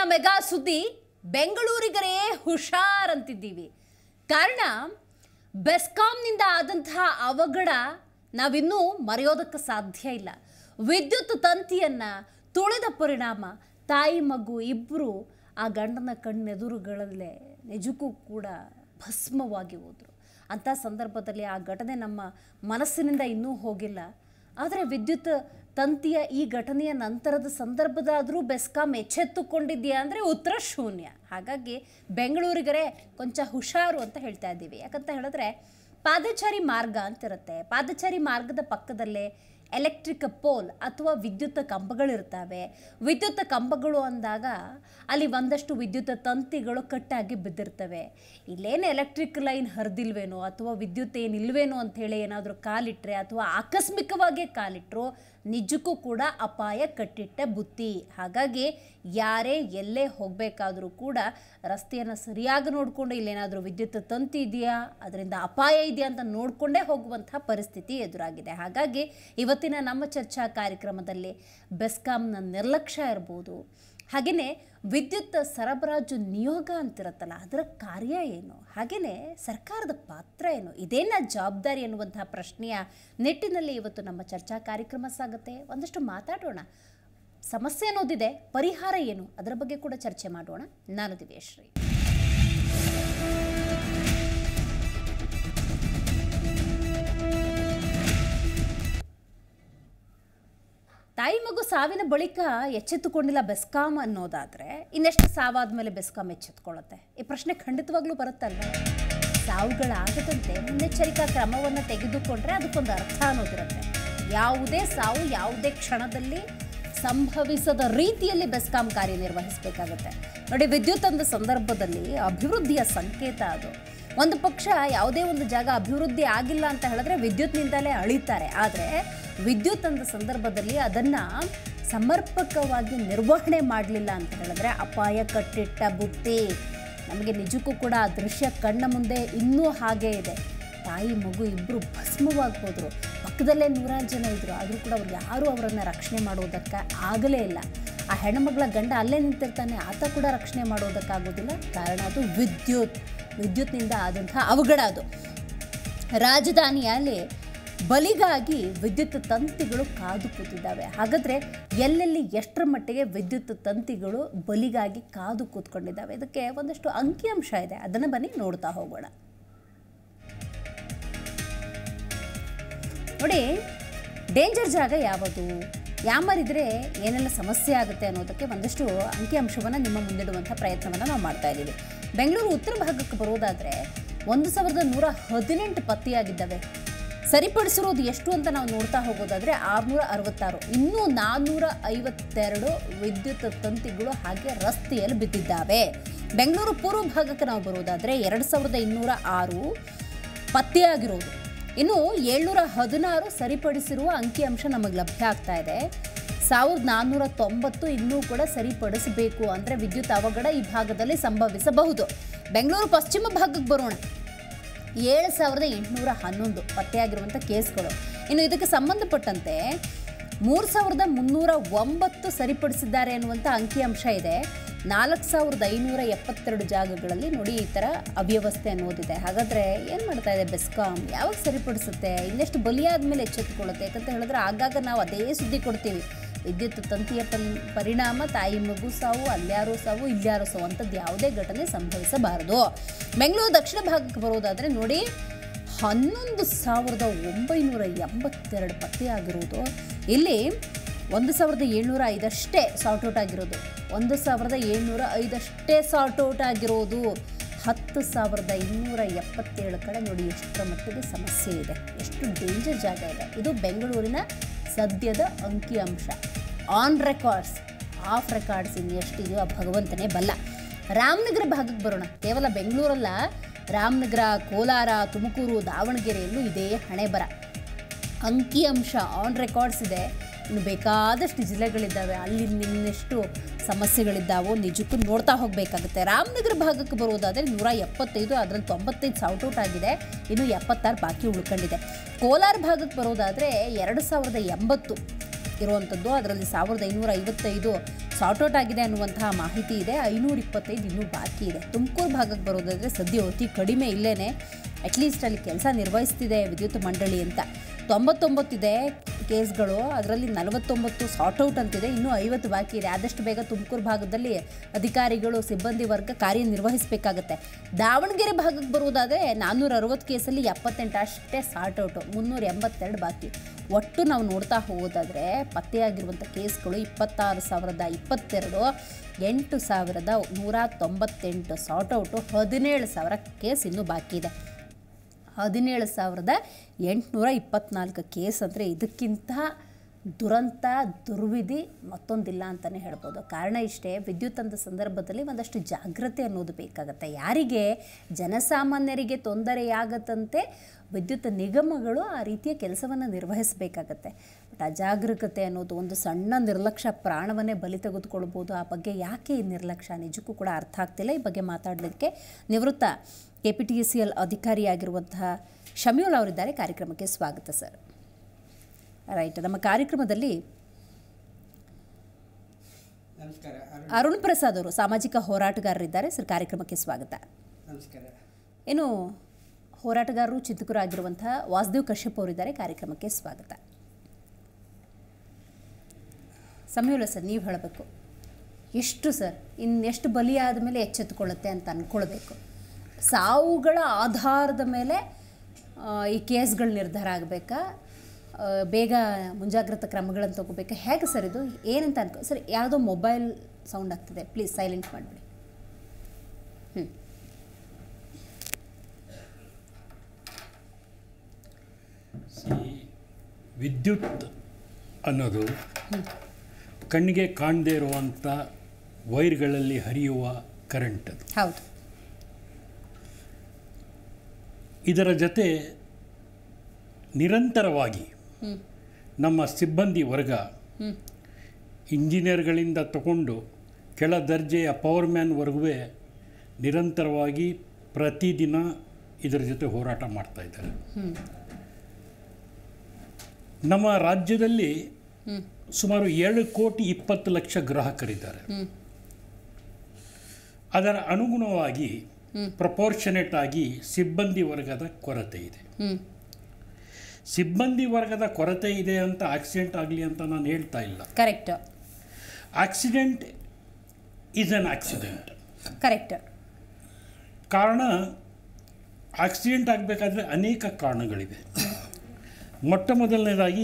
Mega ಸುದ್ದಿ ಬೆಂಗಳೂರಿಗರೇ ಹುಷಾರ್ ಅಂತಿದ್ದೀವಿ ಕಾರಣ ಬೆಸ್ಕಾಂನಿಂದ ಆದಂತಹ ಅವಘಡ ನಾವಿನ್ನೂ ಮರೆಯೋದಕ್ಕೆ ಸಾಧ್ಯ ಇಲ್ಲ ವಿದ್ಯುತ್ ತಂತಿಯನ್ನ ತುಳಿದ ಪರಿಣಾಮ ತಾಯಿ ಮಗು ಇಬ್ಬರು ಆ ಗಂಡನ ಕಣ್ಣೆದುರುಗಳಲ್ಲೇ ನಿಜಕ್ಕೂ ಕೂಡ ಭಸ್ಮವಾಗಿ ಹೋದರು ಅಂಥ ಸಂದರ್ಭದಲ್ಲಿ ಆ ಘಟನೆ ನಮ್ಮ ಮನಸ್ಸಿನಿಂದ ಇನ್ನೂ ಹೋಗಿಲ್ಲ ಆದರೆ ವಿದ್ಯುತ್ ತಂತಿಯ ಈ ಘಟನೆಯ ನಂತರದ ಸಂದರ್ಭದಾದರೂ ಬೆಸ್ಕಾಂ ಎಚ್ಚೆತ್ತುಕೊಂಡಿದೆಯಾ ಅಂದರೆ ಉತ್ತರ ಶೂನ್ಯ ಹಾಗಾಗಿ ಬೆಂಗಳೂರಿಗರೇ ಕೊಂಚ ಹುಷಾರು ಅಂತ ಹೇಳ್ತಾ ಇದ್ದೀವಿ ಯಾಕಂತ ಹೇಳಿದ್ರೆ ಪಾದಚಾರಿ ಮಾರ್ಗ ಅಂತಿರುತ್ತೆ ಪಾದಚಾರಿ ಮಾರ್ಗದ ಪಕ್ಕದಲ್ಲೇ ಎಲೆಕ್ಟ್ರಿಕ್ ಪೋಲ್ ಅಥವಾ ವಿದ್ಯುತ್ ಕಂಬಗಳಿರ್ತವೆ ವಿದ್ಯುತ್ ಕಂಬಗಳು ಅಂದಾಗ ಅಲ್ಲಿ ಒಂದಷ್ಟು ವಿದ್ಯುತ್ ತಂತಿಗಳು ಕಟ್ಟಾಗಿ ಬಿದ್ದಿರ್ತವೆ ಇಲ್ಲೇನು ಎಲೆಕ್ಟ್ರಿಕ್ ಲೈನ್ ಹರಿದಿಲ್ವೇನೋ ಅಥವಾ ವಿದ್ಯುತ್ ಏನಿಲ್ವೇನೋ ಅಂಥೇಳಿ ಏನಾದರೂ ಕಾಲಿಟ್ರೆ ಅಥವಾ ಆಕಸ್ಮಿಕವಾಗಿ ಕಾಲಿಟ್ರು ನಿಜಕ್ಕೂ ಕೂಡ ಅಪಾಯ ಕಟ್ಟಿಟ್ಟ ಬುತ್ತಿ ಹಾಗಾಗಿ ಯಾರೇ ಎಲ್ಲೇ ಹೋಗಬೇಕಾದ್ರೂ ಕೂಡ ರಸ್ತೆಯನ್ನು ಸರಿಯಾಗಿ ನೋಡಿಕೊಂಡು ಇಲ್ಲೇನಾದರೂ ವಿದ್ಯುತ್ ತಂತಿ ಇದೆಯಾ ಅದರಿಂದ ಅಪಾಯ ಇದೆಯಾ ಅಂತ ನೋಡಿಕೊಂಡೇ ಹೋಗುವಂತಹ ಪರಿಸ್ಥಿತಿ ಎದುರಾಗಿದೆ ಹಾಗಾಗಿ ಇವತ್ತಿನ ನಮ್ಮ ಚರ್ಚಾ ಕಾರ್ಯಕ್ರಮದಲ್ಲಿ ಬೆಸ್ಕಾಂನ ನಿರ್ಲಕ್ಷ್ಯ ಇರ್ಬೋದು ಹಾಗೆಯೇ ವಿದ್ಯುತ್ ಸರಬರಾಜು ನಿಯೋಗ ಅಂತಿರುತ್ತಲ್ಲ ಅದರ ಕಾರ್ಯ ಏನು ಹಾಗೆಯೇ ಸರ್ಕಾರದ ಪಾತ್ರ ಏನು ಇದೇನ ಜವಾಬ್ದಾರಿ ಅನ್ನುವಂತಹ ಪ್ರಶ್ನೆಯ ನಿಟ್ಟಿನಲ್ಲಿ ಇವತ್ತು ನಮ್ಮ ಚರ್ಚಾ ಕಾರ್ಯಕ್ರಮ ಸಾಗುತ್ತೆ ಒಂದಷ್ಟು ಮಾತಾಡೋಣ ಸಮಸ್ಯೆ ಅನ್ನೋದಿದೆ ಪರಿಹಾರ ಏನು ಅದರ ಬಗ್ಗೆ ಕೂಡ ಚರ್ಚೆ ಮಾಡೋಣ ನಾನು ದಿವ್ಯಶ್ರೀ ತಾಯಿ ಮಗು ಸಾವಿನ ಬಳಿಕ ಎಚ್ಚೆತ್ತುಕೊಂಡಿಲ್ಲ ಬೆಸ್ಕಾಂ ಅನ್ನೋದಾದ್ರೆ ಇನ್ನೆಷ್ಟು ಸಾವಾದ್ಮೇಲೆ ಬೆಸ್ಕಾಂ ಎಚ್ಚೆತ್ಕೊಳ್ಳುತ್ತೆ ಈ ಪ್ರಶ್ನೆ ಖಂಡಿತವಾಗ್ಲೂ ಬರುತ್ತಲ್ವ ಸಾವುಗಳಾಗದಂತೆ ಮುನ್ನೆಚ್ಚರಿಕಾ ಕ್ರಮವನ್ನು ತೆಗೆದುಕೊಂಡ್ರೆ ಅದಕ್ಕೊಂದು ಅರ್ಥ ಅನ್ನೋದಿರುತ್ತೆ ಯಾವುದೇ ಸಾವು ಯಾವುದೇ ಕ್ಷಣದಲ್ಲಿ ಸಂಭವಿಸದ ರೀತಿಯಲ್ಲಿ ಬೆಸ್ಕಾಂ ಕಾರ್ಯನಿರ್ವಹಿಸಬೇಕಾಗುತ್ತೆ ನೋಡಿ ವಿದ್ಯುತ್ ಅಂದ ಸಂದರ್ಭದಲ್ಲಿ ಅಭಿವೃದ್ಧಿಯ ಸಂಕೇತ ಅದು ಒಂದು ಪಕ್ಷ ಯಾವುದೇ ಒಂದು ಜಾಗ ಅಭಿವೃದ್ಧಿ ಆಗಿಲ್ಲ ಅಂತ ಹೇಳಿದ್ರೆ ವಿದ್ಯುತ್ನಿಂದಲೇ ಅಳಿತಾರೆ ಆದರೆ ವಿದ್ಯುತ್ ಅಂದ ಸಂದರ್ಭದಲ್ಲಿ ಅದನ್ನು ಸಮರ್ಪಕವಾಗಿ ನಿರ್ವಹಣೆ ಮಾಡಲಿಲ್ಲ ಅಂತ ಹೇಳಿದ್ರೆ ಅಪಾಯ ಕಟ್ಟಿಟ್ಟ ಬುತ್ತಿ ನಮಗೆ ನಿಜಕ್ಕೂ ಕೂಡ ಆ ದೃಶ್ಯ ಕಣ್ಣ ಮುಂದೆ ಇನ್ನೂ ಹಾಗೇ ಇದೆ ತಾಯಿ ಮಗು ಇಬ್ಬರು ಭಸ್ಮವಾಗಿ ಹೋದರು ಪಕ್ಕದಲ್ಲೇ ನೂರಾರು ಜನ ಇದ್ದರು ಆದರೂ ಕೂಡ ಅವ್ರು ಯಾರೂ ಅವರನ್ನು ರಕ್ಷಣೆ ಮಾಡೋದಕ್ಕೆ ಆಗಲೇ ಇಲ್ಲ ಆ ಹೆಣ್ಮಗಳ ಗಂಡ ಅಲ್ಲೇ ನಿಂತಿರ್ತಾನೆ ಆತ ಕೂಡ ರಕ್ಷಣೆ ಮಾಡೋದಕ್ಕಾಗೋದಿಲ್ಲ ಕಾರಣ ಅದು ವಿದ್ಯುತ್ ವಿದ್ಯುತ್ನಿಂದ ಆದಂಥ ಅವಘಡ ಅದು ರಾಜಧಾನಿಯಲ್ಲಿ ಬಲಿಗಾಗಿ ವಿದ್ಯುತ್ ತಂತಿಗಳು ಕಾದು ಕೂತಿದ್ದಾವೆ ಹಾಗಾದರೆ ಎಲ್ಲೆಲ್ಲಿ ಎಷ್ಟರ ಮಟ್ಟಿಗೆ ವಿದ್ಯುತ್ ತಂತಿಗಳು ಬಲಿಗಾಗಿ ಕಾದು ಕೂತ್ಕೊಂಡಿದ್ದಾವೆ ಇದಕ್ಕೆ ಒಂದಷ್ಟು ಅಂಕಿಅಂಶ ಇದೆ ಅದನ್ನು ಬನ್ನಿ ನೋಡ್ತಾ ಹೋಗೋಣ ನೋಡಿ ಡೇಂಜರ್ ಜಾಗ ಯಾವುದು ಯಾಮರಿದ್ರೆ ಏನೆಲ್ಲ ಸಮಸ್ಯೆ ಆಗುತ್ತೆ ಅನ್ನೋದಕ್ಕೆ ಒಂದಷ್ಟು ಅಂಕಿಅಂಶವನ್ನು ನಿಮ್ಮ ಮುಂದಿಡುವಂಥ ಪ್ರಯತ್ನವನ್ನು ನಾವು ಮಾಡ್ತಾ ಇದ್ದೀವಿ ಬೆಂಗಳೂರು ಉತ್ತರ ಭಾಗಕ್ಕೆ ಬರೋದಾದರೆ ಒಂದು ಸಾವಿರದ ನೂರ ಹದಿನೆಂಟು ಪತ್ತೆಯಾಗಿದ್ದಾವೆ ಸರಿಪಡಿಸಿರೋದು ಎಷ್ಟು ಅಂತ ನಾವು ನೋಡ್ತಾ ಹೋಗೋದಾದರೆ ಆರುನೂರ ಅರವತ್ತಾರು ಇನ್ನೂ ನಾನ್ನೂರ ಐವತ್ತೆರಡು ವಿದ್ಯುತ್ ತಂತಿಗಳು ಹಾಗೆ ರಸ್ತೆಯಲ್ಲಿ ಬಿದ್ದಿದ್ದಾವೆ ಬೆಂಗಳೂರು ಪೂರ್ವ ಭಾಗಕ್ಕೆ ನಾವು ಬರೋದಾದರೆ ಎರಡು ಸಾವಿರದ ಇನ್ನೂರ ಆರು ಪತ್ತೆಯಾಗಿರೋದು ಇನ್ನು ಏಳ್ನೂರ ಹದಿನಾರು ಸರಿಪಡಿಸಿರುವ ಅಂಕಿಅಂಶ ನಮಗೆ ಲಭ್ಯ ಆಗ್ತಾ ಇದೆ ಸಾವಿರದ ನಾನ್ನೂರ ತೊಂಬತ್ತು ಇನ್ನೂ ಕೂಡ ಸರಿಪಡಿಸಬೇಕು ಅಂದರೆ ವಿದ್ಯುತ್ ಅವಘಡ ಈ ಭಾಗದಲ್ಲಿ ಸಂಭವಿಸಬಹುದು ಬೆಂಗಳೂರು ಪಶ್ಚಿಮ ಭಾಗಕ್ಕೆ ಬರೋಣ ಏಳು ಸಾವಿರದ ಎಂಟುನೂರ ಹನ್ನೊಂದು ಪತ್ತೆಯಾಗಿರುವಂಥ ಕೇಸ್ಗಳು ಇನ್ನು ಇದಕ್ಕೆ ಸಂಬಂಧಪಟ್ಟಂತೆ ಮೂರು ಸಾವಿರದ ಮುನ್ನೂರ ಒಂಬತ್ತು ಸರಿಪಡಿಸಿದ್ದಾರೆ ಅನ್ನುವಂಥ ಅಂಕಿಅಂಶ ಇದೆ ನಾಲ್ಕು ಸಾವಿರದ ಐನೂರ ಎಪ್ಪತ್ತೆರಡು ಜಾಗಗಳಲ್ಲಿ ನೋಡಿ ಈ ಥರ ಅವ್ಯವಸ್ಥೆ ಅನ್ನೋದಿದೆ ಹಾಗಾದರೆ ಏನು ಮಾಡ್ತಾ ಇದೆ ಬೆಸ್ಕಾಂ ಯಾವಾಗ ಸರಿಪಡಿಸುತ್ತೆ ಇನ್ನೆಷ್ಟು ಬಲಿಯಾದ ಮೇಲೆ ಎಚ್ಚೆತ್ತುಕೊಳ್ಳುತ್ತೆ ಯಾಕಂತ ಹೇಳಿದ್ರೆ ಆಗಾಗ ನಾವು ಅದೇ ಸುದ್ದಿ ಕೊಡ್ತೀವಿ ವಿದ್ಯುತ್ ತಂತಿಯ ಪರಿ ಪರಿಣಾಮ ತಾಯಿ ಮಗು ಸಾವು ಅಲ್ಯಾರೋ ಸಾವು ಇಲ್ಯಾರೋ ಸಾವು ಅಂಥದ್ದು ಯಾವುದೇ ಘಟನೆ ಸಂಭವಿಸಬಾರದು ಬೆಂಗಳೂರು ದಕ್ಷಿಣ ಭಾಗಕ್ಕೆ ಬರೋದಾದರೆ ನೋಡಿ ಹನ್ನೊಂದು ಸಾವಿರದ ಒಂಬೈನೂರ ಎಂಬತ್ತೆರಡು ಪತ್ತೆಯಾಗಿರುವುದು ಇಲ್ಲಿ ಒಂದು ಸಾವಿರದ ಏಳ್ನೂರ ಐದಷ್ಟೇ ಸಾರ್ಟ್ ಔಟ್ ಆಗಿರೋದು ಒಂದು ಸಾವಿರದ ಏಳ್ನೂರ ಐದಷ್ಟೇ ಸಾರ್ಟ್ ಔಟ್ ಆಗಿರೋದು ಹತ್ತು ಸಾವಿರದ ಇನ್ನೂರ ಎಪ್ಪತ್ತೇಳು ಕಡೆ ನೋಡಿ ಎಷ್ಟರ ಮಟ್ಟಿಗೆ ಸಮಸ್ಯೆ ಇದೆ ಎಷ್ಟು ಡೇಂಜರ್ ಜಾಗ ಇದೆ ಇದು ಬೆಂಗಳೂರಿನ ಸದ್ಯದ ಅಂಕಿಅಂಶ ಆನ್ ರೆಕಾರ್ಡ್ಸ್ ಆಫ್ ರೆಕಾರ್ಡ್ಸ್ ಇನ್ನು ಎಷ್ಟಿದೆಯೋ ಆ ಭಗವಂತನೇ ಬಲ್ಲ ರಾಮನಗರ ಭಾಗಕ್ಕೆ ಬರೋಣ ಕೇವಲ ಬೆಂಗಳೂರಲ್ಲ ರಾಮನಗರ ಕೋಲಾರ ತುಮಕೂರು ದಾವಣಗೆರೆಯಲ್ಲೂ ಇದೇ ಹಣೆ ಬರ ಅಂಕಿಅಂಶ ಆನ್ ರೆಕಾರ್ಡ್ಸ್ ಇದೆ ಇನ್ನು ಬೇಕಾದಷ್ಟು ಜಿಲ್ಲೆಗಳಿದ್ದಾವೆ ಅಲ್ಲಿ ಇನ್ನೆಷ್ಟು ಸಮಸ್ಯೆಗಳಿದ್ದಾವೋ ನಿಜಕ್ಕೂ ನೋಡ್ತಾ ಹೋಗಬೇಕಾಗುತ್ತೆ ರಾಮನಗರ ಭಾಗಕ್ಕೆ ಬರೋದಾದರೆ ನೂರ ಎಪ್ಪತ್ತೈದು ಅದರಲ್ಲಿ ತೊಂಬತ್ತೈದು ಸಾರ್ಟ್ ಔಟ್ ಆಗಿದೆ ಇನ್ನು ಎಪ್ಪತ್ತಾರು ಬಾಕಿ ಉಳ್ಕೊಂಡಿದೆ ಕೋಲಾರ ಭಾಗಕ್ಕೆ ಬರೋದಾದರೆ ಎರಡು ಸಾವಿರದ ಎಂಬತ್ತು ಇರುವಂಥದ್ದು ಅದರಲ್ಲಿ ಸಾವಿರದ ಐನೂರ ಐವತ್ತೈದು ಸಾರ್ಟ್ಔಟ್ ಆಗಿದೆ ಅನ್ನುವಂತಹ ಮಾಹಿತಿ ಇದೆ ಐನೂರ ಇಪ್ಪತ್ತೈದು ಇನ್ನೂ ಬಾಕಿ ಇದೆ ತುಮಕೂರು ಭಾಗಕ್ಕೆ ಬರೋದಾದರೆ ಸದ್ಯ ಅತಿ ಕಡಿಮೆ ಇಲ್ಲೇ ಅಟ್ಲೀಸ್ಟ್ ಅಲ್ಲಿ ಕೆಲಸ ನಿರ್ವಹಿಸ್ತಿದೆ ವಿದ್ಯುತ್ ಮಂಡಳಿ ಅಂತ ತೊಂಬತ್ತೊಂಬತ್ತಿದೆ ಕೇಸ್ಗಳು ಅದರಲ್ಲಿ ನಲವತ್ತೊಂಬತ್ತು ಸಾರ್ಟ್ಔಟ್ ಅಂತಿದೆ ಇನ್ನೂ ಐವತ್ತು ಬಾಕಿ ಇದೆ ಆದಷ್ಟು ಬೇಗ ತುಮಕೂರು ಭಾಗದಲ್ಲಿ ಅಧಿಕಾರಿಗಳು ಸಿಬ್ಬಂದಿ ವರ್ಗ ಕಾರ್ಯನಿರ್ವಹಿಸಬೇಕಾಗತ್ತೆ ದಾವಣಗೆರೆ ಭಾಗಕ್ಕೆ ಬರುವುದಾದರೆ ನಾನ್ನೂರ ಅರವತ್ತು ಕೇಸಲ್ಲಿ ಎಪ್ಪತ್ತೆಂಟು ಅಷ್ಟೇ ಸಾರ್ಟ್ಔಟು ಮುನ್ನೂರ ಎಂಬತ್ತೆರಡು ಬಾಕಿ ಒಟ್ಟು ನಾವು ನೋಡ್ತಾ ಹೋಗೋದಾದರೆ ಪತ್ತೆಯಾಗಿರುವಂಥ ಕೇಸ್ಗಳು ಇಪ್ಪತ್ತಾರು ಸಾವಿರದ ಇಪ್ಪತ್ತೆರಡು ಎಂಟು ಸಾವಿರದ ನೂರ ತೊಂಬತ್ತೆಂಟು ಸಾರ್ಟ್ಔಟು ಹದಿನೇಳು ಸಾವಿರ ಕೇಸ್ ಇನ್ನೂ ಬಾಕಿ ಇದೆ ಹದಿನೇಳು ಸಾವಿರದ ಎಂಟುನೂರ ಇಪ್ಪತ್ನಾಲ್ಕು ಕೇಸ್ ಅಂದರೆ ಇದಕ್ಕಿಂತ ದುರಂತ ದುರ್ವಿಧಿ ಮತ್ತೊಂದಿಲ್ಲ ಅಂತಲೇ ಹೇಳ್ಬೋದು ಕಾರಣ ಇಷ್ಟೇ ವಿದ್ಯುತ್ ಅಂದ ಸಂದರ್ಭದಲ್ಲಿ ಒಂದಷ್ಟು ಜಾಗ್ರತೆ ಅನ್ನೋದು ಬೇಕಾಗತ್ತೆ ಯಾರಿಗೆ ಜನಸಾಮಾನ್ಯರಿಗೆ ತೊಂದರೆಯಾಗತ್ತಂತೆ ವಿದ್ಯುತ್ ನಿಗಮಗಳು ಆ ರೀತಿಯ ಕೆಲಸವನ್ನು ನಿರ್ವಹಿಸಬೇಕಾಗತ್ತೆ ಬಟ್ ಅಜಾಗರೂಕತೆ ಅನ್ನೋದು ಒಂದು ಸಣ್ಣ ನಿರ್ಲಕ್ಷ್ಯ ಪ್ರಾಣವನ್ನೇ ಬಲಿ ತೆಗೆದುಕೊಳ್ಬೋದು ಆ ಬಗ್ಗೆ ಯಾಕೆ ಈ ನಿರ್ಲಕ್ಷ್ಯ ನಿಜಕ್ಕೂ ಕೂಡ ಅರ್ಥ ಆಗ್ತಿಲ್ಲ ಈ ಬಗ್ಗೆ ಮಾತಾಡಲಿಕ್ಕೆ ನಿವೃತ್ತ K P T C L ಅಧಿಕಾರಿಯಾಗಿರುವಂತಹ ಶಮಿಯುಲ್ ಅವರಿದ್ದಾರೆ ಕಾರ್ಯಕ್ರಮಕ್ಕೆ ಸ್ವಾಗತ ಸರ್ ರೈಟ್ ನಮ್ಮ ಕಾರ್ಯಕ್ರಮದಲ್ಲಿ ನಮಸ್ಕಾರ ಅರುಣ್ ಅರುಣ್ ಪ್ರಸಾದ್ ಅವರು ಸಾಮಾಜಿಕ ಹೋರಾಟಗಾರರಿದ್ದಾರೆ ಸರ್ ಕಾರ್ಯಕ್ರಮಕ್ಕೆ ಸ್ವಾಗತ ನಮಸ್ಕಾರ ಏನು ಹೋರಾಟಗಾರರು ಚಿಂತಕರಾಗಿರುವಂತಹ ವಾಸುದೇವ್ ಕಶ್ಯಪ್ ಅವರಿದ್ದಾರೆ ಕಾರ್ಯಕ್ರಮಕ್ಕೆ ಸ್ವಾಗತ ಸಮಯುಲ ಸರ್ ನೀವು ಹೇಳಬೇಕು ಎಷ್ಟು ಸರ್ ಇನ್ನೆಷ್ಟು ಬಲಿಯಾದ ಮೇಲೆ ಎಚ್ಚೆತ್ತುಕೊಳ್ಳುತ್ತೆ ಅಂತ ಅಂದ್ಕೊಳ್ಬೇಕು ಸಾವುಗಳ ಆಧಾರದ ಮೇಲೆ ಆ, ಈ ಕೇಸ್ಗಳು ನಿರ್ಧಾರ ಆಗಬೇಕಾ ಆ, ಬೇಗ ಮುಂಜಾಗ್ರತಾ ಕ್ರಮಗಳನ್ನು ತಗೋಬೇಕಾ ಹೇಗೆ ಸರ್ ಇದು ಏನಂತ ಅನ್ಕೊ ಸರ್ ಯಾವುದೋ ಮೊಬೈಲ್ ಸೌಂಡ್ ಆಗ್ತದೆ ಪ್ಲೀಸ್ ಸೈಲೆಂಟ್ ಮಾಡಿಬಿಡಿ ಹ್ಞೂ ಸಿ ವಿದ್ಯುತ್ ಅನ್ನೋದು ಕಣ್ಣಿಗೆ ಕಾಣದೇ ಇರುವಂಥ ವೈರ್ಗಳಲ್ಲಿ ಹರಿಯುವ ಕರೆಂಟ್ ಅದು ಹೌದು ಇದರ ಜೊತೆ ನಿರಂತರವಾಗಿ ಹ್ಞೂ ನಮ್ಮ ಸಿಬ್ಬಂದಿ ವರ್ಗ ಹ್ಞೂ ಇಂಜಿನಿಯರ್ಗಳಿಂದ ತಗೊಂಡು ಕೆಳ ದರ್ಜೆಯ ಪವರ್ಮ್ಯಾನ್ವರೆಗೂ ನಿರಂತರವಾಗಿ ಪ್ರತಿದಿನ ಇದರ ಜೊತೆ ಹೋರಾಟ ಮಾಡ್ತಾ ಇದ್ದಾರೆ ಹ್ಞೂ ನಮ್ಮ ರಾಜ್ಯದಲ್ಲಿ ಹ್ಞೂ ಸುಮಾರು ಎರಡು ಕೋಟಿ ಇಪ್ಪತ್ತು ಲಕ್ಷ ಗ್ರಾಹಕರಿದ್ದಾರೆ ಹ್ಞೂ ಅದರ ಅನುಗುಣವಾಗಿ ಹ್ಮ್. ಪ್ರಪೋರ್ಷನೇಟ್ ಆಗಿ ಸಿಬ್ಬಂದಿ ವರ್ಗದ ಕೊರತೆ ಇದೆ ಹ್ಞೂ ಸಿಬ್ಬಂದಿ ವರ್ಗದ ಕೊರತೆ ಇದೆ ಅಂತ ಆಕ್ಸಿಡೆಂಟ್ ಆಗಲಿ ಅಂತ ನಾನು ಹೇಳ್ತಾ ಇಲ್ಲ correct accident is an accident correct ಕಾರಣ ಆಕ್ಸಿಡೆಂಟ್ ಆಗಬೇಕಾದ್ರೆ ಅನೇಕ ಕಾರಣಗಳಿವೆ ಮೊಟ್ಟ ಮೊದಲನೇದಾಗಿ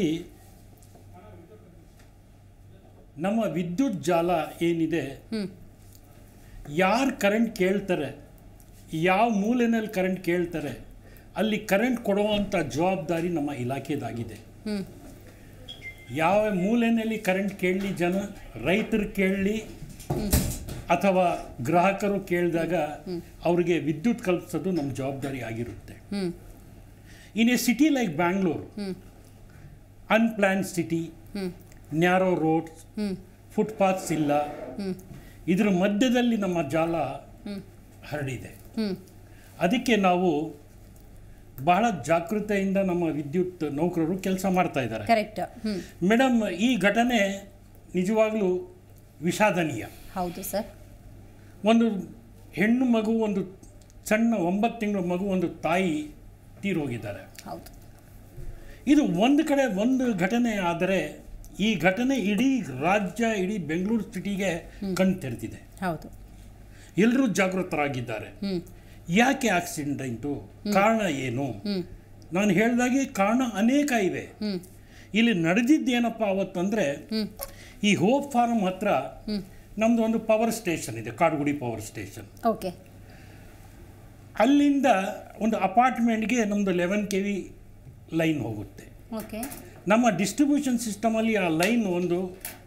ನಮ್ಮ ವಿದ್ಯುತ್ ಜಾಲ ಏನಿದೆ ಹ್ಞೂ ಯಾರು ಕರೆಂಟ್ ಕೇಳ್ತಾರೆ ಯಾವ ಮೂಲೆಯಲ್ಲಿ ಕರೆಂಟ್ ಕೇಳ್ತಾರೆ ಅಲ್ಲಿ ಕರೆಂಟ್ ಕೊಡುವಂಥ ಜವಾಬ್ದಾರಿ ನಮ್ಮ ಇಲಾಖೆದಾಗಿದೆ ಹ್ಞೂ ಯಾವ ಮೂಲೆಯಲ್ಲಿ ಕರೆಂಟ್ ಕೇಳಲಿ ಜನ ರೈತರು ಕೇಳಲಿ ಅಥವಾ ಗ್ರಾಹಕರು ಕೇಳಿದಾಗ ಅವರಿಗೆ ವಿದ್ಯುತ್ ಕಲ್ಪಿಸೋದು ನಮ್ಮ ಜವಾಬ್ದಾರಿ ಆಗಿರುತ್ತೆ ಹ್ಞೂ in a city like Bangalore hmm unplanned city hmm narrow roads hmm footpaths ಇಲ್ಲ ಹ್ಞೂ ಇದರ ಮಧ್ಯದಲ್ಲಿ ನಮ್ಮ ಜಾಲ ಹ್ಞೂ ಹರಡಿದೆ ಹ್ಞೂ ಅದಕ್ಕೆ ನಾವು ಬಹಳ ಜಾಗೃತೆಯಿಂದ ನಮ್ಮ ವಿದ್ಯುತ್ ನೌಕರರು ಕೆಲಸ ಮಾಡ್ತಾ ಇದ್ದಾರೆ ಕರೆಕ್ಟ್ ಹ್ಞೂ ಮೇಡಮ್ ಈ ಘಟನೆ ನಿಜವಾಗ್ಲೂ ವಿಷಾದನೀಯ ಹೌದು ಸರ್ ಒಂದು ಹೆಣ್ಣು ಮಗು ಒಂದು ಸಣ್ಣ ಒಂಬತ್ತು ತಿಂಗಳ ಮಗು ಒಂದು ತಾಯಿ ತೀರೋಗಿದ್ದಾರೆ ಹೌದು ಇದು ಒಂದು ಕಡೆ ಒಂದು ಘಟನೆ ಆದರೆ ಈ ಘಟನೆ ಇಡೀ ರಾಜ್ಯ ಇಡೀ ಬೆಂಗಳೂರು ಸಿಟಿಗೆ ಕಣ್ ತೆರೆದಿದೆ ಹೌದು ಎಲ್ಲರೂ ಜಾಗೃತರಾಗಿದ್ದಾರೆ ಹ್ಞೂ ಯಾಕೆ ಆಕ್ಸಿಡೆಂಟ್ ಆಯಿತು ಕಾರಣ ಏನು ಹ್ಞೂ ನಾನು ಹೇಳಿದಾಗೆ ಕಾರಣ ಅನೇಕ ಇವೆ ಹ್ಞೂ ಇಲ್ಲಿ ನಡೆದಿದ್ದೇನಪ್ಪ ಅವತ್ತಂದರೆ ಹ್ಞೂ ಈ ಹೋಪ್ ಫಾರ್ಮ್ ಹತ್ರ ಹ್ಞೂ ನಮ್ಮದು ಒಂದು ಪವರ್ ಸ್ಟೇಷನ್ ಇದೆ ಕಾಡುಗುಡಿ ಪವರ್ ಸ್ಟೇಷನ್ ಓಕೆ ಅಲ್ಲಿಂದ ಒಂದು ಅಪಾರ್ಟ್ಮೆಂಟ್ಗೆ ನಮ್ಮದು ಲೆವೆನ್ ಕೆ ವಿ ಲೈನ್ ಹೋಗುತ್ತೆ ಓಕೆ ನಮ್ಮ ಡಿಸ್ಟ್ರಿಬ್ಯೂಷನ್ ಸಿಸ್ಟಮಲ್ಲಿ ಆ ಲೈನ್ ಒಂದು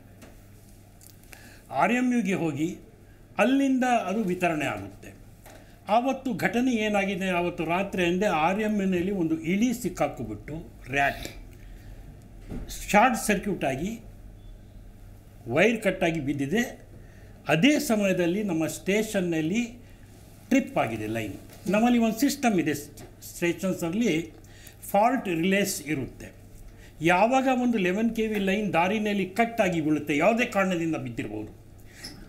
ಆರ್ ಎಮ್ ಯುಗೆ ಹೋಗಿ ಅಲ್ಲಿಂದ ಅದು ವಿತರಣೆ ಆಗುತ್ತೆ ಆವತ್ತು ಘಟನೆ ಏನಾಗಿದೆ ಆವತ್ತು ರಾತ್ರಿ ಅಂದರೆ ಆರ್ ಎಮ್ ಯುನಲ್ಲಿ ಒಂದು ಇಲಿ ಸಿಕ್ಕಾಕೊಬಿಟ್ಟು ರ್ಯಾಟ್ ಶಾರ್ಟ್ ಸರ್ಕ್ಯೂಟ್ ಆಗಿ ವೈರ್ ಕಟ್ಟಾಗಿ ಬಿದ್ದಿದೆ ಅದೇ ಸಮಯದಲ್ಲಿ ನಮ್ಮ ಸ್ಟೇಷನ್ನಲ್ಲಿ ಟ್ರಿಪ್ ಆಗಿದೆ ಲೈನ್ ನಮ್ಮಲ್ಲಿ ಒಂದು ಸಿಸ್ಟಮ್ ಇದೆ ಸ್ಟೇಷನ್ಸಲ್ಲಿ ಫಾಲ್ಟ್ ರಿಲೇಸ್ ಇರುತ್ತೆ ಯಾವಾಗ ಒಂದು ಲೆವೆನ್ ಕೆ ವಿ ಲೈನ್ ದಾರಿನಲ್ಲಿ ಕಟ್ ಆಗಿ ಬೀಳುತ್ತೆ ಯಾವುದೇ ಕಾರಣದಿಂದ ಬಿದ್ದಿರ್ಬೋದು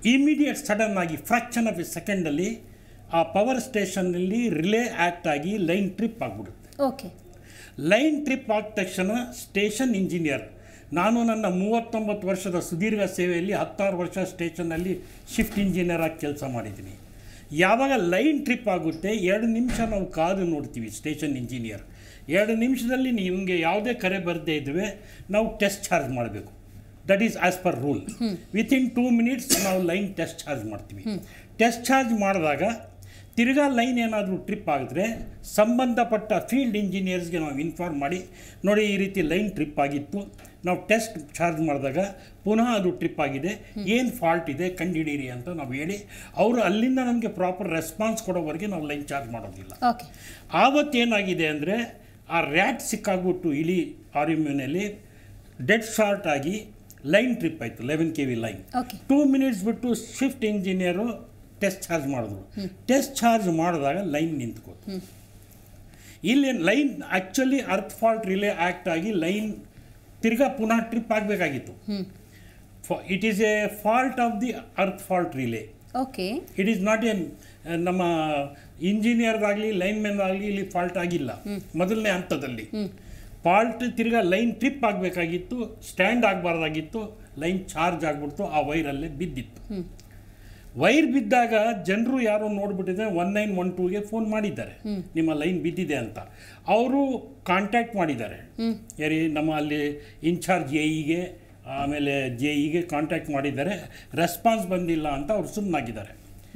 ಇಮಿಡಿಯೇಟ್ ಸಡನ್ ಆಗಿ ಫ್ರಾಕ್ಷನ್ ಆಫ್ ಎ ಸೆಕೆಂಡಲ್ಲಿ ಆ ಪವರ್ ಸ್ಟೇಷನ್ನಲ್ಲಿ ರಿಲೇ ಆ್ಯಕ್ಟ್ ಆಗಿ ಲೈನ್ ಟ್ರಿಪ್ ಆಗಿಬಿಡುತ್ತೆ ಓಕೆ ಲೈನ್ ಟ್ರಿಪ್ ಆದ ತಕ್ಷಣ ಸ್ಟೇಷನ್ ಇಂಜಿನಿಯರ್ ನಾನು ನನ್ನ ಮೂವತ್ತೊಂಬತ್ತು ವರ್ಷದ ಸುದೀರ್ಘ ಸೇವೆಯಲ್ಲಿ ಹತ್ತಾರು ವರ್ಷ ಸ್ಟೇಷನ್ನಲ್ಲಿ ಶಿಫ್ಟ್ ಇಂಜಿನಿಯರ್ ಆಗಿ ಕೆಲಸ ಮಾಡಿದ್ದೀನಿ ಯಾವಾಗ ಲೈನ್ ಟ್ರಿಪ್ ಆಗುತ್ತೆ ಎರಡು ನಿಮಿಷ ನಾವು ಕಾದು ನೋಡ್ತೀವಿ ಸ್ಟೇಷನ್ ಇಂಜಿನಿಯರ್ ಎರಡು ನಿಮಿಷದಲ್ಲಿ ನಿಮಗೆ ಯಾವುದೇ ಕರೆ ಬರದೇ ಇದ್ದರೆ ನಾವು ಟೆಸ್ಟ್ ಚಾರ್ಜ್ ಮಾಡಬೇಕು that is as per rule within two minutes ನಾವು ಲೈನ್ ಟೆಸ್ಟ್ ಚಾರ್ಜ್ ಮಾಡ್ತೀವಿ ಟೆಸ್ಟ್ ಚಾರ್ಜ್ ಮಾಡಿದಾಗ ತಿರ್ಗಾ ಲೈನ್ ಏನಾದರೂ ಟ್ರಿಪ್ ಆಗಿದ್ರೆ ಸಂಬಂಧಪಟ್ಟ ಫೀಲ್ಡ್ ಇಂಜಿನಿಯರ್ಸ್ಗೆ ನಾವು ಇನ್ಫಾರ್ಮ್ ಮಾಡಿ ನೋಡಿ ಈ ರೀತಿ ಲೈನ್ ಟ್ರಿಪ್ ಆಗಿತ್ತು ನಾವು ಟೆಸ್ಟ್ ಚಾರ್ಜ್ ಮಾಡಿದಾಗ ಪುನಃ ಅದು ಟ್ರಿಪ್ ಆಗಿದೆ ಏನು ಫಾಲ್ಟ್ ಇದೆ ಕಂಡುಹಿಡೀರಿ ಅಂತ ನಾವು ಹೇಳಿ ಅವರು ಅಲ್ಲಿಂದ ನಮಗೆ ಪ್ರಾಪರ್ ರೆಸ್ಪಾನ್ಸ್ ಕೊಡೋವರೆಗೆ ನಾವು ಲೈನ್ ಚಾರ್ಜ್ ಮಾಡೋದಿಲ್ಲ ಓಕೆ ಆವತ್ತೇನಾಗಿದೆ ಅಂದರೆ ಆ ರ್ಯಾಟ್ ಸಿಕ್ಕಾಗ್ಬಿಟ್ಟು ಇಲಿ ಆರ್ಯುಮ್ಯೂನಲ್ಲಿ ಡೆಡ್ ಶಾರ್ಟ್ ಆಗಿ ಲೈನ್ ಟ್ರಿಪ್ ಆಯಿತು eleven K V line okay two minutes ಬಿಟ್ಟು ಶಿಫ್ಟ್ ಇಂಜಿನಿಯರು ಟೆಸ್ಟ್ ಚಾರ್ಜ್ ಮಾಡಿದ್ರು ಟೆಸ್ಟ್ ಚಾರ್ಜ್ ಮಾಡಿದಾಗ ಲೈನ್ ನಿಂತ್ಕೋತು ಇಲ್ಲಿ line actually earth fault relay act ಆಗಿ ಲೈನ್ ತಿರ್ಗಾ ಪುನಃ ಟ್ರಿಪ್ ಆಗಬೇಕಾಗಿತ್ತು it is a fault of the earth fault relay okay it is not an ನಮ್ಮ ಇಂಜಿನಿಯರ್ದಾಗಲಿ ಲೈನ್ಮೆನ್ ಆಗಲಿ ಇಲ್ಲಿ ಫಾಲ್ಟ್ ಆಗಿಲ್ಲ ಮೊದಲನೇ ಹಂತದಲ್ಲಿ ಫಾಲ್ಟ್ ತಿರ್ಗಾ ಲೈನ್ ಟ್ರಿಪ್ ಆಗಬೇಕಾಗಿತ್ತು ಸ್ಟ್ಯಾಂಡ್ ಆಗಬಾರ್ದಾಗಿತ್ತು ಲೈನ್ ಚಾರ್ಜ್ ಆಗಿಬಿಡ್ತು ಆ ವೈರಲ್ಲೇ ಬಿದ್ದಿತ್ತು ವೈರ್ ಬಿದ್ದಾಗ ಜನರು ಯಾರೋ ನೋಡ್ಬಿಟ್ಟಿದ್ರೆ ಒನ್ ನೈನ್ ಒನ್ ಟೂಗೆ ಫೋನ್ ಮಾಡಿದ್ದಾರೆ ನಿಮ್ಮ ಲೈನ್ ಬಿದ್ದಿದೆ ಅಂತ ಅವರು ಕಾಂಟ್ಯಾಕ್ಟ್ ಮಾಡಿದ್ದಾರೆ ಯಾರಿ ನಮ್ಮ ಅಲ್ಲಿ ಇನ್ಚಾರ್ಜ್ ಎ ಇಗೆ ಆಮೇಲೆ ಜೆ ಇಗೆ ಕಾಂಟ್ಯಾಕ್ಟ್ ಮಾಡಿದ್ದಾರೆ ರೆಸ್ಪಾನ್ಸ್ ಬಂದಿಲ್ಲ ಅಂತ ಅವ್ರು ಸುಮ್ಮನಾಗಿದ್ದಾರೆ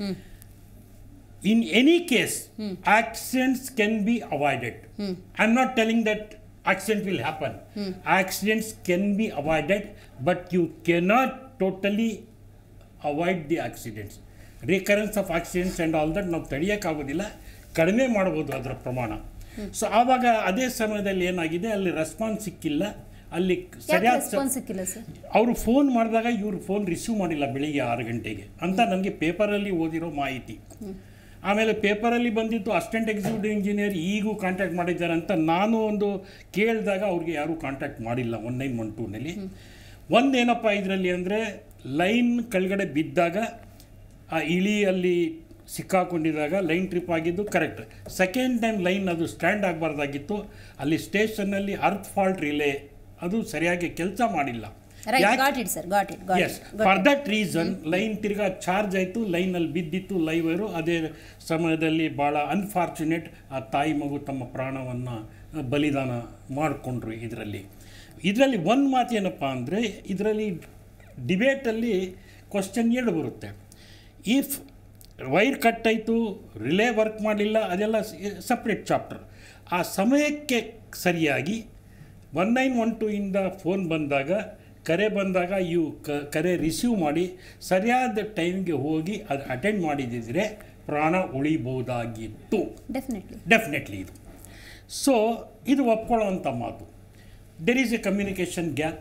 in any case accidents can be avoided I am not telling that accident will happen accidents can be avoided but you cannot totally avoid the accidents recurrence of accidents and all that ನಾವು ತಡೆಯೋಕ್ಕಾಗೋದಿಲ್ಲ ಕಡಿಮೆ ಮಾಡ್ಬೋದು ಅದರ ಪ್ರಮಾಣ so ಆವಾಗ ಅದೇ ಸಮಯದಲ್ಲಿ ಏನಾಗಿದೆ ಅಲ್ಲಿ ರೆಸ್ಪಾನ್ಸ್ ಸಿಕ್ಕಿಲ್ಲ ಅಲ್ಲಿ ಯಾಕೆ ಸರಿಯಾದ ಸ- ರೆಸ್ಪಾನ್ಸ್ ಸಿಕ್ಕಿಲ್ಲ ಸರ್ ಅವರು ಫೋನ್ ಮಾಡಿದಾಗ ಇವ್ರು ಫೋನ್ ರಿಸೀವ್ ಮಾಡಿಲ್ಲ ಬೆಳಿಗ್ಗೆ ಆರು ಗಂಟೆಗೆ ಅಂತ ನನಗೆ ಪೇಪರಲ್ಲಿ ಓದಿರೋ ಮಾಹಿತಿ ಆಮೇಲೆ ಪೇಪರಲ್ಲಿ ಬಂದಿತ್ತು ಅಸಿಸ್ಟೆಂಟ್ ಎಕ್ಸಿಕ್ಯೂಟಿವ್ ಇಂಜಿನಿಯರ್ ಈಗೂ ಕಾಂಟ್ಯಾಕ್ಟ್ ಮಾಡಿದ್ದಾರೆ ಅಂತ ನಾನು ಒಂದು ಕೇಳಿದಾಗ ಅವ್ರಿಗೆ ಯಾರೂ ಕಾಂಟ್ಯಾಕ್ಟ್ ಮಾಡಿಲ್ಲ ಒನ್ ನೈನ್ ಒನ್ ಟೂನಲ್ಲಿ ಒಂದೇನಪ್ಪ ಇದರಲ್ಲಿ ಅಂದರೆ ಲೈನ್ ಕೆಳಗಡೆ ಬಿದ್ದಾಗ ಆ ಇಳಿಯಲ್ಲಿ ಸಿಕ್ಕಾಕೊಂಡಿದ್ದಾಗ ಲೈನ್ ಟ್ರಿಪ್ ಆಗಿದ್ದು ಕರೆಕ್ಟ್ ಸೆಕೆಂಡ್ ಟೈಮ್ ಲೈನ್ ಅದು ಸ್ಟ್ಯಾಂಡ್ ಆಗಬಾರ್ದಾಗಿತ್ತು ಅಲ್ಲಿ ಸ್ಟೇಷನ್ನಲ್ಲಿ ಅರ್ತ್ ಫಾಲ್ಟ್ ರಿಲೇ ಅದು ಸರಿಯಾಗಿ ಕೆಲಸ ಮಾಡಿಲ್ಲ ರೈಟ್ ಯಾಕೆ- got it sir got it got yes for that reason line ತಿರ್ಗಾ ಚಾರ್ಜ್ ಆಯಿತು ಲೈನಲ್ಲಿ ಬಿದ್ದಿತ್ತು ಲೈವರು ಅದೇ ಸಮಯದಲ್ಲಿ ಭಾಳ ಅನ್ಫಾರ್ಚುನೇಟ್ ಆ ತಾಯಿ ಮಗು ತಮ್ಮ ಪ್ರಾಣವನ್ನು ಬಲಿದಾನ ಮಾಡಿಕೊಂಡ್ರು ಇದರಲ್ಲಿ ಇದರಲ್ಲಿ ಒಂದು ಮಾತು ಏನಪ್ಪ ಅಂದರೆ ಇದರಲ್ಲಿ ಡಿಬೇಟಲ್ಲಿ ಕ್ವಶನ್ ಎರಡು ಬರುತ್ತೆ ಇಫ್ ವೈರ್ ಕಟ್ ಆಯಿತು ರಿಲೇ ವರ್ಕ್ ಮಾಡಲಿಲ್ಲ ಅದೆಲ್ಲ ಸಪ್ರೇಟ್ ಚಾಪ್ಟರ್ ಆ ಸಮಯಕ್ಕೆ ಸರಿಯಾಗಿ ಒನ್ ನೈನ್ ಒನ್ ಟೂ ಇಂದ ಫೋನ್ ಬಂದಾಗ ಕರೆ ಬಂದಾಗ ಇವು ಕ ಕರೆ ರಿಸೀವ್ ಮಾಡಿ ಸರಿಯಾದ ಟೈಮ್ಗೆ ಹೋಗಿ ಅದು ಅಟೆಂಡ್ ಮಾಡಿದಿದ್ರೆ ಪ್ರಾಣ ಉಳಿಬೋದಾಗಿತ್ತು ಡೆಫಿನೆಟ್ಲಿ ಡೆಫಿನೆಟ್ಲಿ ಇದು ಸೊ ಇದು ಒಪ್ಕೊಳ್ಳೋವಂಥ ಮಾತು there is a communication gap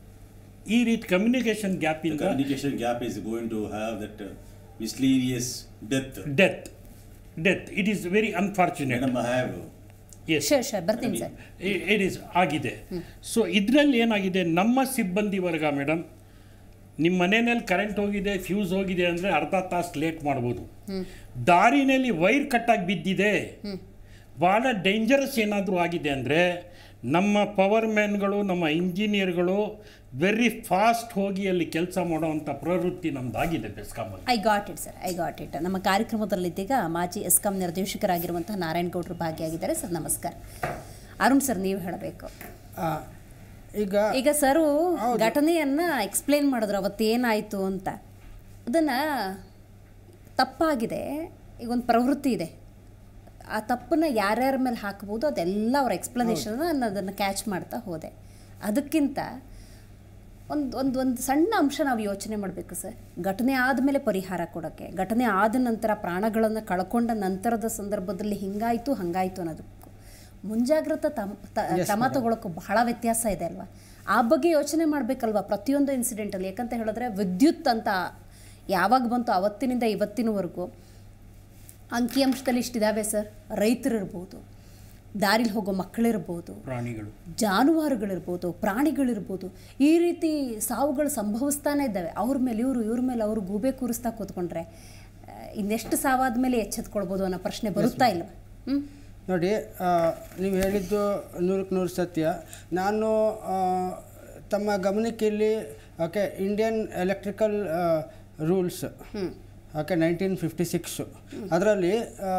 ಈ ರೀತಿ ಕಮ್ಯುನಿಕೇಷನ್ The ಗ್ಯಾಪಿಂದ communication gap is going to have that uh, mysterious death. Death death it is very unfortunate Madam, I have yes sure sure ಬರ್ತೀನಿ sir it is ಆಗಿದೆ so ಇದರಲ್ಲಿ ಏನಾಗಿದೆ ನಮ್ಮ ಸಿಬ್ಬಂದಿ ವರ್ಗ ಮೇಡಮ್ ನಿಮ್ಮ ಮನೆಯಲ್ಲಿ ಕರೆಂಟ್ ಹೋಗಿದೆ ಫ್ಯೂಸ್ ಹೋಗಿದೆ ಅಂದರೆ ಅರ್ಧ ತಾಸು ಲೇಟ್ ಮಾಡ್ಬೋದು ದಾರಿನಲ್ಲಿ ವೈರ್ ಕಟ್ಟಾಗಿ ಬಿದ್ದಿದೆ ಭಾಳ ಡೇಂಜರಸ್ ಏನಾದರೂ ಆಗಿದೆ ಅಂದರೆ ನಮ್ಮ ಪವರ್ ಮ್ಯಾನ್ಗಳು ನಮ್ಮ ಇಂಜಿನಿಯರ್ಗಳು ವೆರಿ ಫಾಸ್ಟ್ ಹೋಗಿ ಅಲ್ಲಿ ಕೆಲಸ ಮಾಡೋವಂಥ ಪ್ರವೃತ್ತಿ ನಮ್ಮದಾಗಿದೆ ಬೆಸ್ಕಾಮಲ್ಲಿ I got it sir I got it ನಮ್ಮ ಕಾರ್ಯಕ್ರಮದಲ್ಲಿದ್ದೀಗ ಮಾಜಿ ಎಸ್ಕಾಂ ನಿರ್ದೇಶಕರಾಗಿರುವಂತಹ ನಾರಾಯಣ್ ಗೌಡ್ರು ಭಾಗಿಯಾಗಿದ್ದಾರೆ ಸರ್ ನಮಸ್ಕಾರ ಅರುಣ್ ಸರ್ ನೀವು ಹೇಳಬೇಕು ಆ, ಈಗ ಈಗ ಸರು ಘಟನೆಯನ್ನ ಎಕ್ಸ್ಪ್ಲೇನ್ ಮಾಡಿದ್ರು ಅವತ್ತೇನಾಯಿತು ಅಂತ ಅದನ್ನು ತಪ್ಪಾಗಿದೆ ಈಗ ಒಂದು ಪ್ರವೃತ್ತಿ ಇದೆ ಆ ತಪ್ಪನ್ನ ಯಾರ್ಯಾರ ಮೇಲೆ ಹಾಕ್ಬೋದು ಅದೆಲ್ಲ ಅವ್ರ ಎಕ್ಸ್ಪ್ಲನೇಷನ್ ನಾನು ಅದನ್ನು ಕ್ಯಾಚ್ ಮಾಡ್ತಾ ಹೋದೆ ಅದಕ್ಕಿಂತ ಒಂದು ಒಂದು ಒಂದು ಸಣ್ಣ ಅಂಶ ನಾವು ಯೋಚನೆ ಮಾಡಬೇಕು ಸರ್ ಘಟನೆ ಆದಮೇಲೆ ಪರಿಹಾರ ಕೊಡೋಕ್ಕೆ ಘಟನೆ ಆದ ನಂತರ ಪ್ರಾಣಗಳನ್ನು ಕಳ್ಕೊಂಡ ನಂತರದ ಸಂದರ್ಭದಲ್ಲಿ ಹಿಂಗಾಯಿತು ಹಂಗಾಯಿತು ಅನ್ನೋದಕ್ಕೂ ಮುಂಜಾಗ್ರತಾ ತಮ್ ತ- ಕ್ರಮ ತಗೊಳಕ್ಕೂ ಬಹಳ ವ್ಯತ್ಯಾಸ ಇದೆ ಅಲ್ವಾ ಆ ಬಗ್ಗೆ ಯೋಚನೆ ಮಾಡಬೇಕಲ್ವಾ ಪ್ರತಿಯೊಂದು ಇನ್ಸಿಡೆಂಟಲ್ಲಿ ಯಾಕಂತ ಹೇಳಿದ್ರೆ ವಿದ್ಯುತ್ ಅಂತ ಯಾವಾಗ ಬಂತು ಅವತ್ತಿನಿಂದ ಇವತ್ತಿನವರೆಗೂ ಅಂಕಿಅಂಶದಲ್ಲಿ ಇಷ್ಟಿದ್ದಾವೆ ಸರ್ ರೈತರಿರ್ಬೋದು ದಾರಿಲಿ ಹೋಗೋ ಮಕ್ಕಳಿರ್ಬೋದು ಪ್ರಾಣಿಗಳು ಜಾನುವಾರುಗಳಿರ್ಬೋದು ಪ್ರಾಣಿಗಳಿರ್ಬೋದು ಈ ರೀತಿ ಸಾವುಗಳು ಸಂಭವಿಸ್ತಾನೆ ಇದ್ದಾವೆ ಅವ್ರ ಮೇಲೆ ಇವರು ಇವ್ರ ಮೇಲೆ ಅವರು ಗೂಬೆ ಕೂರಿಸ್ತಾ ಕೂತ್ಕೊಂಡ್ರೆ ಆ, ಇನ್ನೆಷ್ಟು ಸಾವಾದ ಮೇಲೆ ಎಚ್ಚೆತ್ಕೊಳ್ಬೋದು ಅನ್ನೋ ಪ್ರಶ್ನೆ ಬರುತ್ತಾ ಇಲ್ವ ಹ್ಞೂ ನೋಡಿ ಆ, ನೀವು ಹೇಳಿದ್ದು ನೂರಕ್ಕೆ ನೂರು ಸತ್ಯ ನಾನು ಆ, ತಮ್ಮ ಗಮನಕ್ಕೆ ಇಲ್ಲಿ okay Indian electrical rules okay nineteen fifty six ಅದರಲ್ಲಿ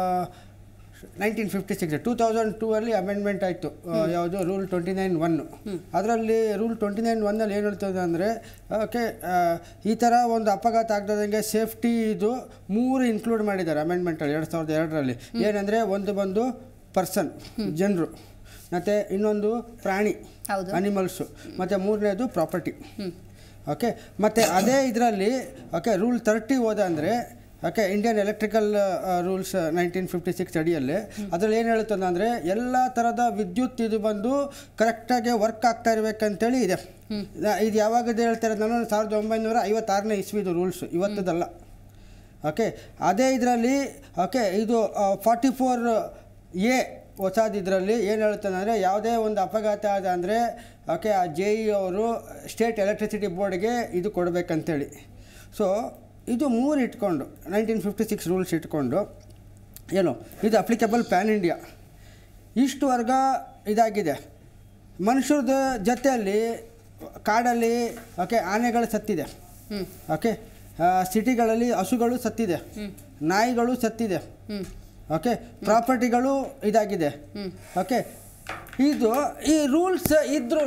nineteen fifty six two thousand two ಅಲ್ಲಿ ಅಮೆಂಡ್ಮೆಂಟ್ ಆಯಿತು ಯಾವುದು ರೂಲ್ ಟ್ವೆಂಟಿ ನೈನ್ ಒನ್ನು ಅದರಲ್ಲಿ ರೂಲ್ ಟ್ವೆಂಟಿ ನೈನ್ ಒನ್ನಲ್ಲಿ ಏನು ಹೇಳ್ತದೆ ಅಂದರೆ ಓಕೆ ಈ ಥರ ಒಂದು ಅಪಘಾತ ಆಗದಂಗೆ ಸೇಫ್ಟಿ ಇದು ಮೂರು ಇನ್ಕ್ಲೂಡ್ ಮಾಡಿದ್ದಾರೆ ಅಮೆಂಡ್ಮೆಂಟಲ್ಲಿ ಎರಡು ಸಾವಿರದ ಎರಡರಲ್ಲಿ ಏನಂದರೆ ಒಂದು ಬಂದು ಪರ್ಸನ್ ಜನರು ಮತ್ತು ಇನ್ನೊಂದು ಪ್ರಾಣಿ ಹೌದು. ಅನಿಮಲ್ಸು ಮತ್ತು ಮೂರನೇದು ಪ್ರಾಪರ್ಟಿ ಓಕೆ ಮತ್ತು ಅದೇ ಇದರಲ್ಲಿ ಓಕೆ ರೂಲ್ ತರ್ಟಿ ಹೋದ ಅಂದರೆ okay Indian electrical rules nineteen fifty six ಅಡಿಯಲ್ಲಿ ಅದರಲ್ಲಿ ಏನು ಹೇಳುತ್ತದೆ ಅಂದರೆ ಎಲ್ಲ ಥರದ ವಿದ್ಯುತ್ ಇದು ಬಂದು ಕರೆಕ್ಟಾಗಿ ವರ್ಕ್ ಆಗ್ತಾ ಇರಬೇಕಂತೇಳಿ ಇದೆ ನಾ- ಇದು ಯಾವಾಗದು ಹೇಳ್ತಾರೆ ನಾನು ಸಾವಿರದ ಒಂಬೈನೂರ ಐವತ್ತಾರನೇ ಇಸ್ವಿದು ರೂಲ್ಸ್ ಇವತ್ತದಲ್ಲ ಓಕೆ ಅದೇ ಇದರಲ್ಲಿ ಓಕೆ ಇದು ಫಾರ್ಟಿ ಫೋರ್ ಎ ಹೊಸದು ಇದರಲ್ಲಿ ಏನು ಹೇಳ್ತಾನೆ ಅಂದರೆ ಯಾವುದೇ ಒಂದು ಅಪಘಾತ ಆದ ಅಂದರೆ ಓಕೆ ಆ ಜೆ ಇ ಅವರು ಸ್ಟೇಟ್ ಎಲೆಕ್ಟ್ರಿಸಿಟಿ ಬೋರ್ಡ್ಗೆ ಇದು ಕೊಡಬೇಕಂತೇಳಿ ಸೊ ಇದು ಮೂರು ಇಟ್ಕೊಂಡು ನೈನ್ಟೀನ್ ಫಿಫ್ಟಿ ಸಿಕ್ಸ್ ರೂಲ್ಸ್ ಇಟ್ಕೊಂಡು ಏನು ಇದು ಅಪ್ಲಿಕಬಲ್ ಪ್ಯಾನ್ ಇಂಡಿಯಾ ಇಷ್ಟು ವರ್ಗ ಇದಾಗಿದೆ ಮನುಷ್ಯರದ ಜೊತೆಯಲ್ಲಿ ಕಾಡಲ್ಲಿ ಓಕೆ ಆನೆಗಳು ಸತ್ತಿದೆ ಓಕೆ ಸಿಟಿಗಳಲ್ಲಿ ಹಸುಗಳು ಸತ್ತಿದೆ ನಾಯಿಗಳು ಸತ್ತಿದೆ ಓಕೆ ಪ್ರಾಪರ್ಟಿಗಳು ಇದಾಗಿದೆ ಓಕೆ ಇದು ಈ ರೂಲ್ಸ್ ಇದ್ರೂ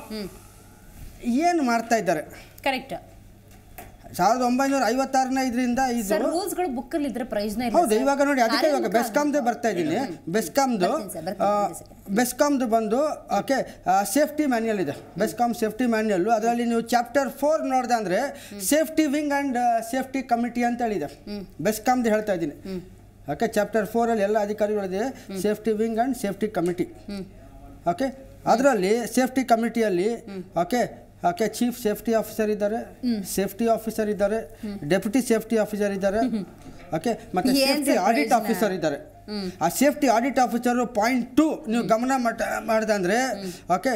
ಏನು ಮಾಡ್ತಾ ಇದ್ದಾರೆ ಕರೆಕ್ಟ್ ಸಾವಿರದ ಒಂಬೈನೂರ ಐವತ್ತಾರನೇ ಇದರಿಂದ ಇದು ಸರ್ ರೂಲ್ಸ್ಗಳು ಬುಕ್ಕಲ್ಲಿ ಇದ್ರೆ ಪ್ರಯೋಜನ ಇಲ್ಲ ಹೌದು ಸರ್. ಇವಾಗ ನೋಡಿ ಅದಕ್ಕೆ ಇವಾಗ ಕಾರ್ಯಮುಖ ಬೆಸ್ಕಾಮ್ದು ಬರ್ತಾ ಇದ್ದೀನಿ ಬೆಸ್ಕಾಮ್ದು ಬರ್ತೀನಿ ಸರ್, ಬರ್ತೀನಿ, ಬರ್ತೀನಿ ಬೆಸ್ಕಾಮ್ದು ಬಂದು ಓಕೆ ಸೇಫ್ಟಿ ಮ್ಯಾನ್ಯಲ್ ಇದೆ ಬೆಸ್ಕಾಮ್ ಸೇಫ್ಟಿ ಮ್ಯಾನ್ಯಲ್ಲು ಅದರಲ್ಲಿ ನೀವು ಚಾಪ್ಟರ್ ಫೋರ್ ನೋಡ್ದೆ ಅಂದರೆ safety wing and safety committee ಅಂತ ಹೇಳಿದೆ ಬೆಸ್ಕಾಮ್ದು ಹೇಳ್ತಾ ಇದ್ದೀನಿ ಓಕೆ ಚಾಪ್ಟರ್ ಫೋರಲ್ಲಿ ಎಲ್ಲ ಅಧಿಕಾರಿಗಳಿದೆ safety wing and safety committee okay ಅದರಲ್ಲಿ ಸೇಫ್ಟಿ ಕಮಿಟಿಯಲ್ಲಿ okay okay chief safety officer ಇದ್ದಾರೆ ಸೇಫ್ಟಿ ಆಫೀಸರ್ ಇದ್ದಾರೆ ಡೆಪ್ಯೂಟಿ ಸೇಫ್ಟಿ ಆಫೀಸರ್ ಇದ್ದಾರೆ ಓಕೆ ಮತ್ತೆ ಏನ್ ಸೇಫ್ಟಿ ಸರ್ ಆಡಿಟ್ ಪ್ರಯೋಜನ? ಆಫೀಸರ್ ಇದ್ದಾರೆ ಆ safety audit officer point to ನೀವು ಗಮನ ಮಟ್ಟ ಮಾಡ್ದಂದ್ರೆ ಓಕೆ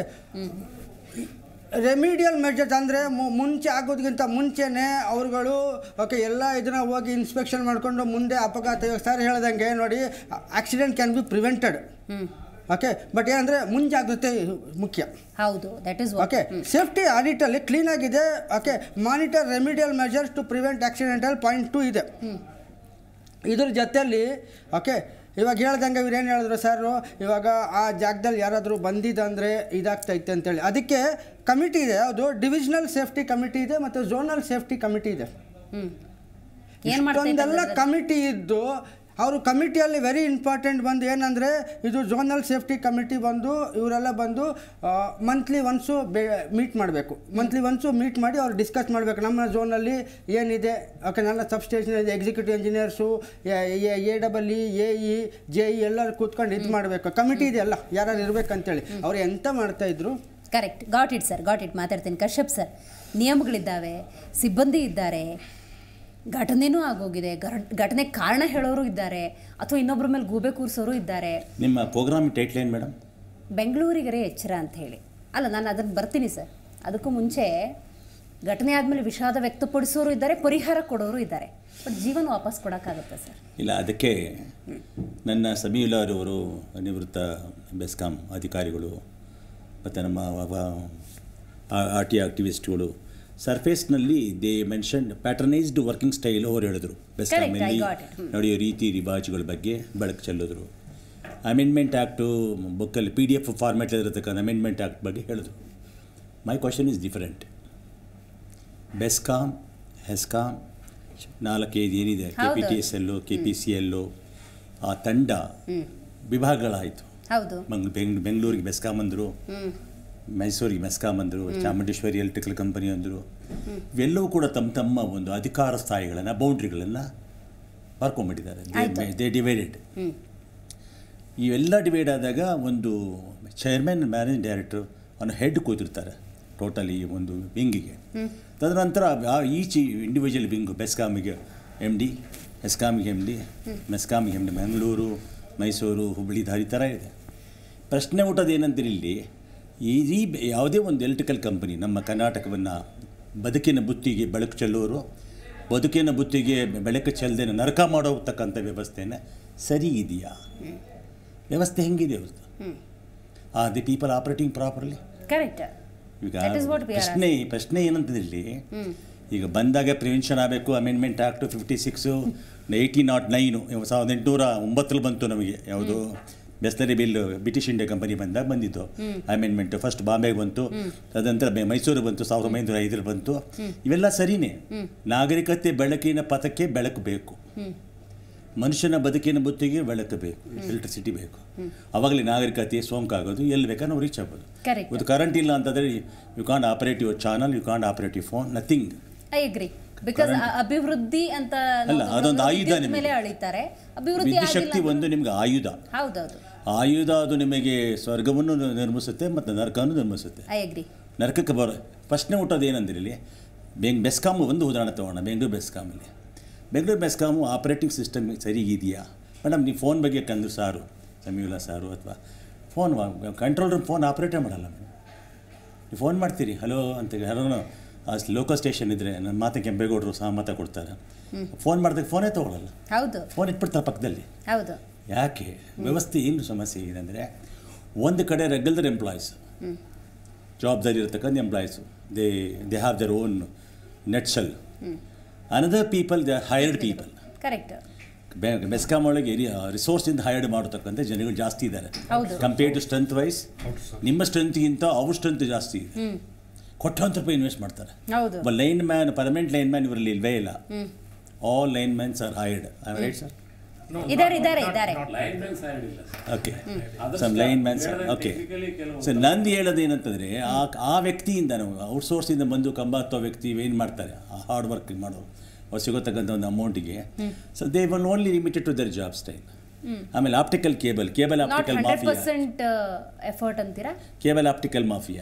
ರೆಮಿಡಿಯಲ್ ಮೆಜರ್ಸ್ ಅಂದರೆ ಮುಂಚೆ ಆಗೋದಕ್ಕಿಂತ ಮುಂಚೆನೇ ಅವ್ರುಗಳು ಓಕೆ ಎಲ್ಲ ಇದನ್ನ ಹೋಗಿ ಇನ್ಸ್ಪೆಕ್ಷನ್ ಮಾಡಿಕೊಂಡು ಮುಂದೆ ಅಪಘಾತ ಇವಾಗ ಸರ್ ಹೇಳ್ದಂಗೆ ನೋಡಿ accident can be prevented okay but ಏನಂದರೆ ಮುಂಜಾಗ್ರತೆ ಮುಖ್ಯ ಹೌದು ದಟ್ ಇಸ್ ಓಕೆ ಸೇಫ್ಟಿ ಆಡಿಟಲ್ಲಿ ಕ್ಲೀನ್ ಆಗಿದೆ okay monitor remedial measures to prevent accidental point two ಇದೆ ಇದ್ರ ಜೊತೆಯಲ್ಲಿ ಓಕೆ ಇವಾಗ ಹೇಳ್ದಂಗೆ ಇವ್ರು ಏನು ಹೇಳಿದ್ರು ಸರ್ ಇವಾಗ ಆ ಜಾಗದಲ್ಲಿ ಯಾರಾದರೂ ಬಂದಿದ್ದಂದರೆ ಇದಾಗ್ತೈತೆ ಅಂತೇಳಿ ಅದಕ್ಕೆ ಕಮಿಟಿ ಇದೆ ಅದು ಡಿವಿಷನಲ್ ಸೇಫ್ಟಿ ಕಮಿಟಿ ಇದೆ ಮತ್ತು ಝೋನಲ್ ಸೇಫ್ಟಿ ಕಮಿಟಿ ಇದೆ ಹ್ಮ್ ಏನ್ ಮಾಡ್ತಾ ಇಷ್ಟೊಂದೆಲ್ಲ ಕಮಿಟಿ ಇದ್ದು ಅವರು ಕಮಿಟಿಯಲ್ಲಿ ವೆರಿ ಇಂಪಾರ್ಟೆಂಟ್ ಬಂದು ಏನಂದರೆ ಇದು ಝೋನಲ್ ಸೇಫ್ಟಿ ಕಮಿಟಿ ಬಂದು ಇವರೆಲ್ಲ ಬಂದು ಮಂತ್ಲಿ ಒನ್ಸು ಬೆ ಮೀಟ್ ಮಾಡಬೇಕು ಮಂತ್ಲಿ ಒನ್ಸು ಮೀಟ್ ಮಾಡಿ ಅವ್ರು ಡಿಸ್ಕಸ್ ಮಾಡಬೇಕು ನಮ್ಮ ಝೋನಲ್ಲಿ ಏನಿದೆ ಓಕೆ ನನ್ನ ಸಬ್ಸ್ಟೇಷನ್ ಇದೆ executive engineers A double E A E J E ಎಲ್ಲರೂ ಕೂತ್ಕೊಂಡು ಇದು ಮಾಡಬೇಕು ಕಮಿಟಿ ಇದೆಯಲ್ಲ ಯಾರು ಇರ್ಬೇಕಂತೇಳಿ ಅವ್ರು ಎಂತ ಮಾಡ್ತಾಯಿದ್ರು correct got it sir got it ಮಾತಾಡ್ತೀನಿ ಕಶ್ಯಪ್ ಸರ್ ನಿಯಮಗಳಿದ್ದಾವೆ ಸಿಬ್ಬಂದಿ ಇದ್ದಾರೆ ಘಟನೆನೂ ಆಗೋಗಿದೆ ಗರ್- ಘಟನೆಗೆ ಕಾರಣ ಹೇಳೋರು ಇದ್ದಾರೆ ಅಥವಾ ಇನ್ನೊಬ್ಬರ ಮೇಲೆ ಗೂಬೆ ಕೂರಿಸೋರು ಇದ್ದಾರೆ ನಿಮ್ಮ ಪ್ರೋಗ್ರಾಮ್ ಟೈಟ್ಲ್ ಏನು ಮೇಡಮ್ ಬೆಂಗಳೂರಿಗರೇ ಎಚ್ಚರ ಅಂತ ಹೇಳಿ ಅಲ್ಲ ನಾನು ಅದನ್ನು ಬರ್ತೀನಿ ಸರ್ ಅದಕ್ಕೂ ಮುಂಚೆ ಘಟನೆ ಆದಮೇಲೆ ವಿಷಾದ ವ್ಯಕ್ತಪಡಿಸೋರು ಇದ್ದಾರೆ ಪರಿಹಾರ ಕೊಡೋರು ಇದ್ದಾರೆ ಬಟ್ ಜೀವನ ವಾಪಸ್ ಕೊಡೋಕ್ಕಾಗುತ್ತೆ ಸರ್ ಇಲ್ಲ ಅದಕ್ಕೆ ನನ್ನ ಸಮೀಲಾರವರು ನಿವೃತ್ತ ಬೆಸ್ಕಾಂ ಅಧಿಕಾರಿಗಳು ಮತ್ತು ನಮ್ಮ ಆರ್ ಟಿ ಆಕ್ಟಿವಿಸ್ಟ್ಗಳು ಸರ್ಫೇಸ್ನಲ್ಲಿ they mention patternised working style ಅವರು ಹೇಳಿದ್ರು ಬೆಸ್ಕಾಮಲ್ಲಿ I got it. ಹ್ಮ್. ನಡೆಯೋ ರೀತಿ ರಿವಾಜುಗಳ ಬಗ್ಗೆ ಬೆಳಕು ಚೆಲ್ಲಿದ್ರು ಅಮೆಂಡ್ಮೆಂಟ್ ಆ್ಯಕ್ಟು ಬುಕ್ಕಲ್ಲಿ ಪಿ ಡಿ ಎಫ್ ಫಾರ್ಮ್ಯಾಟಲ್ಲಿರತಕ್ಕಂಥ ಅಮೆಂಡ್ಮೆಂಟ್ ಆ್ಯಕ್ಟ್ ಬಗ್ಗೆ ಹೇಳಿದ್ರು my question is different BESCOM HESCOM ನಾಲ್ಕೈದು ಏನಿದೆ K P T S L K P C L ಆ ತಂಡ ವಿಭಾಗಗಳಾಯಿತು ಹೌದು ಮಂಗ್ ಬೆಂಗ್ ಬೆಂಗಳೂರಿಗೆ ಬೆಸ್ಕಾಮ್ ಅಂದರು ಮೈಸೂರಿಗೆ ಮೆಸ್ಕಾಮ್ ಅಂದರು ಚಾಮುಂಡೇಶ್ವರಿ ಎಲೆಕ್ಟ್ರಿಕಲ್ ಕಂಪನಿ ಅಂದರು ಇವೆಲ್ಲವೂ ಕೂಡ ತಮ್ಮ ತಮ್ಮ ಒಂದು ಅಧಿಕಾರ ಸ್ಥಾಯಿಗಳನ್ನು ಬೌಂಡ್ರಿಗಳನ್ನು ಬರ್ಕೊಂಡ್ಬಿಟ್ಟಿದ್ದಾರೆ ದೇ ಡಿವೈಡೆಡ್ ಇವೆಲ್ಲ ಡಿವೈಡ್ ಆದಾಗ ಒಂದು ಚೇರ್ಮನ್ ಮ್ಯಾನೇಜಿಂಗ್ ಡೈರೆಕ್ಟರ್ ಅವನು ಹೆಡ್ ಕೂತಿರ್ತಾರೆ ಟೋಟಲಿ ಒಂದು ವಿಂಗಿಗೆ ತದನಂತರ ಆ ಈಚ್ ಇಂಡಿವಿಜುವಲ್ ವಿಂಗು ಬೆಸ್ಕಾಮಿಗೆ ಎಮ್ ಡಿ ಎಸ್ಕಾಮಿಗೆ ಎಮ್ ಡಿ ಮೆಸ್ಕಾಮಿಗೆ ಎಮ್ ಡಿ ಬೆಂಗಳೂರು ಮೈಸೂರು ಹುಬ್ಬಳ್ಳಿ ಧಾರಿ ಥರ ಇದೆ ಪ್ರಶ್ನೆ ಹುಟ್ಟೋದು ಏನಂತೀರಿ ಇಲ್ಲಿ ಈ ಬೆ- ಯಾವುದೇ ಒಂದು ಎಲೆಕ್ಟ್ರಿಕಲ್ ಕಂಪನಿ ನಮ್ಮ ಕರ್ನಾಟಕವನ್ನು ಬದುಕಿನ ಬುತ್ತಿಗೆ ಬೆಳಕು ಚೆಲ್ಲೋರು ಬದುಕಿನ ಬುತ್ತಿಗೆ ಬೆಳಕು ಚೆಲ್ಲದೆ ನರಕ ಮಾಡೋತಕ್ಕಂಥ ವ್ಯವಸ್ಥೆನ ಸರಿ ಇದೆಯಾ ವ್ಯವಸ್ಥೆ ಹೆಂಗಿದೆ ಅವ್ರದ್ದು are the people operating properly correct ಈಗ That is what we are ಪ್ರಶ್ನೆ ಪ್ರಶ್ನೆ ಏನಂತಂದ್ರೆ ಇಲ್ಲಿ ಈಗ ಬಂದಾಗ ಪ್ರಿವೆನ್ಷನ್ ಆಗಬೇಕು amendment act fifty six eighteen naught nine ಸಾವಿರದ ಎಂಟುನೂರ ಒಂಬತ್ತರಲ್ಲಿ ಬಂತು ನಮಗೆ ಯಾವುದು ಬೆಸ್ಲರಿ ಬಿಲ್ ಬ್ರಿಟಿಷ್ ಇಂಡಿಯಾ ಕಂಪನಿ ಬಂದಾಗ ಬಂದಿತ್ತು ಅಮೆಂಡ್ಮೆಂಟ್ ಫಸ್ಟ್ ಬಾಂಬೆಗೆ ಬಂತು ತದನಂತರ ಬೆ- ಮೈಸೂರು ಬಂತು ಸಾವಿರದ ಒಂಬೈನೂರ ಐದರಲ್ಲಿ ಬಂತು ಇವೆಲ್ಲ ಸರಿನೇ ನಾಗರಿಕತೆ ಬೆಳಕಿನ ಪಥಕ್ಕೆ ಬೆಳಕು ಬೇಕು ಮನುಷ್ಯನ ಬದುಕಿನ ಬುತ್ತಿಗೆ ಬೆಳಕು ಬೇಕು ಎಲೆಕ್ಟ್ರಿಸಿಟಿ ಬೇಕು ಅವಾಗಲೇ ನಾಗರಿಕತೆ ಸೋಂಕಾಗೋದು ಎಲ್ಲಿ ಬೇಕಾದ್ರೆ ನಾವು ರೀಚ್ ಆಗ್ಬೋದು Correct. ಇವತ್ತು ಕರೆಂಟ್ ಇಲ್ಲ ಅಂತಂದರೆ you can't operate your channel you can't operate your phone nothing I agree because ಅಭಿವೃದ್ಧಿ ಅಂತ ನಾವು ಅಲ್ಲ, ಅದೊಂದು ಅಭಿವೃದ್ಧಿ ಆಯುಧ ಮೇಲೆ ನಿಮಗೆ. ಅಳಿತಾರೆ ಅಭಿವೃದ್ಧಿ ವಿದ್ಯುತ್ ಆಗಿಲ್ಲ ಶಕ್ತಿ ಒಂದು ನಿಮ್ಗೆ ಆಯುಧ ಹೌದೌದು ಆಯುಧ ಅದು ನಿಮಗೆ ಸ್ವರ್ಗವನ್ನು ನಿರ್ಮಿಸುತ್ತೆ ಮತ್ತು ನರಕವನ್ನು ನಿರ್ಮಿಸುತ್ತೆ ಐ ಅಗ್ರಿ ನರಕಕ್ಕೆ ಬರೋ ಪ್ರಶ್ನೆ ಹುಟ್ಟೋದು ಏನಂದ್ರೆ ಇಲ್ಲಿ ಬೆಂಗ್ ಬೆಸ್ಕಾಮ್ ಒಂದು ಉದಾಹರಣೆ ತೊಗೋಣ ಬೆಂಗಳೂರು ಬೆಸ್ಕಾಮಲ್ಲಿ ಬೆಂಗಳೂರು ಬೆಸ್ಕಾಮು ಆಪರೇಟಿಂಗ್ ಸಿಸ್ಟಮ್ ಸರಿಗಿದೆಯಾ ಮೇಡಮ್ ನೀವು ಫೋನ್ ಬಗ್ಗೆ ಕಂದ್ರು ಸಾರು ಸಮೀವುಲ್ಲಾ ಸಾರು ಅಥವಾ ಫೋನ್ ಕಂಟ್ರೋಲ್ ರೂಮ್ ಫೋನ್ ಆಪ್ರೇಟೇ ಮಾಡಲ್ಲ ಮೇಡಮ್ ನೀವು ಫೋನ್ ಮಾಡ್ತೀರಿ ಹಲೋ ಅಂತ ಯಾರೋ ಲೋಕಲ್ ಸ್ಟೇಷನ್ ಇದ್ದರೆ ನನ್ನ ಮಾತು ಕೆಂಪೇಗೌಡರು ಸಹಮತ ಕೊಡ್ತಾರೆ ಫೋನ್ ಮಾಡಿದಾಗ ಫೋನೇ ತೊಗೊಳಲ್ಲ ಹೌದು ಫೋನ್ ಇಟ್ಬಿಡ್ತಾರೆ ಪಕ್ಕದಲ್ಲಿ ಹೌದು ಯಾಕೆ ವ್ಯವಸ್ಥೆ ಏನು ಸಮಸ್ಯೆ ಇದೆ ಅಂದರೆ ಒಂದು ಕಡೆ ರೆಗ್ಯುಲರ್ ಎಂಪ್ಲಾಯೀಸ್ ಜವಾಬ್ದಾರಿ ಇರತಕ್ಕಂಥ employees they they have their own net shell another people they are hired people correct BESCOM ಒಳಗೆ ರಿಸೋರ್ಸಿಂದ ಹೈರ್ಡ್ ಮಾಡತಕ್ಕಂಥ ಜನಗಳು ಜಾಸ್ತಿ ಇದ್ದಾರೆ ಹೌದು. ಕಂಪೇರ್ಡ್ ಟು ಸ್ಟ್ರೆಂತ್ ವೈಸ್ ನಿಮ್ಮ ಸ್ಟ್ರೆಂತ್ಗಿಂತ ಅವ್ರ ಸ್ಟ್ರೆಂತ್ ಜಾಸ್ತಿ ಇದೆ ಕೊಟ್ಟಂತ ರೂಪಾಯಿ ಇನ್ವೆಸ್ಟ್ ಮಾಡ್ತಾರೆ ಹೌದು ಒಬ್ಬ line man permanent line man ಇವರಲ್ಲಿ ಇಲ್ವೇ ಇಲ್ಲ all line mans are hired right sir ಇದಾರೆ ಇದಾರೆ ಇದಾರೆ okay some line mans okay so ನಂದು ಹೇಳೋದು ಏನಂತಂದರೆ ಆ ಆ ವ್ಯಕ್ತಿಯಿಂದ ನಾವು ಔಟ್ಸೋರ್ಸಿಂದ ಬಂದು ಕಂಬ ಹತ್ತೋ ವ್ಯಕ್ತಿ ಏನು ಮಾಡ್ತಾರೆ ಆ ಹಾರ್ಡ್ ವರ್ಕ್ ಮಾಡೋರು ಅವ್ರು ಸಿಗೋತಕ್ಕಂಥ ಒಂದು ಅಮೌಂಟಿಗೆ so they one only limited to their job style ಆಮೇಲೆ optical cable cable not optical hundred mafia percent effort ಅಂತೀರಾ ಕೇಬಲ್ ಆಪ್ಟಿಕಲ್ ಮಾಫಿಯಾ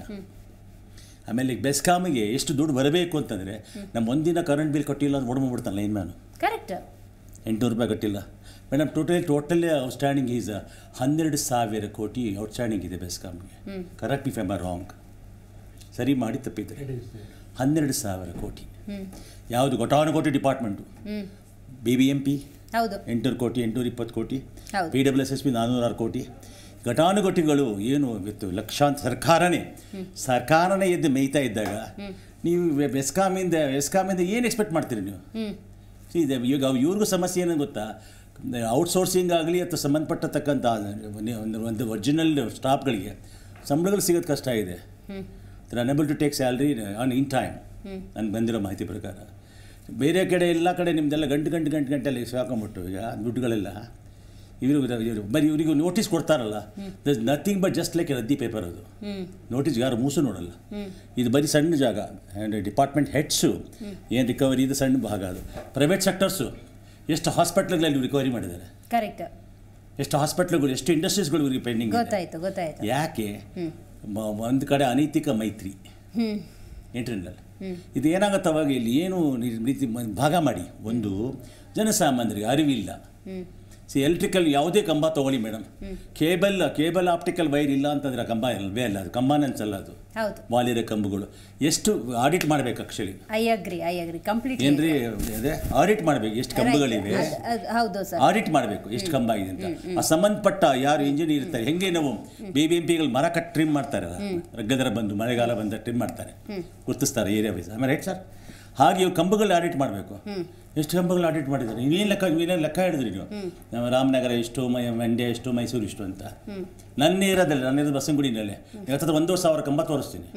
ಆಮೇಲೆ ಈಗ ಬೆಸ್ಕಾಮಿಗೆ ಎಷ್ಟು ದುಡ್ಡು ಬರಬೇಕು ಅಂತಂದರೆ ನಮ್ಮ ಒಂದಿನ ಕರೆಂಟ್ ಬಿಲ್ ಕೊಟ್ಟಿಲ್ಲ ಅಂತ ಓಡ್ಕೊಂಡ್ಬಿಡ್ತಾನೆ ಲೈನ್ ಮ್ಯಾನು ಕರೆಕ್ಟ್ ಎಂಟುನೂರು ರೂಪಾಯಿ ಕಟ್ಟಿಲ್ಲ madam total totally outstanding is ಹನ್ನೆರಡು ಸಾವಿರ ಕೋಟಿ ಔಟ್ಸ್ಟ್ಯಾಂಡಿಂಗ್ ಇದೆ ಬೆಸ್ಕಾಮ್ಗೆ correct if M R wrong ಸರಿ ಮಾಡಿ ತಪ್ಪಿದ್ರೆ ಹನ್ನೆರಡು ಸಾವಿರ ಕೋಟಿ ಯಾವುದು ಘಟಾನುಕೋಟಿ department B B M P ಹೌದು ಎಂಟುನೂರು ಕೋಟಿ ಎಂಟುನೂರ ಇಪ್ಪತ್ತು ಕೋಟಿ ಹೌದು. P W S S P ನಾನ್ನೂರಾರು ಕೋಟಿ ಘಟಾನುಘಟಿಗಳು ಏನು ಇವತ್ತು ಲಕ್ಷಾಂತರ ಸರ್ಕಾರನೇ ಸರ್ಕಾರನೇ ಎದ್ದು ಮೇಯ್ತಾ ಇದ್ದಾಗ ನೀವು ವೆ- ಬೆಸ್ಕಾಮಿಂದ ಬೆಸ್ಕಾಮಿಂದ ಏನು ಎಕ್ಸ್ಪೆಕ್ಟ್ ಮಾಡ್ತೀರಿ ನೀವು ಇದೆ ಈಗ ಅವ್- ಇವ್ರಿಗೂ ಸಮಸ್ಯೆ ಏನಂತ ಗೊತ್ತಾ ಔಟ್ಸೋರ್ಸಿಂಗ್ ಆಗಲಿ ಅಥವಾ ಸಂಬಂಧಪಟ್ಟತಕ್ಕಂಥ ಒಂದು ಒಂದು ಒರಿಜಿನಲ್ ಸ್ಟಾಫ್ಗಳಿಗೆ ಸಂಬಳಗಳು ಸಿಗೋದು ಕಷ್ಟ ಇದೆ unable to take salary on in time ನನಗೆ ಬಂದಿರೋ ಮಾಹಿತಿ ಪ್ರಕಾರ ಬೇರೆ ಕಡೆ ಎಲ್ಲ ಕಡೆ ನಿಮ್ಮದೆಲ್ಲ ಗಂಟು ಗಂಟು ಗಂಟು ಗಂಟೆಲ್ಲಿ ಸಾಕೊಂಬಿಟ್ಟು ಈಗ ದುಡ್ಡುಗಳೆಲ್ಲ ಇವರು ಇವರು ಬರೀ ಇವರಿಗೂ ನೋಟಿಸ್ ಕೊಡ್ತಾರಲ್ಲ thus nothing but just like ರದ್ದಿ ಪೇಪರ್ ಅದು ನೋಟಿಸ್ ಯಾರು ಮೂಸು ನೋಡಲ್ಲ ಇದು ಬರೀ ಸಣ್ಣ ಜಾಗ ಆ್ಯಂಡ್ ಡಿಪಾರ್ಟ್ಮೆಂಟ್ ಹೆಡ್ಸು ಏನು ರಿಕವರಿ ಇದು ಸಣ್ಣ ಭಾಗ ಅದು ಪ್ರೈವೇಟ್ ಸೆಕ್ಟರ್ಸು ಎಷ್ಟು ಹಾಸ್ಪಿಟ್ಲ್ಗಳಲ್ಲಿ ರಿಕವರಿ ಮಾಡಿದ್ದಾರೆ ಕರೆಕ್ಟ್ ಎಷ್ಟು ಹಾಸ್ಪಿಟ್ಲ್ಗಳು ಎಷ್ಟು ಇಂಡಸ್ಟ್ರೀಸ್ಗಳು ಇವರಿಗೆ ಪೆಂಡಿಂಗ್ ಗೊತ್ತಾಯ್ತು ಗೊತ್ತಾಯ್ತು ಯಾಕೆ ಒಂದು ಕಡೆ ಅನೈತಿಕ ಮೈತ್ರಿ ಹ್ಮ್ ಇಂಟರ್ನಲ್ ಇದು ಏನಾಗುತ್ತೆ ಅವಾಗ ಇಲ್ಲಿ ಏನು ಈ ರೀತಿ ಮ- ಭಾಗ ಮಾಡಿ ಒಂದು ಜನಸಾಮಾನ್ಯರಿಗೆ ಅರಿವಿಲ್ಲ ಸಿ ಎಲೆಕ್ಟ್ರಿಕಲ್ ಯಾವುದೇ ಕಂಬ ತೊಗೊಳ್ಳಿ madam cable cable optical wire ಇಲ್ಲ ಅಂತಂದ್ರೆ ಆ ಕಂಬ ಇಲ್ವೇ ಅಲ್ಲ ಅದು ಕಂಬನೇ ಅನ್ಸಲ್ಲ ಅದು ಹೌದು ವಾಲಿರೋ ಕಂಬಗಳು ಎಷ್ಟು ಆಡಿಟ್ ಮಾಡಬೇಕು actually I agree I agree completely ಏನ್ರಿ ಅದೇ ಆಡಿಟ್ ಮಾಡಬೇಕು ಎಷ್ಟು ಕಂಬಗಳಿವೆ ಹೌದು ಸರ್ ಆಡಿಟ್ ಮಾಡಬೇಕು ಎಷ್ಟು ಕಂಬ ಆಗಿದೆ ಅಂತ ಆ ಸಂಬಂಧಪಟ್ಟ ಯಾರು ಇಂಜಿನಿಯರ್ ಇರ್ತಾರೆ ಹೆಂಗೆ ನಾವು ಬಿ ಬಿ ಎಂ ಪಿಗಳು ಮರ ಕಟ್ ಟ್ರಿಮ್ ಮಾಡ್ತಾರೆ ರಗ್ಗದರ ಬಂದು ಮಳೆಗಾಲ ಬಂದ ಟ್ರಿಮ್ ಮಾಡ್ತಾರೆ ಗುರ್ತಿಸ್ತಾರೆ ಏರಿಯಾ ವೈಸ್ ಆಮೇಲೆ ರೈಟ್ ಸರ್ ಹಾಗೆ ಇವು ಕಂಬಗಳು ಆಡಿಟ್ ಮಾಡಬೇಕು ಎಷ್ಟು ಕಂಬಗಳು ಆಡಿಟ್ ಮಾಡಿದ್ದಾರೆ ನೀವೇನು ಲೆಕ್ಕ ನೀವೇನು ಲೆಕ್ಕ ಹಿಡಿದ್ರಿ ನೀವು ನಮ್ಮ ರಾಮನಗರ ಎಷ್ಟು ಮೈ ಮಂಡ್ಯ ಎಷ್ಟು ಮೈಸೂರು ಇಷ್ಟು ಅಂತ ನನ್ನ ಇರೋದಲ್ಲ ನನ್ನ ಇರೋದು ಬಸವನಗುಡಿನಲ್ಲೇ ಇವತ್ತು ಒಂದೂವರೆ ಸಾವಿರ ಕಂಬ ತೋರಿಸ್ತೀನಿ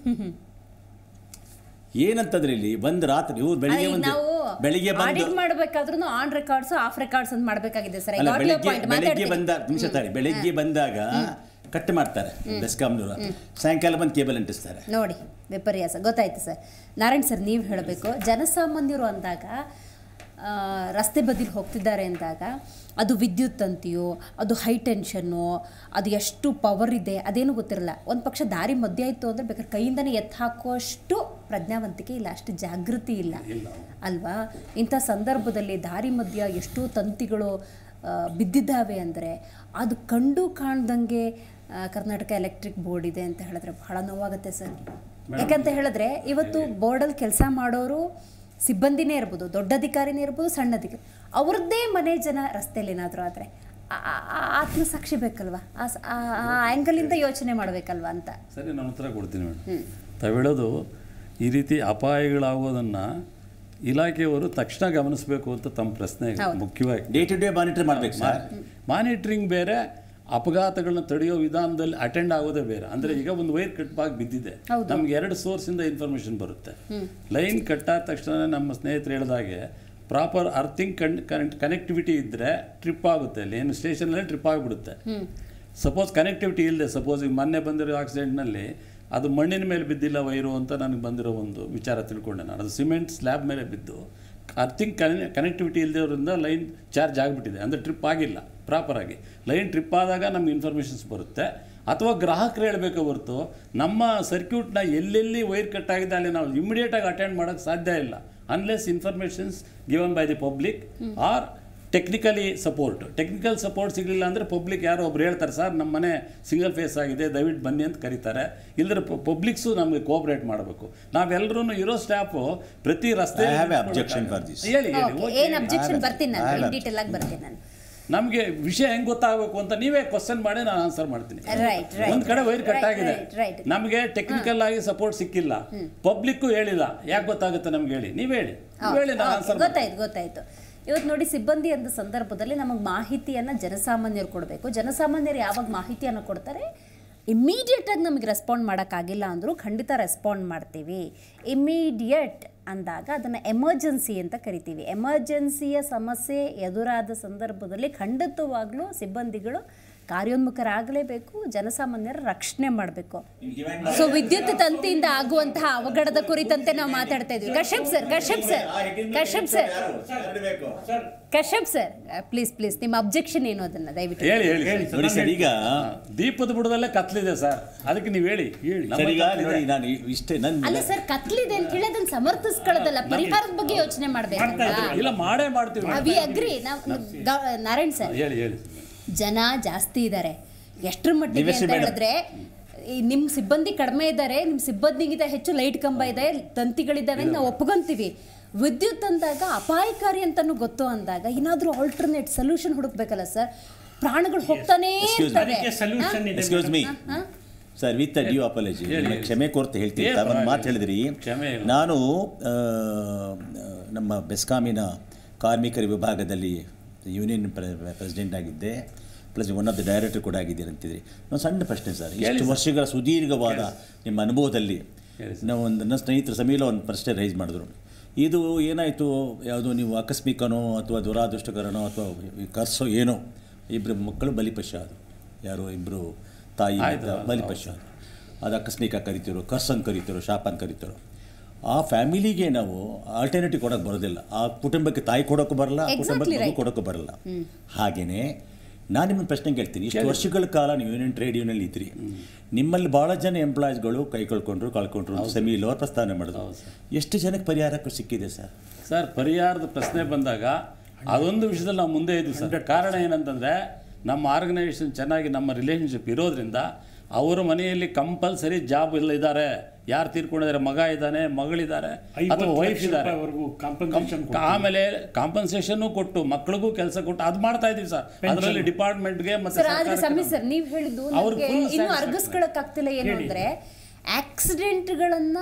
ಏನಂತಂದ್ರೆ ಇಲ್ಲಿ ಬಂದು ರಾತ್ರಿ ಇವ್ರು ಬೆಳಿಗ್ಗೆ ಈಗ ಒಂದು ನಾವು ಬೆಳಿಗ್ಗೆ ಬಂದು ಆಡಿಟ್ ಮಾಡ್ಬೇಕಾದ್ರೂ ಆನ್ ರೆಕಾರ್ಡ್ಸ್ ಆಫ್ ರೆಕಾರ್ಡ್ಸ್ ಅಂತ ಮಾಡ್ಬೇಕಾಗಿದೆ ಸರ್ ಅಲ್ಲ ಗಾಟ್ ಬೆಳಿಗ್ಗೆ ಪಾಯಿಂಟ್ ಬೆಳಿಗ್ಗೆ ಮಾತಾಡ್ತೀನಿ ಬಂದಾಗ ನಿಮಿಷ ತಾಳಿ ಬೆಳಿಗ್ಗೆ ಬಂದಾಗ ಕಟ್ ಮಾಡ್ತಾರೆ ಬೆಸ್ಕಾಂನವರು ಸಾಯಂಕಾಲ ಬಂದು ಕೇಬಲ್ ಅಂಟಿಸ್ತಾರೆ ನೋಡಿ ವಿಪರ್ಯಾಸ ಗೊತ್ತಾಯ್ತು ಸರ್ ನಾರಾಯಣ್ ಸರ್ ನೀವು ಹೇಳಬೇಕು ಜನಸಾಮಾನ್ಯರು ಅಂದಾಗ ಆ, ರಸ್ತೆ ಬದಿಲಿ ಹೋಗ್ತಿದ್ದಾರೆ ಅಂದಾಗ ಅದು ವಿದ್ಯುತ್ ತಂತಿಯೋ ಅದು ಹೈ ಟೆನ್ಷನ್ನು ಅದು ಎಷ್ಟು ಪವರ್ ಇದೆ ಅದೇನು ಗೊತ್ತಿರಲ್ಲ ಒಂದು ಪಕ್ಷ ದಾರಿ ಮಧ್ಯೆ ಆಯಿತು ಅಂದರೆ ಬೇಕಾದ್ರೆ ಕೈಯಿಂದನೇ ಎತ್ತು ಹಾಕುವಷ್ಟು ಪ್ರಜ್ಞಾವಂತಿಕೆ ಇಲ್ಲ ಅಷ್ಟು ಜಾಗೃತಿ ಇಲ್ಲ ಅಲ್ವಾ ಇಂಥ ಸಂದರ್ಭದಲ್ಲಿ ದಾರಿ ಮಧ್ಯ ಎಷ್ಟೋ ತಂತಿಗಳು ಆ, ಬಿದ್ದಿದ್ದಾವೆ ಅಂದರೆ ಅದು ಕಂಡು ಕಾಣ್ದಂಗೆ ಆ, ಕರ್ನಾಟಕ ಎಲೆಕ್ಟ್ರಿಕ್ ಬೋರ್ಡ್ ಇದೆ ಅಂತ ಹೇಳಿದ್ರೆ ಬಹಳ ನೋವಾಗುತ್ತೆ ಸರ್ ಯಾಕಂತ ಹೇಳಿದ್ರೆ ಇವತ್ತು ಬೋರ್ಡಲ್ಲಿ ಕೆಲಸ ಮಾಡೋರು ಸಿಬ್ಬಂದಿನೇ ಇರ್ಬೋದು ದೊಡ್ಡ ಅಧಿಕಾರಿನೇ ಇರ್ಬೋದು ಸಣ್ಣ ಅಧಿಕಾರಿ ಅವ್ರದ್ದೇ ಮನೆ ಜನ ರಸ್ತೆಯಲ್ಲಿ ಏನಾದರೂ ಆದರೆ ಆತ್ಮಸಾಕ್ಷಿ ಬೇಕಲ್ವಾ ಆ ಸ- ಆ ಆ್ಯಂಗಲಿಂದ ಯೋಚನೆ ಮಾಡಬೇಕಲ್ವಾ ಅಂತ ಸರಿ ನಾನು ಉತ್ತರ ಕೊಡ್ತೀನಿ ಮೇಡಮ್ ತಾವು ಹೇಳೋದು ಈ ರೀತಿ ಅಪಾಯಗಳಾಗೋದನ್ನು ಇಲಾಖೆಯವರು ತಕ್ಷಣ ಗಮನಿಸಬೇಕು ಅಂತ ತಮ್ಮ ಪ್ರಶ್ನೆ ಮುಖ್ಯವಾಗಿ ಡೇ ಟು ಡೇ ಮಾನಿಟರ್ ಮಾಡ್ಬೇಕು ಸರ್ ಮಾನಿಟ್ರಿಂಗ್ ಬೇರೆ ಅಪಘಾತಗಳನ್ನ ತಡೆಯೋ ವಿಧಾನದಲ್ಲಿ ಅಟೆಂಡ್ ಆಗೋದೇ ಬೇರೆ ಅಂದರೆ ಈಗ ಒಂದು ವೈರ್ ಕಟ್ಟಾಗಿ ಬಿದ್ದಿದೆ ನಮ್ಗೆ ಎರಡು ಸೋರ್ಸಿಂದ ಇನ್ಫಾರ್ಮೇಷನ್ ಬರುತ್ತೆ ಲೈನ್ ಕಟ್ಟಾದ ತಕ್ಷಣ ನಮ್ಮ ಸ್ನೇಹಿತರು ಹೇಳಿದಾಗೆ ಪ್ರಾಪರ್ ಅರ್ಥಿಂಗ್ ಕನ್ ಕನೆಕ್ಟ್ ಕನೆಕ್ಟಿವಿಟಿ ಇದ್ದರೆ ಟ್ರಿಪ್ ಆಗುತ್ತೆ ಅಲ್ಲಿ ಏನು ಸ್ಟೇಷನಲ್ಲಿ ಟ್ರಿಪ್ ಆಗಿಬಿಡುತ್ತೆ ಸಪೋಸ್ ಕನೆಕ್ಟಿವಿಟಿ ಇಲ್ಲದೆ ಸಪೋಸ್ ಈಗ ಮೊನ್ನೆ ಬಂದಿರೋ ಆಕ್ಸಿಡೆಂಟ್ನಲ್ಲಿ ಅದು ಮಣ್ಣಿನ ಮೇಲೆ ಬಿದ್ದಿಲ್ಲ ವೈರು ಅಂತ ನನಗೆ ಬಂದಿರೋ ಒಂದು ವಿಚಾರ ತಿಳ್ಕೊಂಡೆ ನಾನು ಅದು ಸಿಮೆಂಟ್ ಸ್ಲ್ಯಾಬ್ ಮೇಲೆ ಬಿದ್ದು ಅರ್ಥಿಂಗ್ ಕನೆ ಕನೆಕ್ಟಿವಿಟಿ ಇಲ್ಲದಿರೋದ್ರಿಂದ ಲೈನ್ ಚಾರ್ಜ್ ಆಗಿಬಿಟ್ಟಿದೆ ಅಂದರೆ ಟ್ರಿಪ್ ಆಗಿಲ್ಲ ಪ್ರಾಪರಾಗಿ ಲೈನ್ ಟ್ರಿಪ್ ಆದಾಗ ನಮ್ಗೆ ಇನ್ಫಾರ್ಮೇಷನ್ಸ್ ಬರುತ್ತೆ ಅಥವಾ ಗ್ರಾಹಕರು ಹೇಳಬೇಕು ಹೊರತು ನಮ್ಮ ಸರ್ಕ್ಯೂಟ್ನ ಎಲ್ಲೆಲ್ಲಿ ವೈರ್ ಕಟ್ ಆಗಿದೆ ಅಲ್ಲಿ ನಾವು ಇಮಿಡಿಯೇಟಾಗಿ ಅಟೆಂಡ್ ಮಾಡೋಕ್ಕೆ ಸಾಧ್ಯ ಇಲ್ಲ unless informations given by the public or technically support technical support ಸಿಗಲಿಲ್ಲ ಅಂದರೆ ಪಬ್ಲಿಕ್ ಯಾರೋ ಒಬ್ರು ಹೇಳ್ತಾರೆ ಸರ್ ನಮ್ಮ ಮನೆ ಸಿಂಗಲ್ ಫೇಸ್ ಆಗಿದೆ ದಯವಿಟ್ಟು ಬನ್ನಿ ಅಂತ ಕರೀತಾರೆ ಇಲ್ಲದ್ರೆ ಪಬ್ಲಿಕ್ಸು ನಮಗೆ ಕೋಆಪ್ರೇಟ್ ಮಾಡಬೇಕು ನಾವೆಲ್ಲರೂ ಇರೋ ಸ್ಟಾಫು ಪ್ರತಿ ರಸ್ತೆ I have a objection for this ಹೇಳಿ ಹೇಳಿ ಓಕೆ ಏನು ಅಬ್ಜೆಕ್ಷನ್ ಬರ್ತೀನಿ ನಾನು ಇನ್ ಡೀಟೇಲ್ ಆಗಿ ಬರ್ತೀನಿ ನಾನು ನಮಗೆ ವಿಷಯ ಹೆಂಗ್ ಗೊತ್ತಾಗಬೇಕು ಅಂತ ನೀವೇ ಕ್ವಶನ್ ಮಾಡಿ ನಾನು ಆನ್ಸರ್ ಮಾಡ್ತೀನಿ Right, right. ಒಂದ್ ಕಡೆ ವೈರ್ ಕಟ್ Right, ಆಗಿದೆ right, right. ನಮಗೆ ಟೆಕ್ನಿಕಲ್ ಆಗಿ ಸಪೋರ್ಟ್ ಸಿಕ್ಕಿಲ್ಲ ಪಬ್ಲಿಕ್ಕು ಹೇಳಿಲ್ಲ ಯಾಕೆ ಗೊತ್ತಾಗುತ್ತೆ ನಮ್ಗೆ ಹೇಳಿ ನೀವ್ ಹೇಳಿ ನೀವ್ ಹೇಳಿ ನಾನು ಆನ್ಸರ್ ಗೊತ್ತಾಯ್ತು ಗೊತ್ತಾಯ್ತು ಇವತ್ತು ನೋಡಿ ಸಿಬ್ಬಂದಿ ಅಂದ ಸಂದರ್ಭದಲ್ಲಿ ನಮಗೆ ಮಾಹಿತಿಯನ್ನು ಜನಸಾಮಾನ್ಯರು ಕೊಡಬೇಕು ಜನಸಾಮಾನ್ಯರು ಯಾವಾಗ ಮಾಹಿತಿಯನ್ನು ಕೊಡ್ತಾರೆ ಇಮ್ಮಿಡಿಯೇಟ್ ಆಗಿ ನಮಗೆ ರೆಸ್ಪಾಂಡ್ ಮಾಡೋಕ್ಕಾಗಿಲ್ಲ ಅಂದರೂ ಖಂಡಿತ ರೆಸ್ಪಾಂಡ್ ಮಾಡ್ತೀವಿ ಇಮ್ಮಿಡಿಯೇಟ್ ಅಂದಾಗ ಅದನ್ನು ಎಮರ್ಜೆನ್ಸಿ ಅಂತ ಕರಿತೀವಿ ಎಮರ್ಜೆನ್ಸಿಯ ಸಮಸ್ಯೆ ಎದುರಾದ ಸಂದರ್ಭದಲ್ಲಿ ಖಂಡಿತವಾಗ್ಲೂ ಸಿಬ್ಬಂದಿಗಳು ಕಾರ್ಯೋನ್ಮುಖರಾಗಲೇಬೇಕು ಜನಸಾಮಾನ್ಯರ ರಕ್ಷಣೆ ಮಾಡಬೇಕು ಸೊ ವಿದ್ಯುತ್ ತಂತಿಯಿಂದ ಆಗುವಂತಹ ಅವಘಡದ ಕುರಿತಂತೆ ನಾವು ಮಾತಾಡ್ತಾ ಇದ್ವಿ Kashyap sir Kashyap sir Kashyap sir Kashyap sir please please ನಿಮ್ಮ ಅಬ್ಜೆಕ್ಷನ್ ಏನು ಅದನ್ನ ದಯವಿಟ್ಟು ಹೇಳಿ ಹೇಳಿ ಹೇಳಿ ನೋಡಿ ಸರ್ ಈಗ ದೀಪದ ಬುಡದಲ್ಲೇ ಕತ್ಲಿದೆ ಸರ್ ಅದಕ್ಕೆ ನೀವು ಹೇಳಿ ನಮ್ಮ ಸರ್ ಈಗ ಕತ್ಲಿದೆ. ನೋಡಿ ನಾನು ಇಷ್ಟೇ ನನ್ನ ಅಲ್ಲ ಸರ್ ಕತ್ಲಿದೆ ಅಂತ ಹೇಳಿ ಅದನ್ನ ಸಮರ್ಥಿಸ್ಕೊಳ್ಳೋದಲ್ಲ ಪರಿಹಾರದ ಬಗ್ಗೆ ಯೋಚನೆ ಮಾಡ್ಬೇಕಲ್ವಾ ಇಲ್ಲ ಮಾಡೇ ಮಾಡ್ತೀವಿ ವಿ ಅಗ್ರಿ ನಾವು ನಾರಾಯಣ್ ಸರ್ ಹೇಳಿ ಹೇಳಿ ಜನ ಜಾಸ್ತಿ ಇದ್ದಾರೆ ಎಷ್ಟರ ಮಟ್ಟಿಗೆ ನಿವೇಶಿ ಅಂತ ಮೇಡಮ್. ಹೇಳಿದ್ರೆ ಈ ನಿಮ್ಮ ಸಿಬ್ಬಂದಿ ಕಡಿಮೆ ಇದ್ದಾರೆ ನಿಮ್ಮ ಸಿಬ್ಬಂದಿಗಿಂತ ಹೆಚ್ಚು ಲೈಟ್ ಕಂಬ ಇದೆ ತಂತಿಗಳಿದ್ದಾವೆ ಅಂತ ನಾವು ಒಪ್ಕೊಂತೀವಿ ವಿದ್ಯುತ್ ಅಂದಾಗ ಅಪಾಯಕಾರಿ ಅಂತಾನು ಗೊತ್ತು ಅಂದಾಗ ಏನಾದರೂ ಆಲ್ಟರ್ನೇಟ್ ಸೊಲ್ಯೂಷನ್ ಹುಡುಕ್ಬೇಕಲ್ಲ ಸರ್ ಪ್ರಾಣಗಳು ಹೋಗ್ತಾನೇ Excuse me. ಇರ್ತವೆ ಅದಕ್ಕೆ ಸೊಲ್ಯೂಷನ್ ಇದೆ ಎಕ್ಸ್ಕ್ಯೂಸ್ ಮೀ ಹಾ? ಸರ್ ವಿತ್ ಡ್ಯೂ ಅಪಾಲಜಿ ಹೇಳಿ. ಕ್ಷಮೆ ಕೋರ್ತು ಹೇಳ್ತೀನಿ ಏ, ತಾವು ಒಂದು ಮಾತು ಪರವಾಗಿಲ್ಲ. ಹೇಳಿದ್ರಿ ಕ್ಷಮೆ ಇಲ್ಲ. ನಾನು ಆ, ನಮ್ಮ ಬೆಸ್ಕಾಮಿನ ಕಾರ್ಮಿಕರ ವಿಭಾಗದಲ್ಲಿ ಯೂನಿಯನ್ ಪ್ರೆಸಿಡೆಂಟ್ ಆಗಿದ್ದೆ plus one of the director ಕೂಡ ಆಗಿದ್ದೀರಿ ಅಂತಿದ್ರಿ ಒಂದು ಸಣ್ಣ ಪ್ರಶ್ನೆ ಸರ್ ಇಷ್ಟು ವರ್ಷಗಳ ಸುದೀರ್ಘವಾದ ನಿಮ್ಮ ಅನುಭವದಲ್ಲಿ ನಾವು ಒಂದು ನನ್ನ ಸ್ನೇಹಿತರು ಸಮೀಲ ಒಂದು ಪ್ರಶ್ನೆ ರೈಸ್ ಮಾಡಿದ್ರು ಇದು ಏನಾಯಿತು ಯಾವುದೋ ನೀವು ಆಕಸ್ಮಿಕನೋ ಅಥವಾ ದುರಾದೃಷ್ಟಕರನೋ ಅಥವಾ ಈ ಕರ್ಸೋ ಏನೋ ಇಬ್ಬರು ಮಕ್ಕಳು ಬಲಿಪಶ ಅದು ಯಾರೋ ಇಬ್ಬರು ತಾಯಿ ಆಯ್ತು, ಮತ್ತು ಬಲಿಪಶ ಅದು ಅದು ಆಕಸ್ಮಿಕ ಕರಿತಿರೋ ಕರ್ಸಂಗ್ ಕರಿತಿರೋ ಶಾಪಂಗ್ ಕರಿತಿರೋ ಆ ಫ್ಯಾಮಿಲಿಗೆ ನಾವು ಆಲ್ಟರ್ನೇಟಿವ್ ಕೊಡೋಕೆ ಬರೋದಿಲ್ಲ ಆ ಕುಟುಂಬಕ್ಕೆ ತಾಯಿ ಕೊಡೋಕ್ಕೂ ಬರಲ್ಲ ಆ Exactly ಕುಟುಂಬಕ್ಕೆ ಮಗು right. ಕೊಡೋಕ್ಕೂ ಬರಲ್ಲ ಹಾಗೆಯೇ ನಾನು ನಿಮ್ಮ ಪ್ರಶ್ನೆ ಕೇಳ್ತೀನಿ ಇಷ್ಟು ವರ್ಷಗಳ ಕಾಲ ನೀವು ಯೂನಿಯನ್ ಟ್ರೇಡ್ ಯೂನಿಯನ್ ಇದ್ರಿ ನಿಮ್ಮಲ್ಲಿ ಭಾಳ ಜನ ಎಂಪ್ಲಾಯ್ಸ್ಗಳು ಕೈ ಕಳ್ಕೊಂಡ್ರು ಕಳ್ಕೊಂಡ್ರು ಅಂತ ಸೆಮಿಲ್ ಅವ್ರು ಪ್ರಸ್ತಾವನೆ ಮಾಡಿದ್ರು ಎಷ್ಟು ಜನಕ್ಕೆ ಪರಿಹಾರಕ್ಕೂ ಸಿಕ್ಕಿದೆ ಸರ್ ಸರ್ ಪರಿಹಾರದ ಪ್ರಶ್ನೆ ಬಂದಾಗ ಅದೊಂದು ವಿಷಯದಲ್ಲಿ ನಾವು ಮುಂದೆ ಇದ್ವಿ ಸರ್ ಕಾರಣ ಏನಂತಂದರೆ ನಮ್ಮ ಆರ್ಗನೈಸೇಷನ್ ಚೆನ್ನಾಗಿ ನಮ್ಮ ರಿಲೇಷನ್ಶಿಪ್ ಇರೋದ್ರಿಂದ ಅವರ ಮನೆಯಲ್ಲಿ ಕಂಪಲ್ಸರಿ ಜಾಬ್ ಇಲ್ಲ ಇದ್ದಾರೆ ಯಾರು ತೀರ್ಕೊಂಡಿದ್ದಾರೆ ಮಗ ಇದ್ದಾನೆ ಮಗಳಿದ್ದಾರೆ ಅಥವಾ ವೈಫ್ ಇದ್ದಾರೆ ಕಾಂಪನ್ಸೇಷನ್ ಆಮೇಲೆ ಕಾಂಪನ್ಸೇಷನ್ ಕೊಟ್ಟು ಮಕ್ಕಳಿಗೂ ಕೆಲಸ ಕೊಟ್ಟು ಅದು ಮಾಡ್ತಾ ಇದೀವಿ ಸರ್ ಅದರಲ್ಲಿ ಡಿಪಾರ್ಟ್ಮೆಂಟ್ಗೆ ಮತ್ತೆ ಸರ್ ಆದ್ರೆ ಸರ್ಕಾರಕ್ಕೆ ಸಮೀರ್ ಸರ್ ನೀವು ಹೇಳಿದ್ದು ಅವ್ರು ನಮ್ಗೆ full ಇನ್ನು satisfaction. ಅರ್ಗಿಸ್ಕೊಳಕ್ ಆಗ್ತಿಲ್ಲ ಏನು ಅಂದ್ರೆ ಆಕ್ಸಿಡೆಂಟ್ಗಳನ್ನ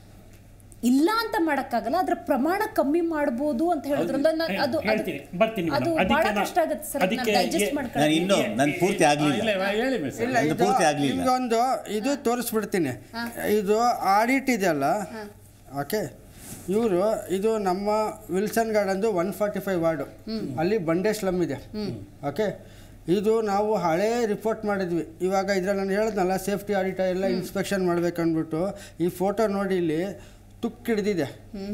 ಇಲ್ಲ ಅಂತ ಮಾಡಕ್ಕಾಗಲ್ಲ ಅದ್ರ ಪ್ರಮಾಣ ಕಮ್ಮಿ ಮಾಡ್ಬೋದು ಅಂತ ಹೇಳಿದ್ರು ಅಂದ್ರೆ ನಾನು ಅದು ಅದು- ಹೇಳ್ತೀನಿ, ಬರ್ತೀನಿ ಅದು ಮೇಡಮ್. ಬಹಳ ಅದಕ್ಕೆ ಕಷ್ಟ ಆಗುತ್ತೆ ಸರ್ ಅದಕ್ಕೆ ಡೈಜೆಸ್ಟ್ ಏ- ನಾನು ಮಾಡ್ಕೊಳ್ಳಿ ಇನ್ನೂ ನನ್ನ ಪೂರ್ತಿ ಇಲ್ಲ ಆಗಲಿಲ್ಲ ಹೇಳಿ ಮಿಸ್ ಇಲ್ಲ ಇದು ಇದು ಪೂರ್ತಿ ಆಗ್ಲಿಲ್ಲ. ನಿಮ್ಗೊಂದು ಇದು ತೋರಿಸ್ಬಿಡ್ತೀನಿ ಇದು ಆಡಿಟ್ ಇದೆಯಲ್ಲ ಓಕೆ ಇವರು ಇದು ನಮ್ಮ ವಿಲ್ಸನ್ ಗಾರ್ಡನ್ದು ಒನ್ ಫಾರ್ಟಿ ಫೈವ್ ವಾರ್ಡು ಅಲ್ಲಿ ಬಂಡೆ ಸ್ಲಮ್ ಇದೆ ಓಕೆ ಇದು ನಾವು ಹಳೇ ರಿಪೋರ್ಟ್ ಮಾಡಿದ್ವಿ ಇವಾಗ ಇದ್ರಲ್ಲಿ ನಾನು ಹೇಳಿದ್ನಲ್ಲ ಸೇಫ್ಟಿ ಆಡಿಟ ಎಲ್ಲ ಇನ್ಸ್ಪೆಕ್ಷನ್ ಮಾಡ್ಬೇಕಂದ್ಬಿಟ್ಟು ಈ ಫೋಟೋ ನೋಡಿ ಇಲ್ಲಿ ತುಕ್ಕು ಹಿಡ್ದಿದೆ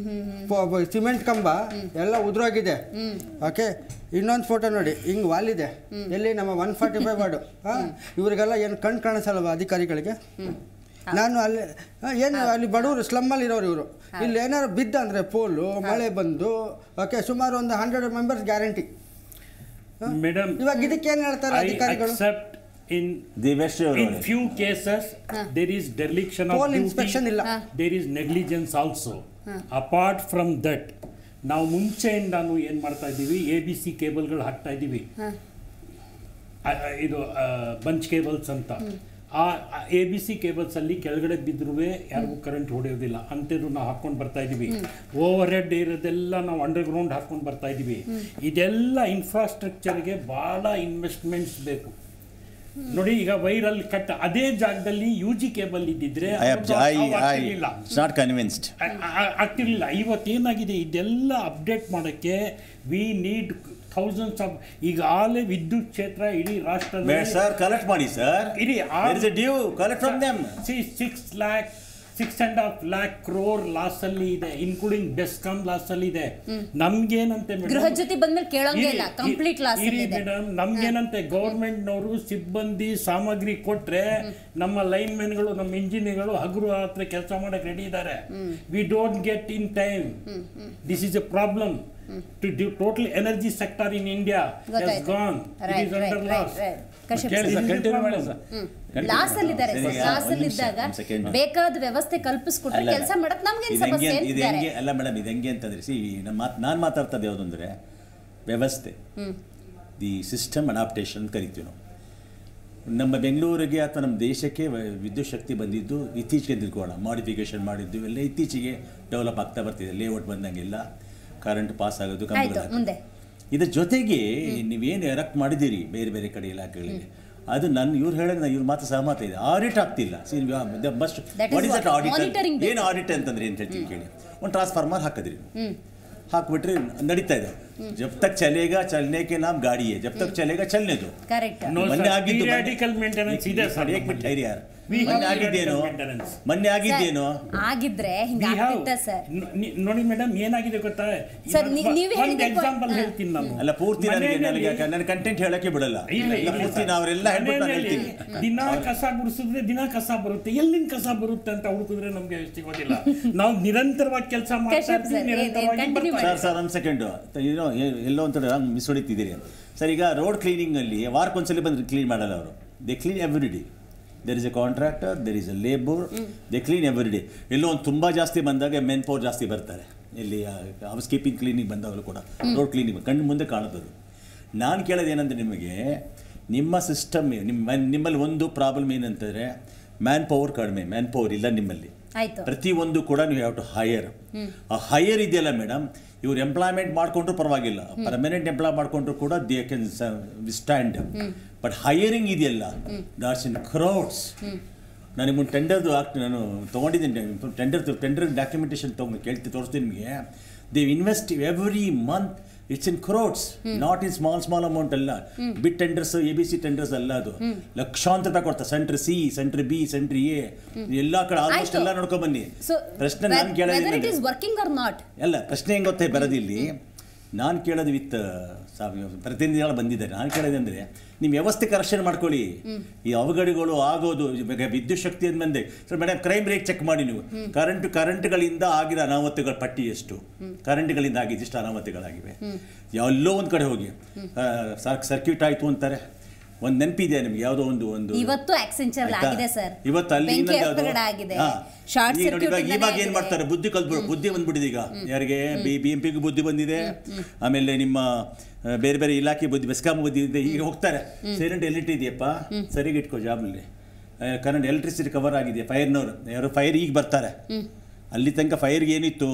ಸಿಮೆಂಟ್ ಕಂಬ ಎಲ್ಲ ಉದ್ರೋಗಿದೆ ಓಕೆ ಇನ್ನೊಂದು ಫೋಟೋ ನೋಡಿ ಹಿಂಗೆ ವಾಲಿದೆ ಎಲ್ಲಿ ನಮ್ಮ ಒನ್ ಫಾರ್ಟಿ ಫೈವ್ ವಾರ್ಡು ಹಾಂ ಇವರಿಗೆಲ್ಲ ಏನು ಕಣ್ ಕಾಣಿಸಲ್ವ ಅಧಿಕಾರಿಗಳಿಗೆ ನಾನು ಅಲ್ಲಿ ಆ, ಏನು ಅಲ್ಲಿ ಬಡವರು ಸ್ಲಮ್ಮಲ್ಲಿ ಇರೋರು ಇವರು ಇಲ್ಲಿ ಏನಾದ್ರು ಬಿದ್ದ ಅಂದರೆ ಪೋಲು ಮಳೆ ಬಂದು ಓಕೆ ಸುಮಾರು ಒಂದು ಹಂಡ್ರೆಡ್ ಮೆಂಬರ್ಸ್ ಗ್ಯಾರಂಟಿ ಮೇಡಮ್ ಇವಾಗ ಇದಕ್ಕೆ ಏನು ಹೇಳ್ತಾರೆ ಐ ಅಧಿಕಾರಿಗಳು ಅಕ್ಸೆಪ್ಟ್ in ದೇವೇಶ್ವರ in ಅವರೇ. few cases there is dereliction of Pole duty inspection ಇಲ್ಲ. there is negligence also apart from that ನಾವು ಮುಂಚೆಯಿಂದಾನು ಏನು ಮಾಡ್ತಾ ಇದ್ದೀವಿ ಎ ಬಿ ಸಿ ಕೇಬಲ್ಗಳು ಹಾಕ್ತಾ ಇದ್ದೀವಿ ಆ, ಆ, ಇದು ಬಂಚ್ ಕೇಬಲ್ಸ್ ಅಂತ ಆ ಎ ಬಿ ಸಿ ಕೇಬಲ್ಸ್ ಅಲ್ಲಿ ಕೆಳಗಡೆ ಬಿದ್ದರೂ ಯಾರಿಗೂ ಕರೆಂಟ್ ಹೊಡೆಯೋದಿಲ್ಲ ಅಂಥದ್ದು ನಾವು ಹಾಕೊಂಡು ಬರ್ತಾ ಇದ್ದೀವಿ ಓವರ್ ಹೆಡ್ ಇರೋದೆಲ್ಲ ನಾವು ಅಂಡರ್ಗ್ರೌಂಡ್ ಹಾಕೊಂಡು ಬರ್ತಾ ಇದ್ದೀವಿ ಇದೆಲ್ಲ ಇನ್ಫ್ರಾಸ್ಟ್ರಕ್ಚರ್ಗೆ ಭಾಳ ಇನ್ವೆಸ್ಟ್ಮೆಂಟ್ಸ್ ಬೇಕು ನೋಡಿ ಈಗ ವೈರಲ್ಲಿ ಕಟ್ ಅದೇ ಜಾಗದಲ್ಲಿ ಯು ಜಿ ಕೇಬಲ್ ಇದ್ದಿದ್ರೆ I am- ಅದು I- I- ಆಗ್ತಿರ್ಲಿಲ್ಲ. it's not convinced. ಆ- ಆ- ಆಗ್ತಿರ್ಲಿಲ್ಲ ಇವತ್ತೇನಾಗಿದೆ ಇದೆಲ್ಲ ಅಪ್ಡೇಟ್ ಮಾಡೋಕ್ಕೆ ವಿ ನೀಡ್ ಥೌಸಂಡ್ಸ್ ಆಫ್ ಈಗ ಆಲೆ ವಿದ್ಯುತ್ ಕ್ಷೇತ್ರ ಇಡೀ ಬೇಡ ರಾಷ್ಟ್ರದಲ್ಲಿ ಸರ್ ಕಲೆಕ್ಟ್ ಮಾಡಿ ಸರ್ ಇಡೀ There is a due. Collect from them. Six lakh six and half lakh crore loss ಅಲ್ಲಿ ಇದೆ ಇನ್ಕ್ಲೂಡಿಂಗ್ ಬೆಸ್ಕಾಮ್ ಲಾಸ್ ಅಲ್ಲಿ ಇದೆ ನಮ್ಗೇನಂತೆ madam? ಗೃಹ ಜ್ಯೋತಿ ಬಂದ್ಮೇಲೆ ಕೇಳೋಂಗೇ ಇಲ್ಲ ಇರಿ- ಕಂಪ್ಲೀಟ್ ಲಾಸ್ ಇರಿ ಇದೆ ಮೇಡಮ್ ನಮ್ಗೇನಂತೆ ಗೌರ್ಮೆಂಟ್ನವರು ಸಿಬ್ಬಂದಿ ಸಾಮಗ್ರಿ ಕೊಟ್ರೆ ನಮ್ಮ ಲೈನ್ ಮೆನ್ಗಳು ನಮ್ಮ ಇಂಜಿನಿಯರ್ಗಳು ಹಗುರು ಹತ್ರ ಕೆಲಸ ಮಾಡಕ್ ರೆಡಿ ಇದ್ದಾರೆ we don't get in time this is a problem to due total energy sector in India ಗೊತ್ತಾಯ್ತು. Gone it right is right under right loss right Kashyap ಕೇಳಿ This sir is the continue ಮಾಡಿ problem. Sir loss ಅಲ್ಲಿ ಇದ್ದಾರೆ ಸರಿ, sir ಈಗ loss ಒಂದ್ ಅಲ್ಲಿ ನಿಮಿಷ, ಇದ್ದಾಗ ಒಂದ್ second. ಬೇಕಾದ ವ್ಯವಸ್ಥೆ ಕಲ್ಪಿಸ್ಕೊಟ್ರೆ ಅಲ್ಲ, ಕೆಲಸ ಮಾಡಕ್ ನಮ್ಗೇನ್ ಇದು ಹೆಂಗೆ ಸಮಸ್ಯೆ ಇದು ಅಂತಿದ್ದಾರೆ ಹೆಂಗೆ ಅಲ್ಲ ಮೇಡಮ್ ಇದು ಹೆಂಗೆ ಅಂತಂದ್ರೆ ಸಿ ನಮ್ಮ ಮಾತು ನಾನು ಮಾತಾಡ್ತದೆ ಯಾವುದು ಅಂದರೆ ವ್ಯವಸ್ಥೆ ದಿ ಸಿಸ್ಟಮ್ ಅಡಾಪ್ಟೇಷನ್ ಅಂತ ಕರಿತೀವಿ ನಾವು ನಮ್ಮ ಬೆಂಗಳೂರಿಗೆ ಅಥವಾ ನಮ್ಮ ದೇಶಕ್ಕೆ ವ- ವಿದ್ಯುತ್ ಶಕ್ತಿ ಬಂದಿದ್ದು ಇತ್ತೀಚೆಗೆ ತಿಳ್ಕೊಳ್ಳೋಣ ಮಾಡಿಫಿಕೇಶನ್ ಮಾಡಿದ್ದು ಎಲ್ಲ ಇತ್ತೀಚೆಗೆ ಡೆವಲಪ್ ಆಗ್ತಾ ಬರ್ತಿದೆ ಲೇಔಟ್ ಬಂದಂಗೆಲ್ಲ ಕರೆಂಟ್ ಪಾಸ್ ಆಗೋದು ಆಯ್ತು ಕಂಪ್ಯೂಟರ್ ಮುಂದೆ ಇದ್ರ ಜೊತೆಗೆ ನೀವೇನು ಎರಕ್ಟ್ ಮಾಡಿದ್ದೀರಿ ಬೇರೆ ಬೇರೆ ಕಡೆ ಇಲಾಖೆಗಳಿಗೆ ಅದು ನನ್ನ ಇವ್ರು ಹೇಳಿದ್ರೆ ಇವ್ರ ಮಾತು ಸಹಮತ ಇದೆ ಆಡಿಟ್ ಆಗ್ತಿಲ್ಲ ಬಸ್ಟ್ That is what is what? That audit Monitoring ಬೇಕು. ಏನು ಆಡಿಟ್ ಅಂತಂದ್ರೆ ಏನು ಹೇಳ್ತೀನಿ ಕೇಳಿ ಒಂದು ಟ್ರಾನ್ಸ್ಫಾರ್ಮರ್ ಹಾಕಿದ್ರಿ ಹಾಕ್ಬಿಟ್ರೆ ನಡೀತಾ ಇದೆ ಜಬ್ ತಕ್ ಚಲೇಗ ಚಲನೆ ಕೆ ನಾಮ್ ಗಾಡಿ है जब तक चलेगा चलने दो ಕರೆಕ್ಟ್ No, ಮೊನ್ನೆ sir. ಆಗಿದ್ದು ಮೊನ್ನೆ- Periodical maintenance ಇದೆ, sir, ಏಕ್ ಮಿನಿಟ್ ನಮ್ಮಲ್ಲಿ. ಇರಿ ಯಾರು We have ಮೊನ್ನೆ ಆಗಿದ್ದೇನು periodical maintenance. ಮೊನ್ನೆ ಆಗಿದ್ದೇನು ಆಗಿದ್ರೆ We ಹಿಂಗ have- ಆಗ್ತಿತ್ತ ಸರ್ ನ- ನಿ- ನೋಡಿ ಮೇಡಮ್ ಏನಾಗಿದೆ ಗೊತ್ತಾ Sir, ನೀ- ನೀವೇ ಒಂದು ಹೇಳಿದ್ದು ಎಕ್ಸಾಂಪಲ್ ಹಾ. ಹೇಳ್ತೀನಿ ನಾನು ಅಲ್ಲ ಪೂರ್ತಿ ನನಗೆ ಮನೆಯಲ್ಲಿ- ನನಗೆ ನನ್ನ ಕಂಟೆಂಟ್ ಹೇಳಕ್ಕೆ ಬಿಡಲ್ಲ ಇಲ್ಲ, ಎಲ್ಲ ಇಲ್ಲ ಪೂರ್ತಿ ಸರ್. ನಾವೆಲ್ಲ ಹೇಳ್ಬಿಟ್ಟು ನಾನು ಮನೆಯಲ್ಲಿ ಹೇಳ್ತೀನಿ ದಿನ ಕಸ ಗುಡಿಸಿದ್ರೆ ದಿನ ಕಸ ಬರುತ್ತೆ ಎಲ್ಲಿಂದ ಕಸ ಬರುತ್ತೆ ಅಂತ ಹುಡುಕಿದ್ರೆ ನಮ್ಗೆ ಸಿಗೋದಿಲ್ಲ ನಾವು ನಿರಂತರವಾಗಿ ಕೆಲಸ ಮಾಡ್ತಾ ಕಶ್ಯಪ್ ಇರ್ತೀವಿ sir, ಏ- ಏ- ನಿರಂತರವಾಗಿ continue ಬರ್ತಾ ಸರ್ ಸರ್ ಒಂದು ಸೆಕೆಂಡು ಏನೋ ಎ- ಎಲ್ಲೋ ಒಂಥರ ಮಿಸ್ ಹೊಡಿತಿದ್ದೀರಿ ಸರ್ ಈಗ ರೋಡ್ ಕ್ಲೀನಿಂಗಲ್ಲಿ ವಾರಕ್ಕೊಂದ್ಸಲಿ ಬಂದು ಕ್ಲೀನ್ ಮಾಡಲ್ಲ ಅವರು they clean every day there is a contractor there is a labour they clean every day ಎಲ್ಲೋ ಒಂದು ತುಂಬ ಜಾಸ್ತಿ ಬಂದಾಗ ಮೆನ್ ಪವರ್ ಜಾಸ್ತಿ ಬರ್ತಾರೆ ಇಲ್ಲಿ ಹೌಸ್ ಕೀಪಿಂಗ್ ಕ್ಲೀನಿಂಗ್ ಬಂದವರು ಕೂಡ ರೋಡ್ ಕ್ಲೀನಿಂಗ್ ಕಣ್ಣು ಮುಂದೆ ಕಾಣುತ್ತದೆ ನಾನು ಕೇಳೋದು ಏನಂದ್ರೆ ನಿಮಗೆ ನಿಮ್ಮ ಸಿಸ್ಟಮ್ ನಿಮ್ಮ ನಿಮ್ಮಲ್ಲಿ ಒಂದು ಪ್ರಾಬ್ಲಮ್ ಏನಂತಂದರೆ ಮ್ಯಾನ್ ಪವರ್ ಕಡಿಮೆ ಮ್ಯಾನ್ ಪವರ್ ಇಲ್ಲ ನಿಮ್ಮಲ್ಲಿ ಆಯ್ತು ಪ್ರತಿಯೊಂದು ಕೂಡ ನೀವು ಹ್ಯಾವ್ ಟು ಹೈಯರ್ ಆ ಹೈಯರ್ ಇದೆಯಲ್ಲ ಮೇಡಮ್ ಇವ್ರು ಎಂಪ್ಲಾಯ್ಮೆಂಟ್ ಮಾಡಿಕೊಂಡ್ರು ಪರವಾಗಿಲ್ಲ ಪರ್ಮನೆಂಟ್ ಎಂಪ್ಲಾಯ್ ಮಾಡಿಕೊಂಡ್ರು ಕೂಡ they can stand but hiring ಇದೆಯಲ್ಲ ದಾಟ್ಸ್ ಇನ್ ಕ್ರೌಡ್ಸ್ ನಾನು ನಿಮ್ಮನ್ನು ಟೆಂಡರ್ದು ಆಗ್ತಿ ನಾನು ತೊಗೊಂಡಿದ್ದೀನಿ ಟೆಂಡರ್ ಟೆಂಡರ್ ಡಾಕ್ಯುಮೆಂಟೇಷನ್ ತೊಗೊಂಡು ಕೇಳ್ತಿ ತೋರಿಸ್ತೀನಿ ನಿಮಗೆ they invest every month it's in crores not in small small amount ಅಲ್ಲ ಬಿಟ್ tenders A B C tenders ಅಲ್ಲ ಅದು ಲಕ್ಷಾಂತರ ರೂಪಾಯಿ ಕೊಡ್ತಾರೆ centre C centre B centre A ಎಲ್ಲ ಕಡೆ ಆಲ್ಮೋಸ್ಟ್ ಆಯ್ತು. ಎಲ್ಲ ನೋಡ್ಕೊಂಡ್ ಬನ್ನಿ ಸೊ ಪ್ರಶ್ನೆ ನಾನು ವೆದರ್ ಇಟ್ ಕೇಳೋದು ಇಸ್ ವರ್ಕಿಂಗ್ ಆರ್ ನಾಟ್ ಅಲ್ಲ ಪ್ರಶ್ನೆ ಹೆಂಗೆ ಗೊತ್ತೇ ಬರೋದಿಲ್ಲಿ ನಾನು ಕೇಳೋದು ವಿತ್ ಪ್ರತಿನಿಧಿಗಳು ಬಂದಿದ್ದಾರೆ ನಾನು ಕೇಳೋದಂದ್ರೆ ನಿಮ್ಮ ವ್ಯವಸ್ಥೆ ಕರೆಕ್ಷನ್ ಮಾಡ್ಕೊಳ್ಳಿ ಈ ಅವಘಡಗಳು ಆಗೋದು ಇವಾಗ ವಿದ್ಯುತ್ ಶಕ್ತಿ ಅಂದ್ಮೇಲೆ sir madam crime rate check ಮಾಡಿ ನೀವು ಕರೆಂಟ್ ಕರೆಂಟ್ಗಳಿಂದ ಆಗಿರೋ ಅನಾಹುತಗಳ ಪಟ್ಟಿ ಎಷ್ಟು ಕರೆಂಟ್ಗಳಿಂದ ಆಗಿದ್ದು ಎಷ್ಟು ಅನಾಹುತಗಳಾಗಿವೆ ಎಲ್ಲೋ ಒಂದು ಕಡೆ ಹೋಗಿ ಸರ್ಕ್ಯೂಟ್ ಆಯಿತು ಅಂತಾರೆ ಒಂದು ನೆನಪಿದೆ ನಿಮ್ಗೆ ಯಾವುದೋ ಒಂದು ಒಂದು ಇವತ್ತು ಆಕ್ಸೆಂಚರ್ ಆಯ್ತಾ? ಆಗಿದೆ ಸರ್ ಇವತ್ತು ಅಲ್ಲಿ ಬೆಂಕಿ ಇನ್ನೊಂದು ಯಾವ್ದೋ- ಅವಘಡ ಆಗಿದೆ ಹಾ. ಶಾರ್ಟ್ ಈಗ ನೋಡಿ, ಸರ್ಕ್ಯೂಟ್ ಇವಾಗ ಇವಾಗ ಏನ್ ಮಾಡ್ತಾರೆ ಬುದ್ಧಿ ಕಲ್ತ್ಬಿಡು ಬುದ್ಧಿ ಬಂದ್ಬಿಟ್ಟಿದೆ ಈಗ ಯಾರಿಗೆ ಬಿ ಬಿ ಎಂ ಪಿಗೂ ಬುದ್ಧಿ ಬಂದಿದೆ ಆಮೇಲೆ ನಿಮ್ಮ ಆ, ಬೇರೆ ಬೇರೆ ಇಲಾಖೆ ಬುದ್ಧಿ ಬೆಸ್ಕಾಂ ಬುದ್ಧಿ ಇದೆ ಈಗ ಹೋಗ್ತಾರೆ ಸೈಲೆಂಟ್ ಎಲ್ಲಿಟ್ಟಿದೆಯಪ್ಪ ಸರಿಗೆ ಇಟ್ಕೋ ಜಾಬ್ನಲ್ಲಿ ಕರೆಂಟ್ ಎಲೆಕ್ಟ್ರಿಸಿಟಿ ಕವರ್ ಆಗಿದೆ ಫೈರ್ನವ್ರು ಯಾರು ಫೈರ್ ಈಗ ಬರ್ತಾರೆ ಅಲ್ಲಿ ತನಕ ಫೈರ್ಗೆ ಏನಿತ್ತು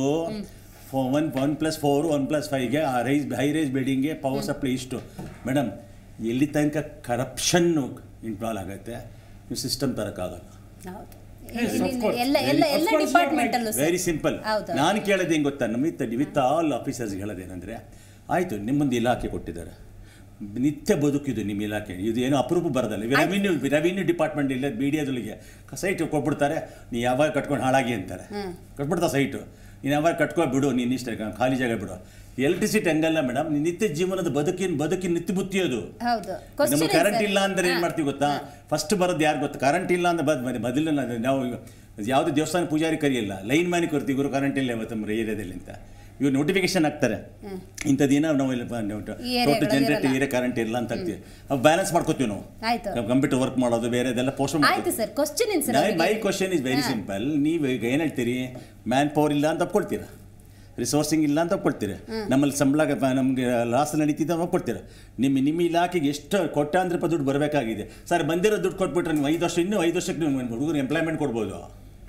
one one plus four one plus ಫೈವ್ಗೆ ಆ ರೈಸ್ ಹೈ ರೈಸ್ ಬಿಲ್ಡಿಂಗ್ಗೆ ಪವರ್ ಸಪ್ಲೈ ಇಷ್ಟು ಮೇಡಮ್ ಎಲ್ಲಿ ತನಕ ಕರಪ್ಷನ್ನು ಇನ್ವಾಲ್ವ್ ಆಗುತ್ತೆ ನೀವು ಸಿಸ್ಟಮ್ ತರೋಕ್ಕಾಗಲ್ಲ ಹೌದು Yes, ಇಲ್ಲಿ- of course. ಎಲ್ಲ ಎಲ್ಲ Of ಎಲ್ಲ course, you are department right. ಅಲ್ಲೂ ಸರ್ ವೆರಿ ಸಿಂಪಲ್ ಹೌದು. ನಾನು ಕೇಳೋದು ಹೆಂಗೆ ಗೊತ್ತಾ ನಮ್ಮ ವಿತ್ ವಿತ್ ಆಲ್ ಆಫೀಸರ್ಸ್ ಹೇಳೋದೇನೆಂದರೆ ಆಯಿತು ನಿಮ್ಮೊಂದು ಇಲಾಖೆ ಕೊಟ್ಟಿದ್ದಾರೆ ನಿತ್ಯ ಬದುಕಿದು ನಿಮ್ಮ ಇಲಾಖೆ ಇದು ಏನೋ ಅಪರೂಪ ಬರೋದಲ್ಲ ರೆವಿನ್ಯೂ ರೆವಿನ್ಯೂ ಡಿಪಾರ್ಟ್ಮೆಂಟ್ ಇಲ್ಲ ಮೀಡಿಯಾದೊಳಗೆ ಸೈಟ್ ಕೊಟ್ಬಿಡ್ತಾರೆ ನೀ ಯಾವಾಗ ಕಟ್ಕೊಂಡು ಹಾಳಾಗಿ ಅಂತಾರೆ ಕೊಟ್ಬಿಡ್ತಾ ಸೈಟು ನೀನು ಯಾವಾಗ ಕಟ್ಕೊ ಬಿಡು ನೀನು ಇಷ್ಟ ಖಾಲಿ ಜಾಗ ಬಿಡು ಎಲೆಕ್ಟ್ರಿಸಿಟಿ ಹಂಗಲ್ಲ ಮೇಡಮ್ ನಿತ್ಯ ಜೀವನದ ಬದುಕಿನ ಬದುಕಿನ ನಿತ್ಯ ಬುತ್ತಿ ಅದು ಹೌದು ನಮಗೆ ಕ್ವಶನ್ ಕರೆಂಟ್ ಇಲ್ಲ ಅಂದ್ರೆ ಏನು ಮಾಡ್ತೀವಿ ಗೊತ್ತಾ ಫಸ್ಟ್ ಬರೋದು ಯಾರು ಗೊತ್ತಾ ಕರೆಂಟ್ ಇಲ್ಲ ಅಂದ್ರೆ ಬದ್ ಮೊದಲು ನಾವು ಯಾವುದೇ ದೇವಸ್ಥಾನ ಪೂಜಾರಿ ಕರಿಯಲ್ಲ ಲೈನ್ ಮ್ಯಾನಿಗೆ ಕೊಡ್ತೀವಿ ಗುರು ಕರೆಂಟ್ ಇಲ್ಲ ಇವತ್ತು ನಮ್ಮ ಏರಿಯಾದಲ್ಲಿ ಅಂತ ಇವ್ರು ನೋಟಿಫಿಕೇಶನ್ ಹಾಕ್ತಾರೆ ಇಂಥ ದಿನ ನಾವು ಈ ಟೋಟಲ್ ಏರಿಯಾಗಳಲ್ಲಿ ಜನರೇಟ್ ಇರಲ್ಲ. ಏರಿಯಾ ಕರೆಂಟ್ ಇಲ್ಲ ಅಂತ ಹಾಕ್ತೀವಿ ಅವು ಬ್ಯಾಲೆನ್ಸ್ ಮಾಡ್ಕೋತೀವಿ ನಾವು ಆಯ್ತು ಕಂಪ್ಯೂಟರ್ ವರ್ಕ್ ಮಾಡೋದು ಬೇರೆ ಇದೆಲ್ಲ ಪೋಸ್ಟ್ ಆಯ್ತು ಸರ್ ಕ್ವಶನ್ ಏನ್ sir my question is very simple ನೀವು ಈಗ ಏನು ಹೇಳ್ತೀರಿ ಮ್ಯಾನ್ ಪವರ್ ಇಲ್ಲ ಅಂತ ಒಪ್ಕೊಳ್ತೀರಾ ರಿಸೋರ್ಸಿಂಗ್ ಇಲ್ಲ ಅಂತ ಒಪ್ಕೊಳ್ತೀರಾ ನಮ್ಮಲ್ಲಿ ಸಂಬಳ ಗ- ನಮಗೆ ಲಾಸ್ ನಡೀತಿದ್ದ ಒಪ್ಕೊಳ್ತೀರಾ ನಿಮ್ಮ ನಿಮ್ಮ ಇಲಾಖೆಗೆ ಎಷ್ಟು ಕೊಟ್ಟಾಂದ್ರೆ ರೂಪಾಯಿ ದುಡ್ಡು ಬರಬೇಕಾಗಿದೆ ಸರ್ ಬಂದಿರೋ ದುಡ್ಡು ಕೊಟ್ಬಿಟ್ರೆ ನೀವು ಐದು ವರ್ಷ ಇನ್ನೂ ಐದು ವರ್ಷಕ್ಕೆ ನೀವು ಹುಡುಗರು ಎಂಪ್ಲಾಯ್ಮೆಂಟ್ ಕೊಡ್ಬೋದು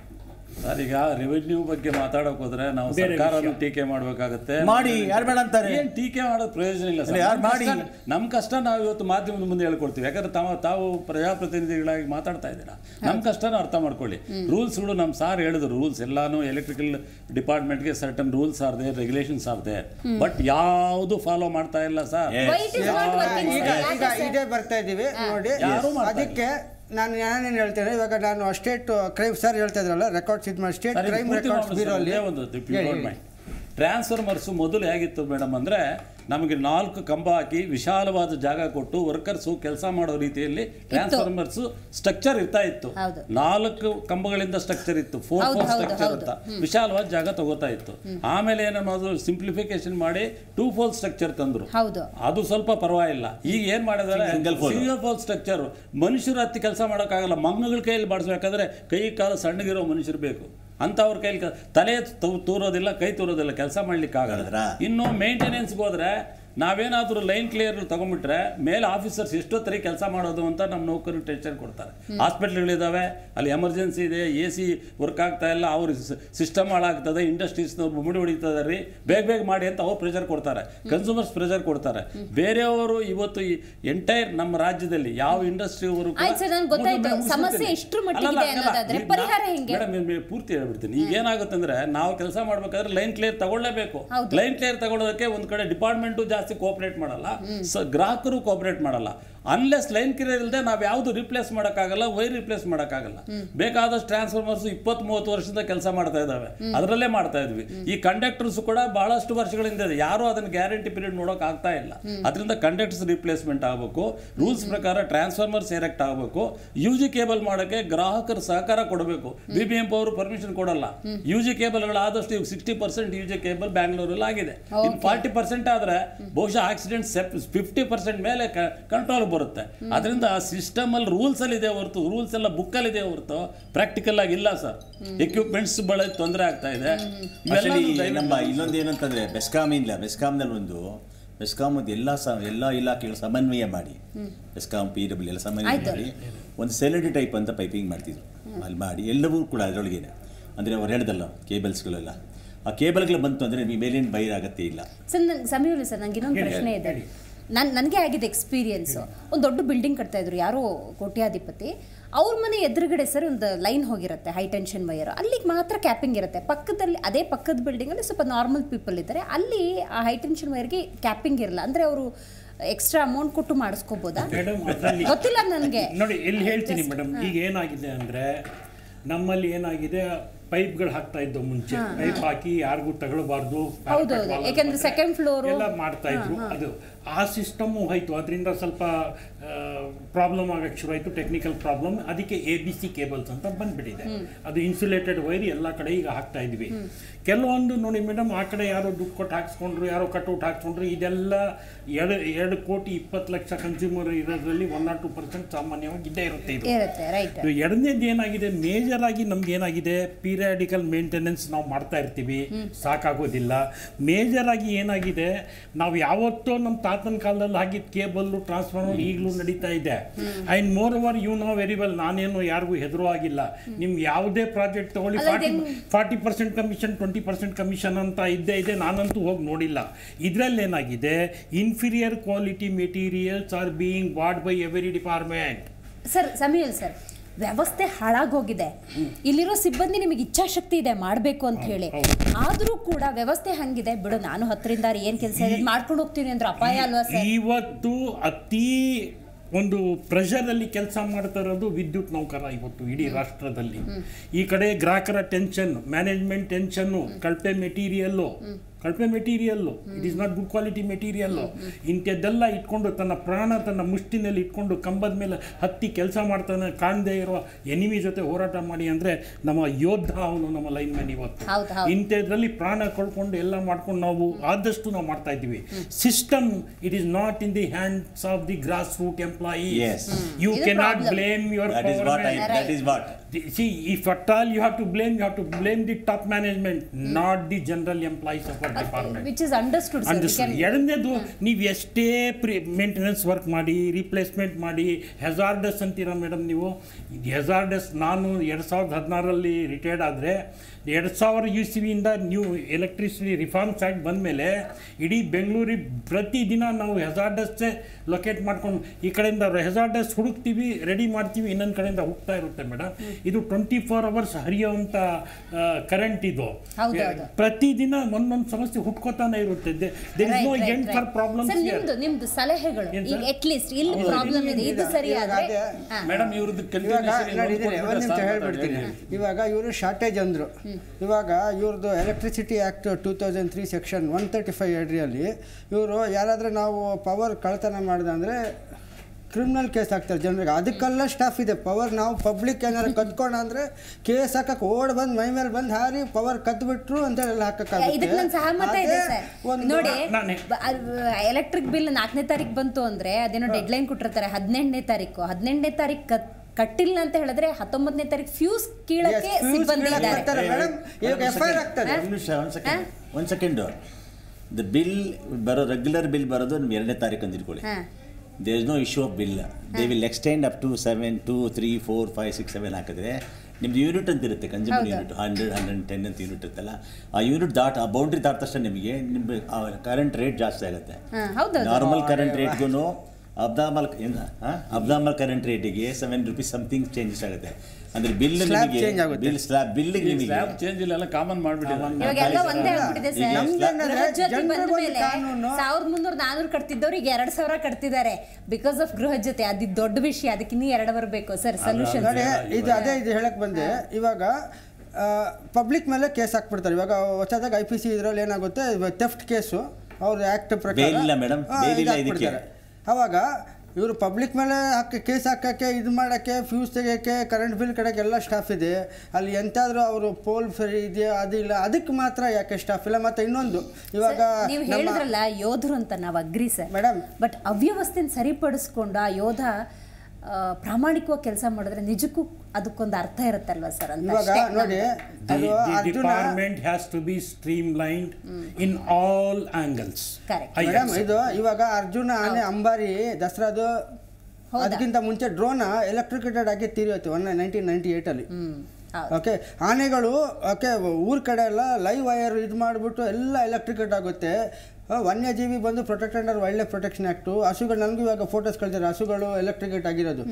ಸರ್ ಈಗ ರೆವೆನ್ಯೂ ಬಗ್ಗೆ ಮಾತಾಡೋಕೆ ಹೋದ್ರೆ ನಾವು ಬೇರೆ ಸರ್ಕಾರನ ಟೀಕೆ ಮಾಡಬೇಕಾಗತ್ತೆ ಮಾಡಿ ಯಾರು ಬೇಡ ಅಂತಾರೆ ಏನ್ ಟೀಕೆ ಮಾಡೋದು ಪ್ರಯೋಜನ ಇಲ್ಲ ಅಲ್ಲ, ಯಾರು ನಮ್ಮ ಮಾಡಿ? ಕಷ್ಟ- ನಮ್ಮ ಕಷ್ಟ ನಾವು ಇವತ್ತು ಮಾಧ್ಯಮದ ಮುಂದೆ ಹೇಳ್ಕೊಡ್ತೀವಿ ಯಾಕಂದ್ರೆ ತಾವು ತಾವು ಪ್ರಜಾಪ್ರತಿನಿಧಿಗಳಾಗಿ ಮಾತಾಡ್ತಾ ಇದ್ದೀರಾ ನಮ್ಮ ಕಷ್ಟನ ಅರ್ಥ ಮಾಡ್ಕೊಳ್ಳಿ ರೂಲ್ಸ್ಗಳು ನಮ್ಮ ಸಾರ್ ಹೇಳಿದ್ರು ರೂಲ್ಸ್ ಎಲ್ಲಾನು ಎಲೆಕ್ಟ್ರಿಕಲ್ ಡಿಪಾರ್ಟ್ಮೆಂಟ್ಗೆ certain rules are there regulations are there but ಯಾವುದು ಫಾಲೋ ಮಾಡ್ತಾ ಇಲ್ಲ sir Yes. Why it is not working, ಈಗ sir? ಈಗ ಯಾಕೆ sir? ಇದೇ ಬರ್ತಾ ಇದ್ದೀವಿ ನೋಡಿ ಯಾರೂ ಮಾಡ್ತಾ ಅದಕ್ಕೆ ನಾನು ನಾನೇನು ಹೇಳ್ತೇನೆ ಇವಾಗ ನಾನು ಸ್ಟೇಟ್ ಕ್ರೈಮ್ ಸರ್ ಹೇಳ್ತಾ ಇದ್ರಲ್ಲ ರೆಕಾರ್ಡ್ಸ್ ಇದು ಮಾಡಿ ಸ್ಟೇಟ್ ಕ್ರೈಮ್ ರೆಕಾರ್ಡ್ಸ್ ಬ್ಯೂರೋ ಅಲ್ಲಿ ಹೇಳಿ, ಟ್ರಾನ್ಸ್ಫಾರ್ಮರ್ಸ್ ಮೊದಲು ಹೇಗಿತ್ತು ಮೇಡಮ್ ಅಂದ್ರೆ ನಮಗೆ ನಾಲ್ಕು ಕಂಬ ಹಾಕಿ ವಿಶಾಲವಾದ ಜಾಗ ಕೊಟ್ಟು ವರ್ಕರ್ಸು ಕೆಲಸ ಮಾಡೋ ರೀತಿಯಲ್ಲಿ ಟ್ರಾನ್ಸ್ಫಾರ್ಮರ್ಸ್ ಸ್ಟ್ರಕ್ಚರ್ ಇರ್ತಾ ಇತ್ತು ಹೌದು. ನಾಲ್ಕು ಕಂಬಗಳಿಂದ ಸ್ಟ್ರಕ್ಚರ್ ಇತ್ತು ಫೋರ್ ಹೌದು, ಫೋರ್ ಹೌದು, ಸ್ಟ್ರಕ್ಚರ್ ಹೌದು. ಅಂತ ವಿಶಾಲವಾದ ಜಾಗ ತಗೋತಾ ಇತ್ತು ಆಮೇಲೆ ಏನೋ ಮಾಡೋದು ಸಿಂಪ್ಲಿಫಿಕೇಶನ್ ಮಾಡಿ ಟೂ ಫೋಲ್ ಸ್ಟ್ರಕ್ಚರ್ ತಂದ್ರು ಹೌದು ಅದು ಸ್ವಲ್ಪ ಪರವಾಗಿಲ್ಲ ಈಗ ಏನ್ ಮಾಡಿದಾರೆ Single pole. Single pole structure ಮನುಷ್ಯರು ಹತ್ತಿ ಕೆಲಸ ಮಾಡೋಕ್ಕಾಗಲ್ಲ ಮಂಗಗಳ ಕೈಯಲ್ಲಿ ಮಾಡಿಸ್ಬೇಕಾದ್ರೆ ಕೈ ಕಾಲು ಸಣ್ಣಗಿರೋ ಮನುಷ್ಯರು ಬೇಕು ಅಂಥವ್ರ ಕೈಲಿ ಕ- ತಲೆ ತು- ತೂರೋದಿಲ್ಲ ಕೈ ತೂರೋದಿಲ್ಲ ಕೆಲಸ ಮಾಡ್ಲಿಕ್ಕಾಗಲ್ಲ ಹೌದ್ರಾ? ಇನ್ನು ಮೇಂಟೆನೆನ್ಸ್ಗೆ ಹೋದ್ರೆ ನಾವೇನಾದರೂ ಲೈನ್ ಕ್ಲಿಯರ್ ತಗೊಂಡ್ಬಿಟ್ರೆ ಮೇಲೆ ಆಫೀಸರ್ಸ್ ಎಷ್ಟೊತ್ತರಿಗೆ ಕೆಲಸ ಮಾಡೋದು ಅಂತ ನಮ್ಮ ನೌಕರರು ಟೆನ್ಷನ್ ಕೊಡ್ತಾರೆ ಹಾಸ್ಪಿಟ್ಲ್ಗಳಿದ್ದಾವೆ ಅಲ್ಲಿ ಎಮರ್ಜೆನ್ಸಿ ಇದೆ ಎ ಸಿ ವರ್ಕ್ ಆಗ್ತಾ ಇಲ್ಲ ಅವ್ರ ಸಿಸ್ಟಮ್ ಹಾಳಾಗ್ತದೆ ಇಂಡಸ್ಟ್ರೀಸ್ನವ್ರು ಮುಡಿ ಹೊಡಿತದೆ ರೀ ಬೇಗ ಬೇಗ ಮಾಡಿ ಅಂತ ಅವ್ರು ಪ್ರೆಷರ್ ಕೊಡ್ತಾರೆ ಕನ್ಸೂಮರ್ಸ್ ಪ್ರೆಷರ್ ಕೊಡ್ತಾರೆ ಬೇರೆಯವರು ಇವತ್ತು ಈ ಎಂಟೈರ್ ನಮ್ಮ ರಾಜ್ಯದಲ್ಲಿ ಯಾವ ಇಂಡಸ್ಟ್ರಿ ಅವರು ಆಯ್ತು ಸರ್, ನನ್ಗೆ ಗೊತ್ತಾಯ್ತು. ಸಮಸ್ಯೆ ಎಷ್ಟ್ರ ಮಟ್ಟಿಗಿದೆ ಅನ್ನೋದಾದ್ರೆ ಪರಿಹಾರ ಹೆಂಗೆ? ಮೇಡಮ್ ಪೂರ್ತಿ ಹೇಳ್ಬಿಡ್ತೀನಿ ಈಗ ಏನಾಗುತ್ತೆ ಅಂದ್ರೆ ನಾವು ಕೆಲಸ ಮಾಡ್ಬೇಕಾದ್ರೆ ಲೈನ್ ಕ್ಲಿಯರ್ ತಗೊಳ್ಳೇಬೇಕು ಹೌದು. ಲೈನ್ ಕ್ಲಿಯರ್ ತಗೊಳ್ಳೋದಕ್ಕೆ ಒಂದ್ ಕಡೆ ಡಿಪಾರ್ಟ್ಮೆಂಟು ಜಾಸ್ತಿ ಕೋಆಪರೇಟ್ ಮಾಡಲ್ಲ ಸ ಗ್ರಾಹಕರು ಕೋಆಪರೇಟ್ ಮಾಡಲ್ಲ ಅನ್ಲೆಸ್ ಲೈನ್ ಕ್ಲಿಯರ್ ಇಲ್ಲದೆ ನಾವು ಯಾವುದು ರಿಪ್ಲೇಸ್ ಮಾಡೋಕ್ಕಾಗಲ್ಲ ವೈರ್ ರಿಪ್ಲೇಸ್ ಮಾಡೋಕ್ಕಾಗಲ್ಲ ಬೇಕಾದಷ್ಟು ಟ್ರಾನ್ಸ್ಫಾರ್ಮರ್ಸ್ ಇಪ್ಪತ್ತ್ ಮೂವತ್ತು ವರ್ಷದಿಂದ ಕೆಲಸ ಮಾಡ್ತಾ ಇದ್ದಾವೆ ಅದರಲ್ಲೇ ಮಾಡ್ತಾ ಇದ್ವಿ ಈ ಕಂಡಕ್ಟರ್ಸ್ ಕೂಡ ಬಹಳಷ್ಟು ವರ್ಷಗಳಿಂದ ಇದೆ ಯಾರು ಅದನ್ನ ಗ್ಯಾರಂಟಿ ಪೀರಿಯಡ್ ನೋಡೋಕೆ ಆಗ್ತಾ ಇಲ್ಲ ಅದರಿಂದ ಕಂಡಕ್ಟರ್ಸ್ ರಿಪ್ಲೇಸ್ಮೆಂಟ್ ಆಗಬೇಕು ರೂಲ್ಸ್ ಪ್ರಕಾರ ಟ್ರಾನ್ಸ್ಫಾರ್ಮರ್ಸ್ ಎರೆಕ್ಟ್ ಆಗಬೇಕು ಯು ಜಿ ಕೇಬಲ್ ಮಾಡೋಕ್ಕೆ ಗ್ರಾಹಕರು ಸಹಕಾರ ಕೊಡಬೇಕು ಬಿ ಬಿ ಎಂ ಅವರು ಪರ್ಮಿಷನ್ ಕೊಡಲ್ಲ ಯು ಜಿ ಕೇಬಲ್ಗಳಾದಷ್ಟು ಈಗ sixty percent U G cable ಬ್ಯಾಂಗ್ಳೂರಲ್ಲಿ ಆಗಿದೆ ಇನ್ನು ಫಾರ್ಟಿ ಪರ್ಸೆಂಟ್ ಆದ್ರೆ ಬಹುಶಃ ಆಕ್ಸಿಡೆಂಟ್ ಫಿಫ್ಟಿ ಪರ್ಸೆಂಟ್ ಮೇಲೆ ಕಂಟ್ರೋಲ್ ಬರುತ್ತೆ ಅದರಿಂದ ಸಿಸ್ಟಮ್ ಅಲ್ಲಿ ರೂಲ್ಸ್ ಅಲ್ಲಿ ಇದೆ ಹೊರತು ರೂಲ್ಸ್ ಎಲ್ಲ ಬುಕ್ ಅಲ್ಲಿ ಇದೆ ಹೊರತು ಪ್ರಾಕ್ಟಿಕಲ್ ಆಗಿ ಇಲ್ಲ ಸರ್ ಎಕ್ವಿಪ್ಮೆಂಟ್ಸ್ ಬಹಳ ತೊಂದರೆ ಆಗ್ತಾ ಇದೆ Actually, ಇವೆಲ್ಲನೂ ದಯವಿಟ್ಟು ನಮ್ಮ ಇನ್ನೊಂದು ಏನಂತಂದ್ರೆ ಬೆಸ್ಕಾಮ್ ಇಲ್ಲ ಬೆಸ್ಕಾಮ್ನಲ್ಲಿ ಒಂದು ಬೆಸ್ಕಾಮ್ ಎಲ್ಲ ಸ ಎಲ್ಲ ಇಲಾಖೆಗಳು ಸಮನ್ವಯ ಮಾಡಿ ಬೆಸ್ಕಾಮ್ ಪಿ ಡಬ್ಲ್ಯೂ ಎಲ್ಲ ಸಮನ್ವಯ ಆಯ್ತು. ಮಾಡಿ ಒಂದು ಸೆಲೆಡಿ ಟೈಪ್ ಅಂತ ಪೈಪಿಂಗ್ ಮಾಡ್ತಿದ್ರು ಅಲ್ಲಿ ಮಾಡಿ ಎಲ್ಲವೂ ಕೂಡ ಅದರೊಳಗೇನೆ ಅಂದರೆ ಅವ್ರು ಹೇಳ್ದಲ್ಲ ಕೇಬಲ್ಸ್ಗಳೆಲ್ಲ ಆ ಕೇಬಲ್ಗಳು ಬಂತು ಅಂದರೆ ಮೇಲಿನ ಬೈರ್ ಅಗತ್ಯ ಇಲ್ಲ ಸರ್ ನಂಗೆ ಸಮೀರ್ ಸರ್ ನಂಗೆ ಇನ್ನೊಂದು ಪ್ರಶ್ನೆ ಇದೆ ನನ್ ನನಗೆ ಆಗಿದೆ ಎಕ್ಸ್ಪೀರಿಯನ್ಸ್ ಒಂದು ದೊಡ್ಡ ಬಿಲ್ಡಿಂಗ್ ಕಟ್ತಾ ಇದ್ರು ಯಾರೋ ಕೋಟ್ಯಾಧಿಪತಿ ಅವ್ರ ಮನೆ ಎದುರುಗಡೆ ಸರ್ ಒಂದು ಲೈನ್ ಹೋಗಿರುತ್ತೆ ಹೈ ಟೆನ್ಷನ್ ವೈರ್ ಅಲ್ಲಿಗೆ ಮಾತ್ರ ಕ್ಯಾಪಿಂಗ್ ಇರುತ್ತೆ ಪಕ್ಕದಲ್ಲಿ ಅದೇ ಪಕ್ಕದ ಬಿಲ್ಡಿಂಗಲ್ಲಿ ಸ್ವಲ್ಪ ನಾರ್ಮಲ್ ಪೀಪಲ್ ಇದ್ದಾರೆ ಅಲ್ಲಿ ಆ ಹೈ ಟೆನ್ಷನ್ ವೈರ್ಗೆ ಕ್ಯಾಪಿಂಗ್ ಇರಲ್ಲ ಅಂದರೆ ಅವರು ಎಕ್ಸ್ಟ್ರಾ ಅಮೌಂಟ್ ಕೊಟ್ಟು ಮಾಡಿಸ್ಕೋಬೋದಾ ಮೇಡಮ್ ಅದರಲ್ಲಿ ಗೊತ್ತಿಲ್ಲ ನನಗೆ ನೋಡಿ ಇಲ್ಲಿ ಹೇಳ್ತೀನಿ ಮೇಡಮ್ ಈಗ ಏನಾಗಿದೆ ಅಂದ್ರೆ ನಮ್ಮಲ್ಲಿ ಏನಾಗಿದೆ ಪೈಪ್ಗಳು ಹಾಕ್ತಾ ಇದ್ದವು ಮುಂಚೆ ಪೈಪ್ ಹಾಕಿ ಯಾರಿಗೂ ತಗೊಳ್ಬಾರ್ದು ಹೌದು, ಹೌದು. ಯಾಕಂದ್ರೆ second floor- ಎಲ್ಲ ಮಾಡ್ತಾ ಇದ್ರು ಅದು ಆ ಸಿಸ್ಟಮ್ ಹೋಯ್ತು ಅದರಿಂದ ಸ್ವಲ್ಪ ಪ್ರಾಬ್ಲಮ್ ಆಗಕ್ಕೆ ಶುರು ಆಯ್ತು ಟೆಕ್ನಿಕಲ್ ಪ್ರಾಬ್ಲಮ್ ಅದಕ್ಕೆ ಎ ಬಿ ಸಿ ಕೇಬಲ್ಸ್ ಅಂತ ಬಂದ್ಬಿಟ್ಟಿದೆ ಅದು ಇನ್ಸುಲೇಟೆಡ್ ವೈರ್ ಎಲ್ಲ ಕಡೆ ಈಗ ಹಾಕ್ತಾ ಇದ್ವಿ ಕೆಲವೊಂದು ನೋಡಿ ಮೇಡಮ್ ಆ ಕಡೆ ಯಾರೋ ದುಡ್ಡು ಕೊಟ್ಟು ಹಾಕ್ಸ್ಕೊಂಡ್ರು ಯಾರೋ ಕಟ್ಔಟ್ ಹಾಕ್ಸ್ಕೊಂಡ್ರು ಇದೆಲ್ಲ ಎರಡು ಎರಡು ಕೋಟಿ ಇಪ್ಪತ್ತು ಲಕ್ಷ ಕನ್ಸ್ಯೂಮರ್ ಇರೋದ್ರಲ್ಲಿ ಒನ್ ಆರ್ ಟು ಪರ್ಸೆಂಟ್ ಸಾಮಾನ್ಯವಾಗಿ ಇದ್ದೇ ಇರುತ್ತೆ ಇದು ಇರುತ್ತೆ ರೈಟ್ ಇದು ಎರಡನೇದು ಏನಾಗಿದೆ ಮೇಜರ್ ಆಗಿ ನಮ್ಗೆ ಏನಾಗಿದೆ ಪೀರಿಯಾಡಿಕಲ್ ಮೇಂಟೆನೆನ್ಸ್ ನಾವು ಮಾಡ್ತಾ ಇರ್ತೀವಿ ಸಾಕಾಗೋದಿಲ್ಲ ಮೇಜರ್ ಆಗಿ ಏನಾಗಿದೆ ನಾವು ಯಾವತ್ತೋ ನಮ್ಮ ತಾತನ ಕಾಲದಲ್ಲಿ ಹಾಕಿದ ಕೇಬಲ್ಲು ಟ್ರಾನ್ಸ್ಫಾರ್ಮರ್ ಈಗಲೂ ನಡೀತಾ ಇದೆ and more over you know very well ನಾನೇನು ಯಾರಿಗೂ ಹೆದರೋ ಆಗಿಲ್ಲ ನಿಮ್ಗೆ ಯಾವುದೇ ಪ್ರಾಜೆಕ್ಟ್ ತಗೊಳ್ಳಿ ಅಲ್ಲ, ಫಾರ್ಟಿ ಇದೆಂಗ್- forty percent commission twenty percent commission ಅಂತ ಇದ್ದೇ ಇದೆ ನಾನಂತೂ ಹೋಗಿ ನೋಡಿಲ್ಲ ಇದರಲ್ಲಿ ಏನಾಗಿದೆ inferior quality materials are being bought by every department sir ಸಮೀಲ್ ಸರ್ ವ್ಯವಸ್ಥೆ ಹಾಳಾಗೋಗಿದೆ ಇಲ್ಲಿರೋ ಸಿಬ್ಬಂದಿ ನಿಮಗೆ ಇಚ್ಛಾಶಕ್ತಿ ಇದೆ ಮಾಡಬೇಕು ಅಂತ ಹೇಳಿ ಆದರೂ ಕೂಡ ವ್ಯವಸ್ಥೆ ಹಂಗಿದೆ ಬಿಡು ನಾನು ಹತ್ತರಿಂದ ಏನು ಕೆಲಸ ಇದೆ ಮಾಡ್ಕೊಂಡು ಹೋಗ್ತೀನಿ ಅಂದ್ರೆ ಅಪಾಯ ಅಲ್ವಾ ಸರ್ ಇವತ್ತು ಅತಿ ಒಂದು ಪ್ರೆಷರಲ್ಲಿ ಕೆಲಸ ಮಾಡ್ತಾ ಇರೋದು ವಿದ್ಯುತ್ ನೌಕರ ಇವತ್ತು ಇಡೀ ರಾಷ್ಟ್ರದಲ್ಲಿ ಈ ಕಡೆ ಗ್ರಾಹಕರ ಟೆನ್ಷನ್ ಮ್ಯಾನೇಜ್ಮೆಂಟ್ ಟೆನ್ಷನ್ನು ಕಳಪೆ ಮೆಟೀರಿಯಲ್ಲು ಕಳಪೆ material it is not good quality material ಇಂಥದ್ದೆಲ್ಲ ಇಟ್ಕೊಂಡು ತನ್ನ ಪ್ರಾಣ ತನ್ನ ಮುಷ್ಟಿನಲ್ಲಿ ಇಟ್ಕೊಂಡು ಕಂಬದ ಮೇಲೆ ಹತ್ತಿ ಕೆಲಸ ಮಾಡ್ತಾನೆ ಕಾಣದೇ ಇರೋ ಎನಿಮಿ ಜೊತೆ ಹೋರಾಟ ಮಾಡಿ ಅಂದರೆ ನಮ್ಮ ಯೋಧ ಅವನು ನಮ್ಮ ಲೈನ್ ಮ್ಯಾನ್ ಇವತ್ತು ಹೌದು, ಹೌದು. ಇಂಥದ್ರಲ್ಲಿ ಪ್ರಾಣ ಕಳ್ಕೊಂಡು ಎಲ್ಲ ಮಾಡ್ಕೊಂಡು ನಾವು ಆದಷ್ಟು ನಾವು ಮಾಡ್ತಾ ಇದ್ದೀವಿ system it is not in the hands of the grass root employee Yes. You ಇದು cannot problem. Blame your That is what I, that is what. See, if at all you have to blame, you have to blame the top management, not the general employees of our department. Which is understood sir understood ಎರಡನೇದು ನೀವು ಎಷ್ಟೇ pre maintenance work ಮಾಡಿ replacement ಮಾಡಿ hazardous ಅಂತೀರ madam ನೀವು hazardous ನಾನು ಎರಡು ಸಾವಿರದ ಹದಿನಾರರಲ್ಲಿ ರಿಟೈರ್ಡ್ ಆದರೆ ಎರಡು ಸಾವಿರ ಯು ಸಿ ವಿಯಿಂದ ನ್ಯೂ ಎಲೆಕ್ಟ್ರಿಸಿಟಿ ರಿಫಾರ್ಮ್ಸ್ ಆ್ಯಕ್ಟ್ ಬಂದಮೇಲೆ ಇಡೀ ಬೆಂಗಳೂರಿಗೆ ಪ್ರತಿದಿನ ನಾವು ಹೆಜಾರ್ಡಸ್ಸೇ ಲೊಕೇಟ್ ಮಾಡ್ಕೊಂಡು ಈ ಕಡೆಯಿಂದ ಹೆಜಾರ್ಡಸ್ ಹುಡುಕ್ತೀವಿ ರೆಡಿ ಮಾಡ್ತೀವಿ ಇನ್ನೊಂದು ಕಡೆಯಿಂದ ಹೋಗ್ತಾ ಇರುತ್ತೆ ಮೇಡಮ್ ಇದು ಟ್ವೆಂಟಿ ಫೋರ್ ಅವರ್ಸ್ ಹರಿಯುವಂಥ ಕರೆಂಟ್ ಇದು ಹೌದು, ಹೌದು. ಪ್ರತಿದಿನ ಒಂದೊಂದು ಸಮಸ್ಯೆ ಹುಟ್ಕೋತಾನೆ ಇರುತ್ತೆ there is no end for problems sir ನಿಮ್ದು ನಿಮ್ದು ಸಲಹೆಗಳು ಏನ್ ಈಗ ಸರ್? ಅಟ್ ಲೀಸ್ಟ್ ಇಲ್ಲಿ ಪ್ರಾಬ್ಲಮ್ ಇದೆ ಇದು ಸರಿ ಇವಾಗ ಆದ್ರೆ ಅದೇ- ಹಾ. ಮೇಡಮ್ ಇವ್ರದ್ದು ಇವಾಗ ಕಂಟಿನ್ಯೂಷನ್ ನೋಡಿದ್ರೆ ಒಂದು ನಿಮಿಷ ಹೇಳ್ಬಿಡ್ತೀನಿ ಇವಾಗ ಇವರು ಶಾರ್ಟೇಜ್ ಅಂದರು ಇವಾಗ ಇವ್ರದ್ದು electricity act two thousand three section one thirty five ಅಡಿಯಲ್ಲಿ ಇವರು ಯಾರಾದರೂ ನಾವು ಪವರ್ ಕಳ್ತನ ಮಾಡಿದಂದರೆ ಕ್ರಿಮಿನಲ್ ಕೇಸ್ ಹಾಕ್ತಾರೆ ಜನರಿಗೆ ಅದಕ್ಕೆಲ್ಲ ಸ್ಟಾಫ್ ಇದೆ ಪವರ್ ನಾವು ಪಬ್ಲಿಕ್ ಏನಾರು ಕದ್ಕೊಂಡ ಅಂದರೆ ಕೇಸ್ ಹಾಕಕ್ಕೆ ಓಡ್ ಬಂದು ಮೈ ಮೇಲೆ ಬಂದು ಹಾರಿ ಪವರ್ ಕದ್ಬಿಟ್ರು ಅಂತೇಳಿ ಎಲ್ಲ ಇದಕ್ಕೆ ನನ್ನ ಸಹಮತ ಇದೆ ಅದೇ ಸರ್ ಒಂದು ನೋಡಿ ನಾನೇ- ಎಲೆಕ್ಟ್ರಿಕ್ ಬಿಲ್ ನಾಲ್ಕನೇ ತಾರೀಕು ಬಂತು ಅಂದ್ರೆ ಅದೇನೋ ಡೆಡ್ಲೈನ್ ಕೊಟ್ಟಿರ್ತಾರೆ ಹದಿನೆಂಟನೇ ತಾರೀಕು ಹದಿನೆಂಟನೇ ತಾರೀಕು ಕಟ್ ಕಟ್ಟಿಲ್ಲ ಅಂತ ಹೇಳಿದ್ರೆ ಹತ್ತೊಂಬತ್ತನೇ ತಾರೀಕು ಫ್ಯೂಸ್ ಕೀಳಕ್ಕೆ Yes, fuse ಸಿಬ್ಬಂದಿ ಕೀಳಕ್ಕೆ ಇದ್ದಾರೆ ಬರ್ತಾರೆ. ಮೇಡಮ್, ಇವಾಗ FIR ಆಗ್ತದೆ. ಒಂದು ನಿಮಿಷ ಒಂದು ಸೆಕೆಂಡ್ ಒಂದು ಸೆಕೆಂಡು ದ ಬಿಲ್ ಬರೋ ರೆಗ್ಯುಲರ್ ಬಿಲ್ ಬರೋದು ನಿಮ್ಗೆ ಎರಡನೇ ತಾರೀಕು ಅಂತ ಇಟ್ಕೊಳ್ಳಿ ಹಾ. There is no issue of bill they will extend up to seven two three four five six seven ಹಾಕಿದ್ರೆ ನಿಮ್ದು ಯೂನಿಟ್ ಅಂತ ಇರುತ್ತೆ ಕನ್ಸ್ಯೂಮರ್ ಹೌದು. ಯೂನಿಟ್ ಹಂಡ್ರೆಡ್ ಹಂಡ್ರೆಡ್ ಟೆನ್ ಅಂತ ಯೂನಿಟ್ ಇರುತ್ತಲ್ಲ ಆ ಯೂನಿಟ್ ದಾಟ್ ಆ ಬೌಂಡ್ರಿ ದಾಟ ತಕ್ಷಣ ನಿಮಗೆ ನಿಮ್ಮ ಕರೆಂಟ್ ರೇಟ್ ಜಾಸ್ತಿ ಆಗುತ್ತೆ ಹಾ, ಹೌದೌದು ನಾರ್ಮಲ್ ಕರೆಂಟ್ ರೇಟ್ಗೂ ಅಬ್ನಾರ್ಮಲ್ ಅಬ್ನಾರ್ಮಲ್ ಕರೆಂಟ್ ರೇಟಿಗೆ ಸೆವೆನ್ ರುಪೀಸ್ ಸಮಥಿಂಗ್ ಚೇಂಜಸ್ ಆಗುತ್ತೆ ಅಂದ್ರೆ ಬಿಲ್ Slab ನಿಮಗೆ change ಆಗುತ್ತೆ. ಬಿಲ್ ಸ್ಲ್ಯಾಬ್ ಬಿಲ್ಲಿಗೆ ನಿಮಗೆ ಸ್ಲ್ಯಾಬ್ ಚೇಂಜ್ ಇಲ್ಲ ಕಾಮನ್ ಮಾಡ್ಬಿಟ್ಟಿದ್ದಾರೆ ಇವಾಗ ಎಲ್ಲ ಒಂದೇ ಆಗ್ಬಿಟ್ಟಿದೆ ಸರ್ ನಮ್ದೇನಂದ್ರೆ ಗೃಹ ಜ್ಯೋತಿ ಜನರಿಗೆ ಬಂದ ಒಂದು ಮೇಲೆ ಕಾನೂನು. ಸಾವಿರದ ಮುನ್ನೂರ ನಾನೂರು ಕಟ್ತಿದ್ದವ್ರು ಈಗ ಎರಡ್ ಸಾವಿರ ಕಟ್ತಿದ್ದಾರೆ ಬಿಕಾಸ್ ಆಫ್ ಗೃಹ ಜ್ಯೋತಿ ಅದು ದೊಡ್ಡ ವಿಷಯ ಅದಕ್ಕೆ ಇನ್ನೂ ಎರಡು ಬರಬೇಕು ಸರ್ ಸೊಲ್ಯೂಷನ್ ನೋಡಿ ಇದು ಅದೇ ಇದು ಹೇಳಕ್ ಬಂದೆ ಇವಾಗ ಪಬ್ಲಿಕ್ ಮೇಲೆ ಕೇಸ್ ಹಾಕ್ಬಿಡ್ತಾರೆ ಇವಾಗ ಹೊಸದಾಗಿ ಐ ಪಿ ಸಿ ಇದರಲ್ಲಿ ಏನಾಗುತ್ತೆ ಥೆಫ್ಟ್ ಕೇಸು ಅವ್ರ ಆ್ಯಕ್ಟ್ ಪ್ರಕಾರ Bail ಇಲ್ಲ madam, ಹಾ, bail ಇದು ಇಲ್ಲ ಇದಕ್ಕೆ. ಹಾಕ್ಬಿಡ್ತಾರೆ. ಅವಾಗ ಇವರು ಪಬ್ಲಿಕ್ ಮೇಲೆ ಹಾಕಿ ಕೇಸ್ ಹಾಕೋಕ್ಕೆ ಇದು ಮಾಡೋಕ್ಕೆ ಫ್ಯೂಸ್ ತೆಗಿಯೋಕ್ಕೆ ಕರೆಂಟ್ ಬಿಲ್ ಕಡೆಗೆ ಎಲ್ಲ ಸ್ಟಾಫ್ ಇದೆ ಅಲ್ಲಿ ಎಂತಾದರೂ ಅವರು ಪೋಲ್ ಸರಿ ಇದೆಯಾ ಅದಿಲ್ಲ ಅದಕ್ಕೆ ಮಾತ್ರ ಯಾಕೆ ಸ್ಟಾಫ್ ಇಲ್ಲ ಮತ್ತು ಇನ್ನೊಂದು ಇವಾಗ ನೀವು ನಮ್ಮ ಹೇಳಿದ್ರಲ್ಲ ಯೋಧರು ಅಂತ ನಾವು ಅಗ್ರಿ ಸರ್ ಮೇಡಮ್ ಬಟ್ ಅವ್ಯವಸ್ಥೆನ ಸರಿಪಡಿಸ್ಕೊಂಡು ಆ ಯೋಧ ಆ, ಪ್ರಾಮಾಣಿಕವಾಗಿ ಕೆಲಸ ಮಾಡಿದ್ರೆ ನಿಜಕ್ಕೂ ಅದಕ್ಕೊಂದು ಅರ್ಥ ಇರುತ್ತಲ್ವಾ ಸರ್ ಅಂತ ಇವಾಗ ಅಷ್ಟೇ ನೋಡಿ The, ಅದು the Arjuna department has to be streamlined in all angles. Correct. I madam accept. ಇದು ಇವಾಗ ಅರ್ಜುನ ಆನೆ ಅಂಬಾರಿ ದಸರಾದು ಹೌದಾ? ಅದಕ್ಕಿಂತ ಮುಂಚೆ ಡ್ರೋನ್ ಎಲೆಕ್ಟ್ರಿಕೇಟೆಡ್ ಆಗಿ ತೀರಿಯೋಯ್ತು ಒನ್ ನೈನ್ಟೀನ್ ನೈಂಟಿ ಏಯ್ಟಲ್ಲಿ ಹ್ಮ್ ಹೌದು. ಓಕೆ ಆನೆಗಳು ಓಕೆ ಊರ ಕಡೆ ಎಲ್ಲ ಲೈವ್ ವೈರ್ ಇದು ಮಾಡಿಬಿಟ್ಟು ಎಲ್ಲ ಎಲೆಕ್ಟ್ರಿಕೇಟ್ ಆಗುತ್ತೆ ಆ, ವನ್ಯಜೀವಿ ಬಂದು protect under wild life protection act ಹಸುಗಳು ನನಗೂ ಇವಾಗ ಫೋಟೋಸ್ ಕಳ್ತಾರೆ ಹಸುಗಳು ಎಲೆಕ್ಟ್ರಿಕೇಟ್ ಆಗಿರೋದು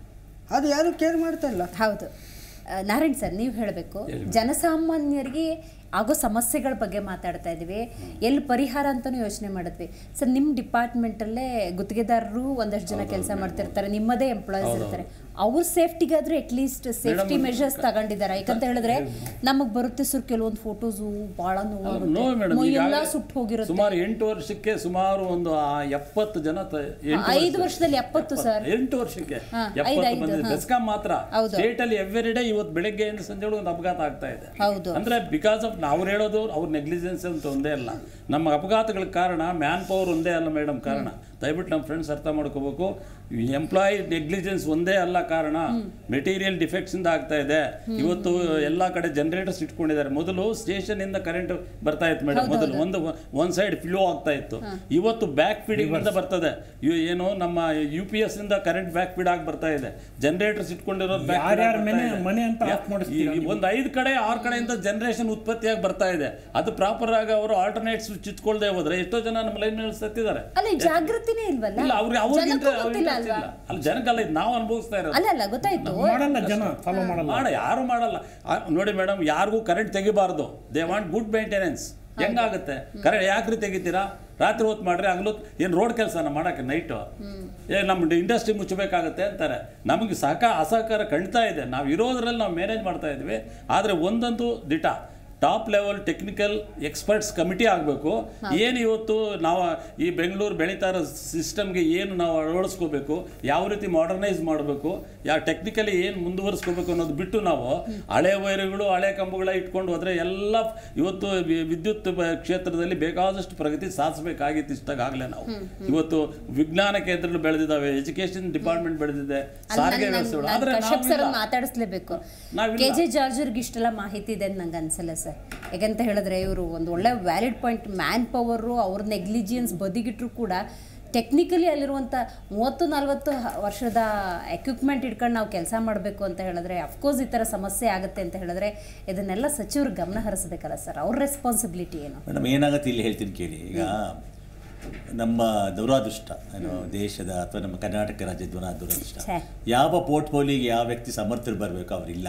ಅದು ಯಾರು ಕೇರ್ ಮಾಡ್ತಾ ಇಲ್ಲ ಹೌದು ಆ, ನಾರಾಯಣ್ ಸರ್ ನೀವು ಹೇಳಬೇಕು ಜನಸಾಮಾನ್ಯರಿಗೆ ಆಗೋ ಸಮಸ್ಯೆಗಳ ಬಗ್ಗೆ ಮಾತಾಡ್ತಾ ಇದ್ದೀವಿ ಎಲ್ಲಿ ಪರಿಹಾರ ಅಂತಲೂ ಯೋಚನೆ ಮಾಡಿದ್ವಿ ಸರ್ ನಿಮ್ಮ ಡಿಪಾರ್ಟ್ಮೆಂಟಲ್ಲೇ ಗುತ್ತಿಗೆದಾರರು ಒಂದಷ್ಟು ಜನ ಕೆಲಸ ಮಾಡ್ತಿರ್ತಾರೆ ನಿಮ್ಮದೇ ಎಂಪ್ಲಾಯೀಸ್ ಇರ್ತಾರೆ ಅವ್ರ ಸೇಫ್ಟಿಗಾದ್ರೂ ಅಟ್ಲೀಸ್ಟ್ ಸೇಫ್ಟಿ ಮೆಷರ್ಸ್ ತಗೊಂಡಿದ್ದಾರೆ ಯಾಕಂತ ಹೇಳಿದ್ರೆ ನಮಗೆ ಬರುತ್ತೆ ಸರ್ ಕೆಲವೊಂದು ಫೋಟೋಸು ಭಾಳ ನೋ ನೋವಾಗುತ್ತೆ ಮೇಡಮ್ ಮೈಯೆಲ್ಲ ಸುಟ್ಟು ಹೋಗಿರುತ್ತೆ ಸುಮಾರು ಎಂಟು ವರ್ಷಕ್ಕೆ ಸುಮಾರು ಒಂದು ಆ ಎಪ್ಪತ್ತು ಜನ ತ- ಎಂಟು ಐದು ವರ್ಷದಲ್ಲಿ ಎಪ್ಪತ್ತು ಸರ್ ಎಂಟು ವರ್ಷಕ್ಕೆ ಹಾ, ಎಪ್ಪತ್ತು ಐದು, ಐದು, ಬಂದಿದೆ ಹಾ. ಬೆಸ್ಕಾಂ ಮಾತ್ರ ಹೌದು. ಸ್ಟೇಟ್ ಅಲ್ಲಿ ಎವ್ರಿ ಡೇ ಇವತ್ತು ಬೆಳಗ್ಗೆಯಿಂದ ಸಂಜೆ ಒಂದು ಅಪಘಾತ ಆಗ್ತಾ ಇದೆ ಹೌದು. ಅಂದ್ರೆ ಬಿಕಾಸ್ ಆಫ್ ಅವ್ರು ಹೇಳೋದು ಅವ್ರ ನೆಗ್ಲಿಜೆನ್ಸ್ ಅಂತ ಒಂದೇ ಅಲ್ಲ ನಮ್ಮ ಅಪಘಾತಗಳ ಕಾರಣ ಮ್ಯಾನ್ ಪವರ್ ಒಂದೇ ಅಲ್ಲ ಮೇಡಮ್ ಕಾರಣ ದಯವಿಟ್ಟು ನಮ್ಮ ಫ್ರೆಂಡ್ಸ್ ಅರ್ಥ ಮಾಡ್ಕೋಬೇಕು ಎಂಪ್ಲಾಯಿ ನೆಗ್ಲಿಜೆನ್ಸ್ ಒಂದೇ ಅಲ್ಲ ಕಾರಣ ಮೆಟೀರಿಯಲ್ ಡಿಫೆಕ್ಟ್ಸ್ ಇಂದ ಆಗ್ತಾ ಇದೆ ಇವತ್ತು ಎಲ್ಲಾ ಕಡೆ ಜನರೇಟರ್ಸ್ ಇಟ್ಕೊಂಡಿದ್ದಾರೆ ಮೊದಲು ಸ್ಟೇಷನ್ ಇಂದ ಕರೆಂಟ್ ಬರ್ತಾ ಇತ್ತು ಮೇಡಮ್ ಮೊದಲು ಒಂದು ಒಂದ್ ಸೈಡ್ ಫ್ಲೋ ಆಗ್ತಾ ಇತ್ತು ಇವತ್ತು ಬ್ಯಾಕ್ ಫೀಡಿಂಗ್ ಇಂದ ಬರ್ತದೆ ಇವ್ ಏನು ನಮ್ಮ ಯು ಪಿ ಎಸ್ ಇಂದ ಕರೆಂಟ್ ಬ್ಯಾಕ್ ಫೀಡ್ ಆಗಿ ಬರ್ತಾ ಇದೆ ಜನರೇಟರ್ಸ್ ಇಟ್ಕೊಂಡಿರೋ ಯಾರ್ಯಾರ ಮನೆ ಮನೆ ಅಂತ ಆಫ್ ಮಾಡಿಸ್ತೀರಾ ನೀವು? ಒಂದು ಐದು ಕಡೆ ಆರು ಕಡೆಯಿಂದ ಜನರೇಷನ್ ಉತ್ಪತ್ತಿಯಾಗಿ ಬರ್ತಾ ಇದೆ ಅದು ಪ್ರಾಪರ್ ಆಗಿ ಅವರು ಆಲ್ಟರ್ನೇಟ್ ಸ್ವಿಚ್ ಇಟ್ಕೊಳ್ದೆ ಹೋದ್ರೆ ಎಷ್ಟೋ ಜನ ನಮ್ಮ ಲೈನ್ ಮೇಲೆ ಸತ್ತಿದ್ದಾರೆ ಅಲ್ಲ ಈ ಜಾಗೃತಿನೇ ಇಲ್ವಲ್ಲ ಇಲ್ಲ ಅವ್ರಿಗೆ ಅವ್ರಿಗೆ ಜನಕ್ಕೂ interest- ಅವ್ರಿಗೆ ಗೊತ್ತಿಲ್ಲ interest ಅಲ್ವಾ ಇಲ್ಲ ಅಲ್ಲಿ ಜನಕ್ಕಲ್ಲ ಇದು ನಾವು ಅನುಭವಿಸ್ತಾ ಇರೋದು ಅಲ್ಲ ಅಲ್ಲ ಗೊತ್ತಾಯ್ತು ಮಾಡಲ್ಲ ಜನ ಫಾಲೋ ಮಾಡಲ್ಲ ಮಾಡ ಯಾರು ಮಾಡಲ್ಲ ಆ, ನೋಡಿ ಮೇಡಮ್ ಯಾರಿಗೂ ಕರೆಂಟ್ ತೆಗಿಬಾರ್ದು ದೇ ವಾಂಟ್ ಗುಡ್ ಮೇಂಟೆನೆನ್ಸ್ ಹೆಂಗಾಗುತ್ತೆ ಕರೆಂಟ್ ಯಾಕ್ರಿ ತೆಗಿತೀರಾ ರಾತ್ರಿ ಹೊತ್ತು ಮಾಡ್ರಿ ಹಗಲೊತ್ತು ಏನು ರೋಡ್ ಕೆಲಸನ ಮಾಡಕ್ಕೆ ನೈಟು ಏ ನಮ್ಮ ಇಂಡಸ್ಟ್ರಿ ಮುಚ್ಚಬೇಕಾಗತ್ತೆ ಅಂತಾರೆ ನಮಗೆ ಸಹಕಾರ ಅಸಹಕಾರ ಕಾಣ್ತಾ ಇದೆ ನಾವು ಇರೋದ್ರಲ್ಲಿ ನಾವು ಮ್ಯಾನೇಜ್ ಮಾಡ್ತಾ ಇದ್ವಿ ಆದರೆ ಒಂದಂತೂ ದಿಟ top level technical experts committee ಆಗಬೇಕು ಏನು ಇವತ್ತು ನಾವು ಈ ಬೆಂಗಳೂರು ಬೆಳೀತಾ ಇರೋ ಸಿಸ್ಟಮ್ಗೆ ಏನು ನಾವು ಅಳವಡಿಸ್ಕೋಬೇಕು ಯಾವ ರೀತಿ ಮಾಡರ್ನೈಸ್ ಮಾಡಬೇಕು ಯಾವ ಟೆಕ್ನಿಕಲಿ ಏನು ಮುಂದುವರಿಸ್ಕೋಬೇಕು ಅನ್ನೋದು ಬಿಟ್ಟು ನಾವು ಹಳೆ ವೈರ್ಗಳು ಹಳೆ ಕಂಬಗಳ ಇಟ್ಕೊಂಡು ಹೋದ್ರೆ ಎಲ್ಲ ಇವತ್ತು ವಿ- ವಿದ್ಯುತ್ ಬ- ಕ್ಷೇತ್ರದಲ್ಲಿ ಬೇಕಾದಷ್ಟು ಪ್ರಗತಿ ಸಾಧಿಸಬೇಕಾಗಿತ್ತು ಇಷ್ಟಾಗಲೇ ನಾವು ಇವತ್ತು ವಿಜ್ಞಾನ ಕೇಂದ್ರಗಳು ಬೆಳೆದಿದ್ದಾವೆ ಎಜುಕೇಶನ್ ಡಿಪಾರ್ಟ್ಮೆಂಟ್ ಬೆಳೆದಿದೆ ಸಾರಿಗೆ ವ್ಯವಸ್ಥೆಗಳು ಆದರೆ ಕಶ್ಯಪ್ ಸರ್ ನಾವಿಲ್ಲ. ಮಾತಾಡಿಸ್ಲೇಬೇಕು ನಾವಿಲ್ಲ. ಕೆ ಜೆ ಜಾರ್ಜರ್ಗೆ ಇಷ್ಟೆಲ್ಲ ಮಾಹಿತಿ ಇದೆ ಅಂತ ನಂಗೆ ಅನ್ಸಲ್ಲ ಸರ್ ಯಾಕಂತ ಹೇಳಿದ್ರೆ ಇವರು ಒಂದು ಒಳ್ಳೆ ವ್ಯಾಲಿಡ್ ಪಾಯಿಂಟ್ ಮ್ಯಾನ್ ಪವರು ಅವ್ರ ನೆಗ್ಲಿಜಿಯನ್ಸ್ ಬದಿಗಿಟ್ರು ಕೂಡ ಟೆಕ್ನಿಕಲಿ ಅಲ್ಲಿರುವಂಥ ಮೂವತ್ತು ನಲ್ವತ್ತು ಹ- ವರ್ಷದ ಎಕ್ವಿಪ್ಮೆಂಟ್ ಇಟ್ಕೊಂಡು ನಾವು ಕೆಲಸ ಮಾಡಬೇಕು ಅಂತ ಹೇಳಿದ್ರೆ ಅಫ್ಕೋರ್ಸ್ ಈ ಥರ ಸಮಸ್ಯೆ ಆಗುತ್ತೆ ಅಂತ ಹೇಳಿದ್ರೆ ಇದನ್ನೆಲ್ಲ ಸಚಿವರು ಗಮನ ಹರಿಸ್ಬೇಕಲ್ಲ ಸರ್ ಅವ್ರ ರೆಸ್ಪಾನ್ಸಿಬಿಲಿಟಿ ಏನು ಮೇಡಮ್ ಏನಾಗುತ್ತೆ ಇಲ್ಲಿ ಹೇಳ್ತೀನಿ ಕೇಳಿ ಈಗ ನಮ್ಮ ದುರಾದೃಷ್ಟ ಏನು ದೇಶದ ಅಥವಾ ನಮ್ಮ ಕರ್ನಾಟಕ ರಾಜ್ಯದ ದುರಾ- ದುರಾದೃಷ್ಟ ಛೆ. ಯಾವ ಪೋರ್ಟ್ಫೋಲಿಯೋಗೆ ಯಾವ ವ್ಯಕ್ತಿ ಸಮರ್ಥರು ಬರಬೇಕು ಅವರಿಲ್ಲ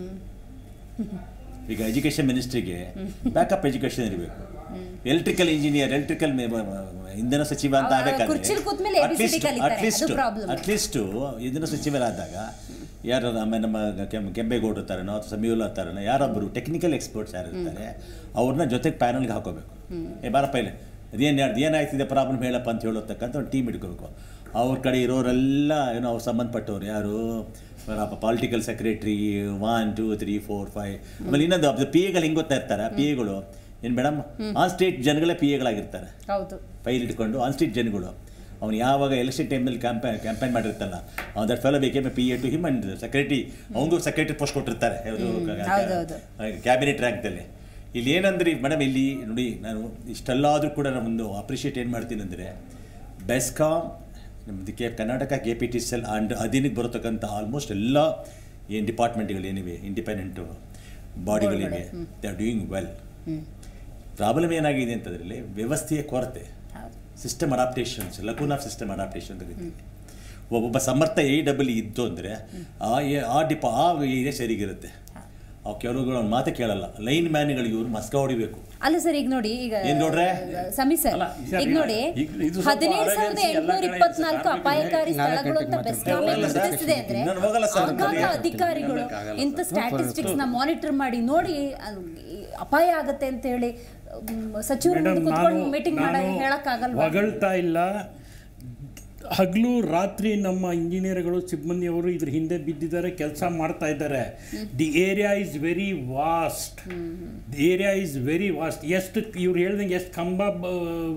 ಈಗ ಎಜುಕೇಷನ್ ಮಿನಿಸ್ಟ್ರಿಗೆ ಬ್ಯಾಕಪ್ ಎಜುಕೇಷನ್ ಇರಬೇಕು ಎಲೆಕ್ಟ್ರಿಕಲ್ ಇಂಜಿನಿಯರ್ ಎಲೆಕ್ಟ್ರಿಕಲ್ ಇಂಧನ ಸಚಿವ ಅಂತ ಅವ್ರು ಕುರ್ಚಿಲ್ ಕೂತ್ಮೇಲೆ ABCD ಕಲಿತಾರೆ, ಅದು problem. ಅಟ್ಲೀಸ್ಟು ಇಂಧನ ಸಚಿವರಾದಾಗ ಯಾರು ನಮ್ಮ ನಮ್ಮ ಕೆಂ ಕೆಂಪೇಗೌಡರು ಇರ್ತಾರೇನೋ ಅಥವಾ ಸಮೀವುಲ್ಲ ಇರ್ತಾರೇನೋ ಯಾರೊಬ್ಬರು ಟೆಕ್ನಿಕಲ್ ಎಕ್ಸ್ಪರ್ಟ್ಸ್ ಯಾರು ಇರ್ತಾರೆ ಅವ್ರನ್ನ ಜೊತೆಗೆ ಪ್ಯಾನಲ್ಗೆ ಹಾಕೋಬೇಕು ಏ ಬಾರಪ್ಪ ಇಲ್ಲಿ ಅದೇನು ಯಾರ್ದು ಏನಾಯ್ತಿದೆ ಪ್ರಾಬ್ಲಮ್ ಹೇಳಪ್ಪ ಅಂತ ಹೇಳೋತಕ್ಕಂಥ ಒಂದು ಟೀಮ್ ಇಟ್ಕೋಬೇಕು ಅವ್ರ ಕಡೆ ಇರೋರೆಲ್ಲ ಏನೋ ಅವ್ರು ಸಂಬಂಧಪಟ್ಟವ್ರು ಯಾರು political secretary one two three four five ಆಮೇಲೆ ಇನ್ನೊಂದು ಪಿ ಎಗಳು ಹಿಂಗೆ ಗೊತ್ತಾ ಇರ್ತಾರೆ ಪಿ ಎಗಳು ಏನು ಮೇಡಮ್ ಆನ್ ಸ್ಟೇಟ್ ಜನಗಳೇ ಪಿ ಎಗಳಾಗಿರ್ತಾರೆ ಹೌದು ಫೈಲ್ ಇಟ್ಕೊಂಡು ಆನ್ ಸ್ಟ್ರೀಟ್ ಜನಗಳು ಅವ್ನು ಯಾವಾಗ ಎಲೆಕ್ಷನ್ ಟೈಮಲ್ಲಿ ಕ್ಯಾಂಪೇನ್ ಕ್ಯಾಂಪೇನ್ ಮಾಡಿರ್ತಾನಲ್ಲ ಅವ್ನು ದಟ್ ಫೆಲೋ ಬೇಕೇ P A to him and secretary ಅವನಿಗೂ ಸೆಕ್ರೆಟರಿ ಪೋಸ್ಟ್ ಕೊಟ್ಟಿರ್ತಾರೆ ಹೌದೌದು. ಕ್ಯಾಬಿನೆಟ್ ರ್ಯಾಂಕ್ದಲ್ಲಿ ಇಲ್ಲಿ ಏನಂದ್ರೆ ಮೇಡಮ್ ಇಲ್ಲಿ ನೋಡಿ ನಾನು ಇಷ್ಟೆಲ್ಲಾದರೂ ಕೂಡ ನಾನು ಒಂದು ಅಪ್ರಿಷಿಯೇಟ್ ಏನು ಮಾಡ್ತೀನಿ ಅಂದರೆ ಬೆಸ್ಕಾಮ್ ನಮ್ಮದು K Karnataka K P T cell and ಅಧೀನಕ್ಕೆ ಬರತಕ್ಕಂಥ ಆಲ್ಮೋಸ್ಟ್ ಎಲ್ಲ ಏನು ಡಿಪಾರ್ಟ್ಮೆಂಟ್ಗಳೇನಿವೆ ಇಂಡಿಪೆಂಡೆಂಟು ಬಾಡಿಗಳಿವೆ they are doing well problem ಏನಾಗಿದೆ ಅಂತಂದ್ರಲ್ಲಿ ವ್ಯವಸ್ಥೆಯ ಕೊರತೆ ಹೌದು system adaptations lacuna of system adaptation ಅಂತ ಕರಿತೀವಿ ಒಬ್ಬೊಬ್ಬ ಸಮರ್ಥ ಎ ಡಬ್ಲ್ಯೂ ಇದ್ದು ಅಂದರೆ ಆ ಏ- ಆ ಡಿಪ ಆ ಏರಿಯಾ ಸರಿಗಿರುತ್ತೆ ಅವು ಕೆಲವುಗಳು ಅವ್ನ ಮಾತೇ ಕೇಳಲ್ಲ ಲೈನ್ ಮ್ಯಾನ್ಗಳಿಗೆ ಇವರು ಮಸ್ಕ ಹೊಡಿಬೇಕು ಅಲ್ಲ ಸರ್ ಈಗ ನೋಡಿ ಈಗ ಏನ್ ನೋಡ್ರೆ? ಸಮಿ ಸರ್ ಅಲ್ಲ, ಈಗ ನೋಡಿ ಈಗ ಇದು ಸ್ವಲ್ಪ ಹದಿನೇಳು ಸಾವಿರದ arrogance ಎಲ್ಲ ಎಂಟುನೂರ ಕಡೆ ಇಪ್ಪತ್ನಾಲ್ಕು ಇದೆ. ಅಪಾಯಕಾರಿ ನಾಲ್ಕು ಸ್ಥಳಗಳು ಅಂತ ಗಂಟೆಗೆ ಬೆಸ್ಕಾಮಿ ಹೋಗಲ್ಲ ಸರ್. ಗುರುತಿಸಿದೆ ಅಂದ್ರೆ ನಾನು ಹೋಗಲ್ಲ ಸರ್. ಆಗಾಗ ಅಧಿಕಾರಿಗಳು ಇಂಥ ಸ್ಟ್ಯಾಟಿಸ್ಟಿಕ್ಸ್ ನ ಮಾನಿಟರ್ ಮಾಡಿ ನೋಡಿ ಅದು ಈ ಅಪಾಯ ಆಗತ್ತೆ ಅಂತ ಹೇಳಿ ಮ್, ಸಚಿವರು ಮುಂದೆ ಮೇಡಮ್ ಕುತ್ಕೊಂಡು ನಾನು ಮೀಟಿಂಗ್ ಮಾಡಿ ನಾನು ಹೇಳಕ್ಕಾಗಲ್ವಾ ಹೊಗಳ್ತಾ ಇಲ್ಲ ಹಗಲು ರಾತ್ರಿ ನಮ್ಮ ಇಂಜಿನಿಯರ್ಗಳು ಸಿಬ್ಬಂದಿಯವರು ಇದ್ರ ಹಿಂದೆ ಬಿದ್ದಿದ್ದಾರೆ ಕೆಲಸ ಮಾಡ್ತಾ ಇದ್ದಾರೆ the area is very vast the area is very vast ಎಷ್ಟು ಇವ್ರು ಹೇಳ್ದಂಗೆ ಎಷ್ಟು ಕಂಬ ಬ-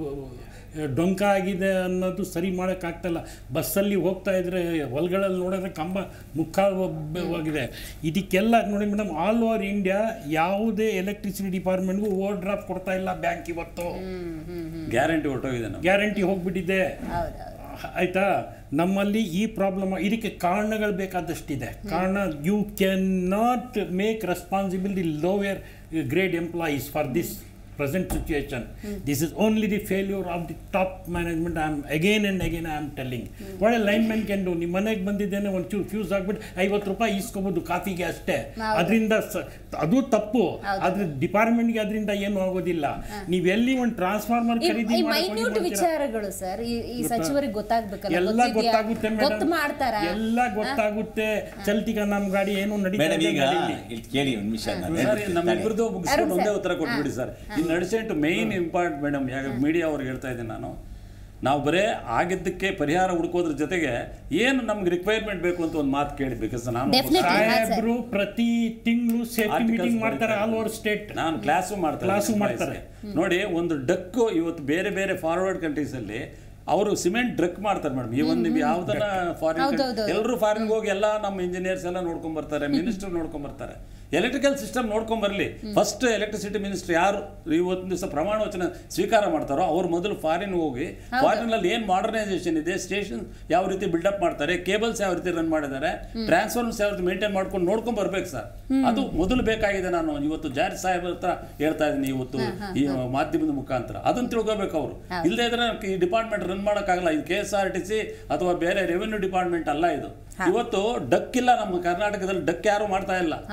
ಡೊಂಕ ಆಗಿದೆ ಅನ್ನೋದು ಸರಿ ಮಾಡೋಕ್ಕಾಗ್ತಲ್ಲ ಬಸ್ಸಲ್ಲಿ ಹೋಗ್ತಾ ಇದ್ರೆ ಹೊಲಗಳಲ್ಲಿ ನೋಡಿದ್ರೆ ಕಂಬ ಮುಖವಾಗಿದೆ ಇದಕ್ಕೆಲ್ಲ ನೋಡಿ ಮೇಡಮ್ ಆಲ್ ಓವರ್ ಇಂಡಿಯಾ ಯಾವುದೇ ಎಲೆಕ್ಟ್ರಿಸಿಟಿ ಡಿಪಾರ್ಟ್ಮೆಂಟ್ಗೂ ಓವರ್ ಡ್ರಾಫ್ಟ್ ಕೊಡ್ತಾ ಇಲ್ಲ ಬ್ಯಾಂಕ್ ಇವತ್ತು ಗ್ಯಾರಂಟಿ ಹೊರಟೋಗಿದೆ ನಾವು ಗ್ಯಾರಂಟಿ ಹೋಗ್ಬಿಟ್ಟಿದೆ ಹೌದೌದು ಆಯ್ತಾ ನಮ್ಮಲ್ಲಿ ಈ ಪ್ರಾಬ್ಲಮ್ ಇದಕ್ಕೆ ಕಾರಣಗಳು ಬೇಕಾದಷ್ಟಿದೆ ಕಾರಣ you can not make responsible the lower grade employees for this present situation this is only the failure of the top management I am again and again I am telling ಒಳ್ಳೆ lineman can do ನಿಮ್ಮ ಮನೆಗೆ ಬಂದಿದ್ದೇನೆ ಒಂದು ಚೂರು fuse ಆಗ್ಬಿಟ್ಟು ಐವತ್ತು ರೂಪಾಯಿ ಇಸ್ಕೋಬೋದು ಕಾಫಿಗೆ ಅಷ್ಟೇ ಹೌದು. ಅದರಿಂದ ಅದು ತಪ್ಪು ಆದ್ರೆ ಡಿಪಾರ್ಟ್ಮೆಂಟ್ಗೆ ಅದರಿಂದ ಏನು ಆಗೋದಿಲ್ಲ ನೀವು ಎಲ್ಲಿ ಒಂದು ಟ್ರಾನ್ಸ್ಫಾರ್ಮರ್ ಈ- ಖರೀದಿ ಈ ಮಾಡಕ್ ಹೋಗಿ ಮೈನ್ಯೂಟ್ ಮಾಡ್ತೀರಾ? ವಿಚಾರಗಳು ಸರ್ ಈ ಈ ಸಚಿವರಿಗೆ ಗೊತ್ತಾಗ್ಬೇಕಲ್ಲ ಎಲ್ಲ ಗೊತ್ತಿದ್ಯಾ? ಗೊತ್ತಾಗುತ್ತೆ ಗೊತ್ತು ಮೇಡಮ್ ಮಾಡ್ತಾರ ಎಲ್ಲ ಗೊತ್ತಾಗುತ್ತೆ ಚಲ್ತಿಗ ನಮ್ ಗಾಡಿ ಏನು ನಡೀತಾ ಮೇಡಮ್ ಇದೆ ಈಗ ಗಾಡೀಲಿ. ಇಲ್ಲಿ ಕೇಳಿ ಒಂದು ನಿಮಿಷ ನಾನು ಸರ್ ಹೇಳ್ಬಿಡ್ತೀನಿ ತಾಳಿ. ನಮ್ಮಿಬ್ಬರದು ಮುಗಿಸ್ಕೊಂಡು ಅರುಣ್ ಒಂದೇ ಸರ್. ಉತ್ತರ ಕೊಟ್ಬಿಡಿ ಸರ್ ಈ ನಡ್ಸೆಂಟು ಮೇಯ್ನ್ ಇಂಪಾರ್ಟೆಂಟ್ ಮೇಡಮ್ ಯಾಕೆ ಮೀಡಿಯಾ ಅವ್ರಿಗೆ ಹೇಳ್ತಾ ಇದ್ದೀನಿ ನಾನು ನಾವು ಬರೇ ಆಗಿದ್ದಕ್ಕೆ ಪರಿಹಾರ ಹುಡುಕೋದ್ರ ಜೊತೆಗೆ ಏನು ನಮ್ಗೆ ರಿಕ್ವೈರ್ಮೆಂಟ್ ಬೇಕು ಅಂತ ಒಂದು ಮಾತು ಕೇಳಿ ಬಿಕಾಸ್ ನಾನು ಒಬ್ಬ Definitely. ಸಾಹೇಬ್ರು ಪ್ರತಿ ತಿಂಗಳು ಸೇಫ್ಟಿ Articles ಮೀಟಿಂಗ್ ಮಾಡ್ತಾರೆ ಬರೀತಾರೆ. ಆಲ್ ಓವರ್ ಸ್ಟೇಟ್ ನಾನು ಕ್ಲಾಸು ಮಾಡ್ತಾರೆ ಕ್ಲಾಸು ಮಾಡ್ತಾರೆ. ನೋಡಿ ಒಂದು ಡಕ್ಕು ಇವತ್ತು ಬೇರೆ ಬೇರೆ ಫಾರ್ವರ್ಡ್ ಕಂಟ್ರೀಸಲ್ಲಿ ಅವರು ಸಿಮೆಂಟ್ ಡ್ರಕ್ ಮಾಡ್ತಾರೆ ಮೇಡಮ್ ಈ ಒಂದು ನೀವು ಯಾವ್ದನ್ನ ಫಾರಿನ್ ಹೌದೌದು. ಎಲ್ಲರೂ ಫಾರಿನ್ಗೆ ಹೋಗಿ ಎಲ್ಲ ನಮ್ಮ ಇಂಜಿನಿಯರ್ಸ್ ಎಲ್ಲ ನೋಡ್ಕೊಂಡ್ ಬರ್ತಾರೆ ಮಿನಿಸ್ಟರ್ ನೋಡ್ಕೊಂಡ್ ಬರ್ತಾರೆ ಎಲೆಕ್ಟ್ರಿಕಲ್ ಸಿಸ್ಟಮ್ ನೋಡ್ಕೊಂಡ್ ಬರಲಿ ಫಸ್ಟ್ ಎಲೆಕ್ಟ್ರಿಸಿಟಿ ಮಿನಿಸ್ಟರ್ ಯಾರು ಇವತ್ತಿನ ದಿವಸ ಪ್ರಮಾಣ ವಚನ ಸ್ವೀಕಾರ ಮಾಡ್ತಾರೋ ಅವ್ರು ಮೊದಲು ಫಾರಿನ್ ಹೋಗಿ ಫಾರಿನ್ ಅಲ್ಲಿ ಏನ್ ಮಾಡರ್ನೈಸೇಷನ್ ಇದೆ ಸ್ಟೇಷನ್ ಯಾವ ರೀತಿ ಬಿಲ್ಡಪ್ ಮಾಡ್ತಾರೆ ಕೇಬಲ್ಸ್ ಯಾವ ರೀತಿ ರನ್ ಮಾಡಿದ್ದಾರೆ ಟ್ರಾನ್ಸ್ಫಾರ್ಮರ್ಸ್ ಯಾವ ರೀತಿ ಮೇಂಟೈನ್ ಮಾಡ್ಕೊಂಡು ನೋಡ್ಕೊಂಡ್ ಬರ್ಬೇಕು ಸರ್ ಅದು ಮೊದಲು ಬೇಕಾಗಿದೆ ನಾನು ಇವತ್ತು ಜಾರಿ ಸಾಹೇಬ್ ಹತ್ರ ಹೇಳ್ತಾ ಇದ್ದೀನಿ ಇವತ್ತು ಈ ಮಾಧ್ಯಮದ ಮುಖಾಂತರ ಅದನ್ನ ತಿಳ್ಕೋಬೇಕು ಅವರು ಇಲ್ಲದೇ ಇದ್ರೆ ಈ ಡಿಪಾರ್ಟ್ಮೆಂಟ್ ರನ್ ಮಾಡೋಕ್ಕಾಗಲ್ಲ ಇದು K S R T C ಅಥವಾ ಬೇರೆ ರೆವೆನ್ಯೂ ಡಿಪಾರ್ಟ್ಮೆಂಟ್ ಅಲ್ಲ ಇದು ಇವತ್ತು ಡಕ್ ಇಲ್ಲ ನಮ್ಮ ಕರ್ನಾಟಕದಲ್ಲಿ ಡಕ್ ಯಾರು ಮಾಡ್ತಾ ಇಲ್ಲ ಹೌದು. ಬರೇ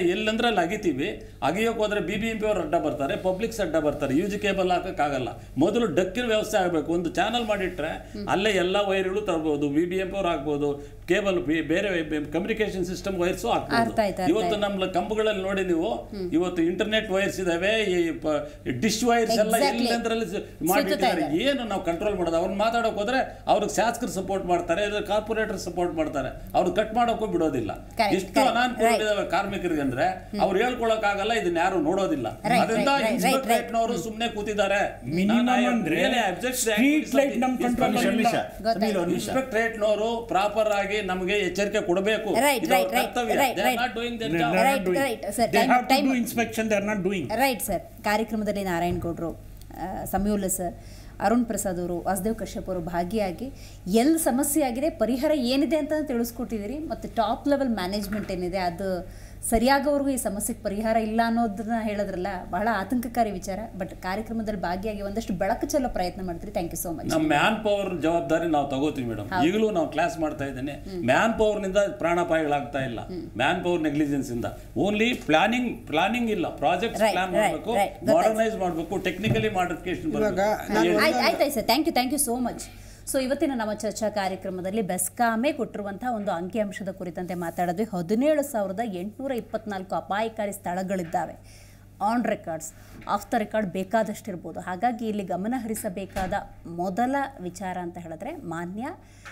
ಎಲ್ಲಂದ್ರೆ ಅಲ್ಲಿ ಅಗಿತೀವಿ ಅಗಿಯೋಕೆ ಹೋದ್ರೆ ಬಿ ಬಿ ಎಂ ಪಿ ಅವ್ರು ಅಡ್ಡ ಬರ್ತಾರೆ ಪಬ್ಲಿಕ್ಸ್ ಅಡ್ಡ ಬರ್ತಾರೆ ಯು ಜಿ ಕೇಬಲ್ ಹಾಕೋಕ್ಕಾಗಲ್ಲ ಮೊದಲು ಡಕ್ಕಿನ ವ್ಯವಸ್ಥೆ ಆಗಬೇಕು ಒಂದು ಚಾನಲ್ ಮಾಡಿಟ್ರೆ ಅಲ್ಲೇ ಎಲ್ಲ ವೈರ್ಗಳು ತರ್ಬೋದು ಬಿ ಬಿ ಎಂ ಪಿ ಅವ್ರು ಹಾಕ್ಬೋದು ಕೇಬಲ್ ಬೇರೆ ಕಮ್ಯುನಿಕೇಶನ್ ಸಿಸ್ಟಮ್ ವೈರ್ಸು ಅರ್ಥ ಆಯ್ತು, ಹಾಕ್ಬೋದು ಅರ್ಥ ಇವತ್ತು ನಮ್ಮ ಕಂಬಗಳಲ್ಲಿ ನೋಡಿ ನೀವು ಇವತ್ತು ಇಂಟರ್ನೆಟ್ ವೈರ್ಸ್ ಇದಾವೆ ಈ ಡಿಶ್ ವೈರ್ಸ್ ಎಲ್ಲ Exactly. ಎಲ್ಲಂದ್ರಲ್ಲಿ ಸುತ್ತುತ್ತಾ ಮಾಡಿಟ್ಟಿದ್ದಾರೆ ಇದೆ. ಏನು ನಾವು ಕಂಟ್ರೋಲ್ ಮಾಡೋದು ಅವ್ರನ್ನ ಮಾತಾಡೋಕೆ ಹೋದ್ರೆ ಅವ್ರಿಗೆ ಶಾಸಕರು ಸಪೋರ್ಟ್ ಮಾಡ್ತಾರೆ ಕಾರ್ಪೊರೇಟರ್ ಸಪೋರ್ಟ್ ಮಾಡ್ತಾರೆ ಅವ್ರು ಕಟ್ ಮಾಡೋಕ್ಕೂ ಬಿಡೋದಿಲ್ಲ Correct, ಎಷ್ಟು correct, ಅನಾನುಕೂಲಗಳಿದಾವೆ ಕಾರ್ಮಿಕರಿಗೆ ಅಂದ್ರೆ ಅವ್ರು ಹೇಳ್ಕೊಳಕ್ ಆಗಲ್ಲ ಇದನ್ನ ಯಾರು ನೋಡೋದಿಲ್ಲ Right, ಅದರಿಂದ right, right, right, right. ಇನ್ಸ್ಪೆಕ್ಟರ್ನವರು ಸುಮ್ಮನೆ ಕೂತಿದ್ದಾರೆ Minimum ಅಂದ್ರೆ street light ನಮ್ control ನಿಮಿಷ ಅಲ್ಲಿ ನಿಮಿಷ ಗೊತ್ತಾಯ್ತು. ಸುನೀಲ್, ಒಂದು ನಿಮಿಷ ಇನ್ಸ್ಪೆಕ್ಟರೇಟ್ನವರು ಪ್ರಾಪರ್ ಆಗಿ ನಮಗೆ ಎಚ್ಚರಿಕೆ ಕೊಡಬೇಕು Right, ಇದು ಅವ್ರ right, right, ಕರ್ತವ್ಯ right, They are right. not doing their They job. are not Right, doing. right, sir. They Time- have to time- do inspection, they are not doing. Right sir ಕಾರ್ಯಕ್ರಮದಲ್ಲಿ ನಾರಾಯಣ್ ಗೌಡ್ರು ಆ, ಸಂಯೋಲ sir Arun Prasad ಅವರು ವಾಸುದೇವ್ ಕಶ್ಯಪ್ ಅವರು ಭಾಗಿಯಾಗಿ ಎಲ್ಲಿ ಸಮಸ್ಯೆ ಆಗಿದೆ ಪರಿಹಾರ ಏನಿದೆ ಅಂತ ತಿಳಿಸ್ಕೊಟ್ಟಿದ್ದೀರಿ ಮತ್ತು ಟಾಪ್ ಲೆವೆಲ್ ಮ್ಯಾನೇಜ್ಮೆಂಟ್ ಏನಿದೆ ಅದು ಸರಿಯಾಗೋವರೆಗೂ ಈ ಸಮಸ್ಯೆಗೆ ಪರಿಹಾರ ಇಲ್ಲ ಅನ್ನೋದನ್ನ ಹೇಳಿದ್ರಲ್ಲ ಬಹಳ ಆತಂಕಕಾರಿ ವಿಚಾರ ಬಟ್ ಕಾರ್ಯಕ್ರಮದಲ್ಲಿ ಭಾಗಿಯಾಗಿ ಒಂದಷ್ಟು ಬೆಳಕು ಚೆಲ್ಲೋ ಪ್ರಯತ್ನ ಮಾಡ್ತೀರಿ ಥ್ಯಾಂಕ್ ಯು ಸೋ ಮಚ್ ನಮ್ಮ ಮ್ಯಾನ್ ಪವರ್ ಜವಾಬ್ದಾರಿ ನಾವು ತಗೋತೀವಿ ಮೇಡಮ್ ಈಗಲೂ ನಾವು ಕ್ಲಾಸ್ ಮಾಡ್ತಾ ಇದ್ದೇನೆ ಮ್ಯಾನ್ ಪವರ್ ನಿಂದ ಪ್ರಾಣಾಪಾಯಗಳಾಗ್ತಾ ಇಲ್ಲ ಮ್ಯಾನ್ ಪವರ್ ನೆಗ್ಲಿಜೆನ್ಸ್ ಇಂದ ಓನ್ಲಿ ಪ್ಲಾನಿಂಗ್ ಪ್ಲಾನಿಂಗ್ ಇಲ್ಲ ಪ್ರಾಜೆಕ್ಟ್ Right, ಪ್ಲಾನ್ right, ಮಾಡಬೇಕು right. ಗೊತ್ತಾಯ್ತು. ಮಾಡರ್ನೈಸ್ ಮಾಡಬೇಕು ಟೆಕ್ನಿಕಲಿ ಮಾಡಿಫಿಕೇಶನ್ ಇವಾಗ ನಾನು ಆಯ್ತು ಆಯ್ತು sir thank you thank you so much so ಇವತ್ತಿನ ನಮ್ಮ ಚರ್ಚಾ ಕಾರ್ಯಕ್ರಮದಲ್ಲಿ ಬೆಸ್ಕಾಮೇ ಕೊಟ್ಟಿರುವಂತಹ ಒಂದು ಅಂಕಿಅಂಶದ ಕುರಿತಂತೆ ಮಾತಾಡಿದ್ವಿ ಹದಿನೇಳು ಸಾವಿರದ ಎಂಟುನೂರ ಇಪ್ಪತ್ನಾಲ್ಕು ಅಪಾಯಕಾರಿ ಸ್ಥಳಗಳಿದ್ದಾವೆ on records off the record ಬೇಕಾದಷ್ಟಿರ್ಬೋದು ಹಾಗಾಗಿ ಇಲ್ಲಿ ಗಮನ ಹರಿಸಬೇಕಾದ ಮೊದಲ ವಿಚಾರ ಅಂತ ಹೇಳಿದ್ರೆ ಮಾನ್ಯ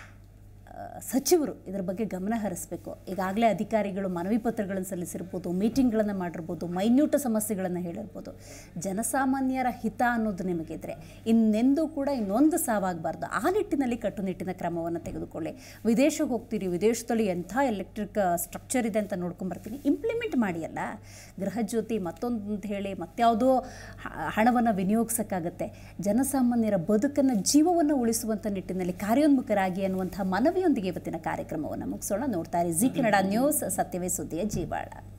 ಆ, ಸಚಿವರು ಇದರ ಬಗ್ಗೆ ಗಮನ ಹರಿಸಬೇಕು ಈಗಾಗಲೇ ಅಧಿಕಾರಿಗಳು ಮನವಿ ಪತ್ರಗಳನ್ನು ಸಲ್ಲಿಸಿರ್ಬೋದು ಮೀಟಿಂಗ್ಗಳನ್ನು ಮಾಡಿರ್ಬೋದು ಮೈನ್ಯೂಟ ಸಮಸ್ಯೆಗಳನ್ನು ಹೇಳಿರ್ಬೋದು ಜನಸಾಮಾನ್ಯರ ಹಿತ ಅನ್ನೋದು ನಿಮಗಿದ್ರೆ ಇನ್ನೆಂದೂ ಕೂಡ ಇನ್ನೊಂದು ಸಾವಾಗಬಾರ್ದು ಆ ನಿಟ್ಟಿನಲ್ಲಿ ಕಟ್ಟುನಿಟ್ಟಿನ ಕ್ರಮವನ್ನು ತೆಗೆದುಕೊಳ್ಳಿ ವಿದೇಶಕ್ಕೆ ಹೋಗ್ತೀರಿ ವಿದೇಶದಲ್ಲಿ ಎಂಥ ಎಲೆಕ್ಟ್ರಿಕ್ ಸ್ಟ್ರಕ್ಚರ್ ಇದೆ ಅಂತ ನೋಡ್ಕೊಂಬರ್ತೀನಿ ಇಂಪ್ಲಿಮೆಂಟ್ ಮಾಡಿ ಅಲ್ಲ ಗೃಹಜ್ಯೋತಿ ಮತ್ತೊಂದು ಅಂತ ಹೇಳಿ ಮತ್ಯಾವುದೋ ಹಣವನ್ನು ವಿನಿಯೋಗಿಸೋಕ್ಕಾಗತ್ತೆ ಜನಸಾಮಾನ್ಯರ ಬದುಕನ್ನು ಜೀವವನ್ನು ಉಳಿಸುವಂಥ ನಿಟ್ಟಿನಲ್ಲಿ ಕಾರ್ಯೋನ್ಮುಖರಾಗಿ ಅನ್ನುವಂಥ ಮನವಿಯೊಂದಿಗೆ ಇವತ್ತಿನ ಕಾರ್ಯಕ್ರಮವನ್ನು ಮುಗಿಸೋಣ ನೋಡ್ತಾ ಇರಿ ಜಿ ಕನ್ನಡ ನ್ಯೂಸ್ ಸತ್ಯವೇ ಸುದ್ದಿಯ ಜೀವಾಳ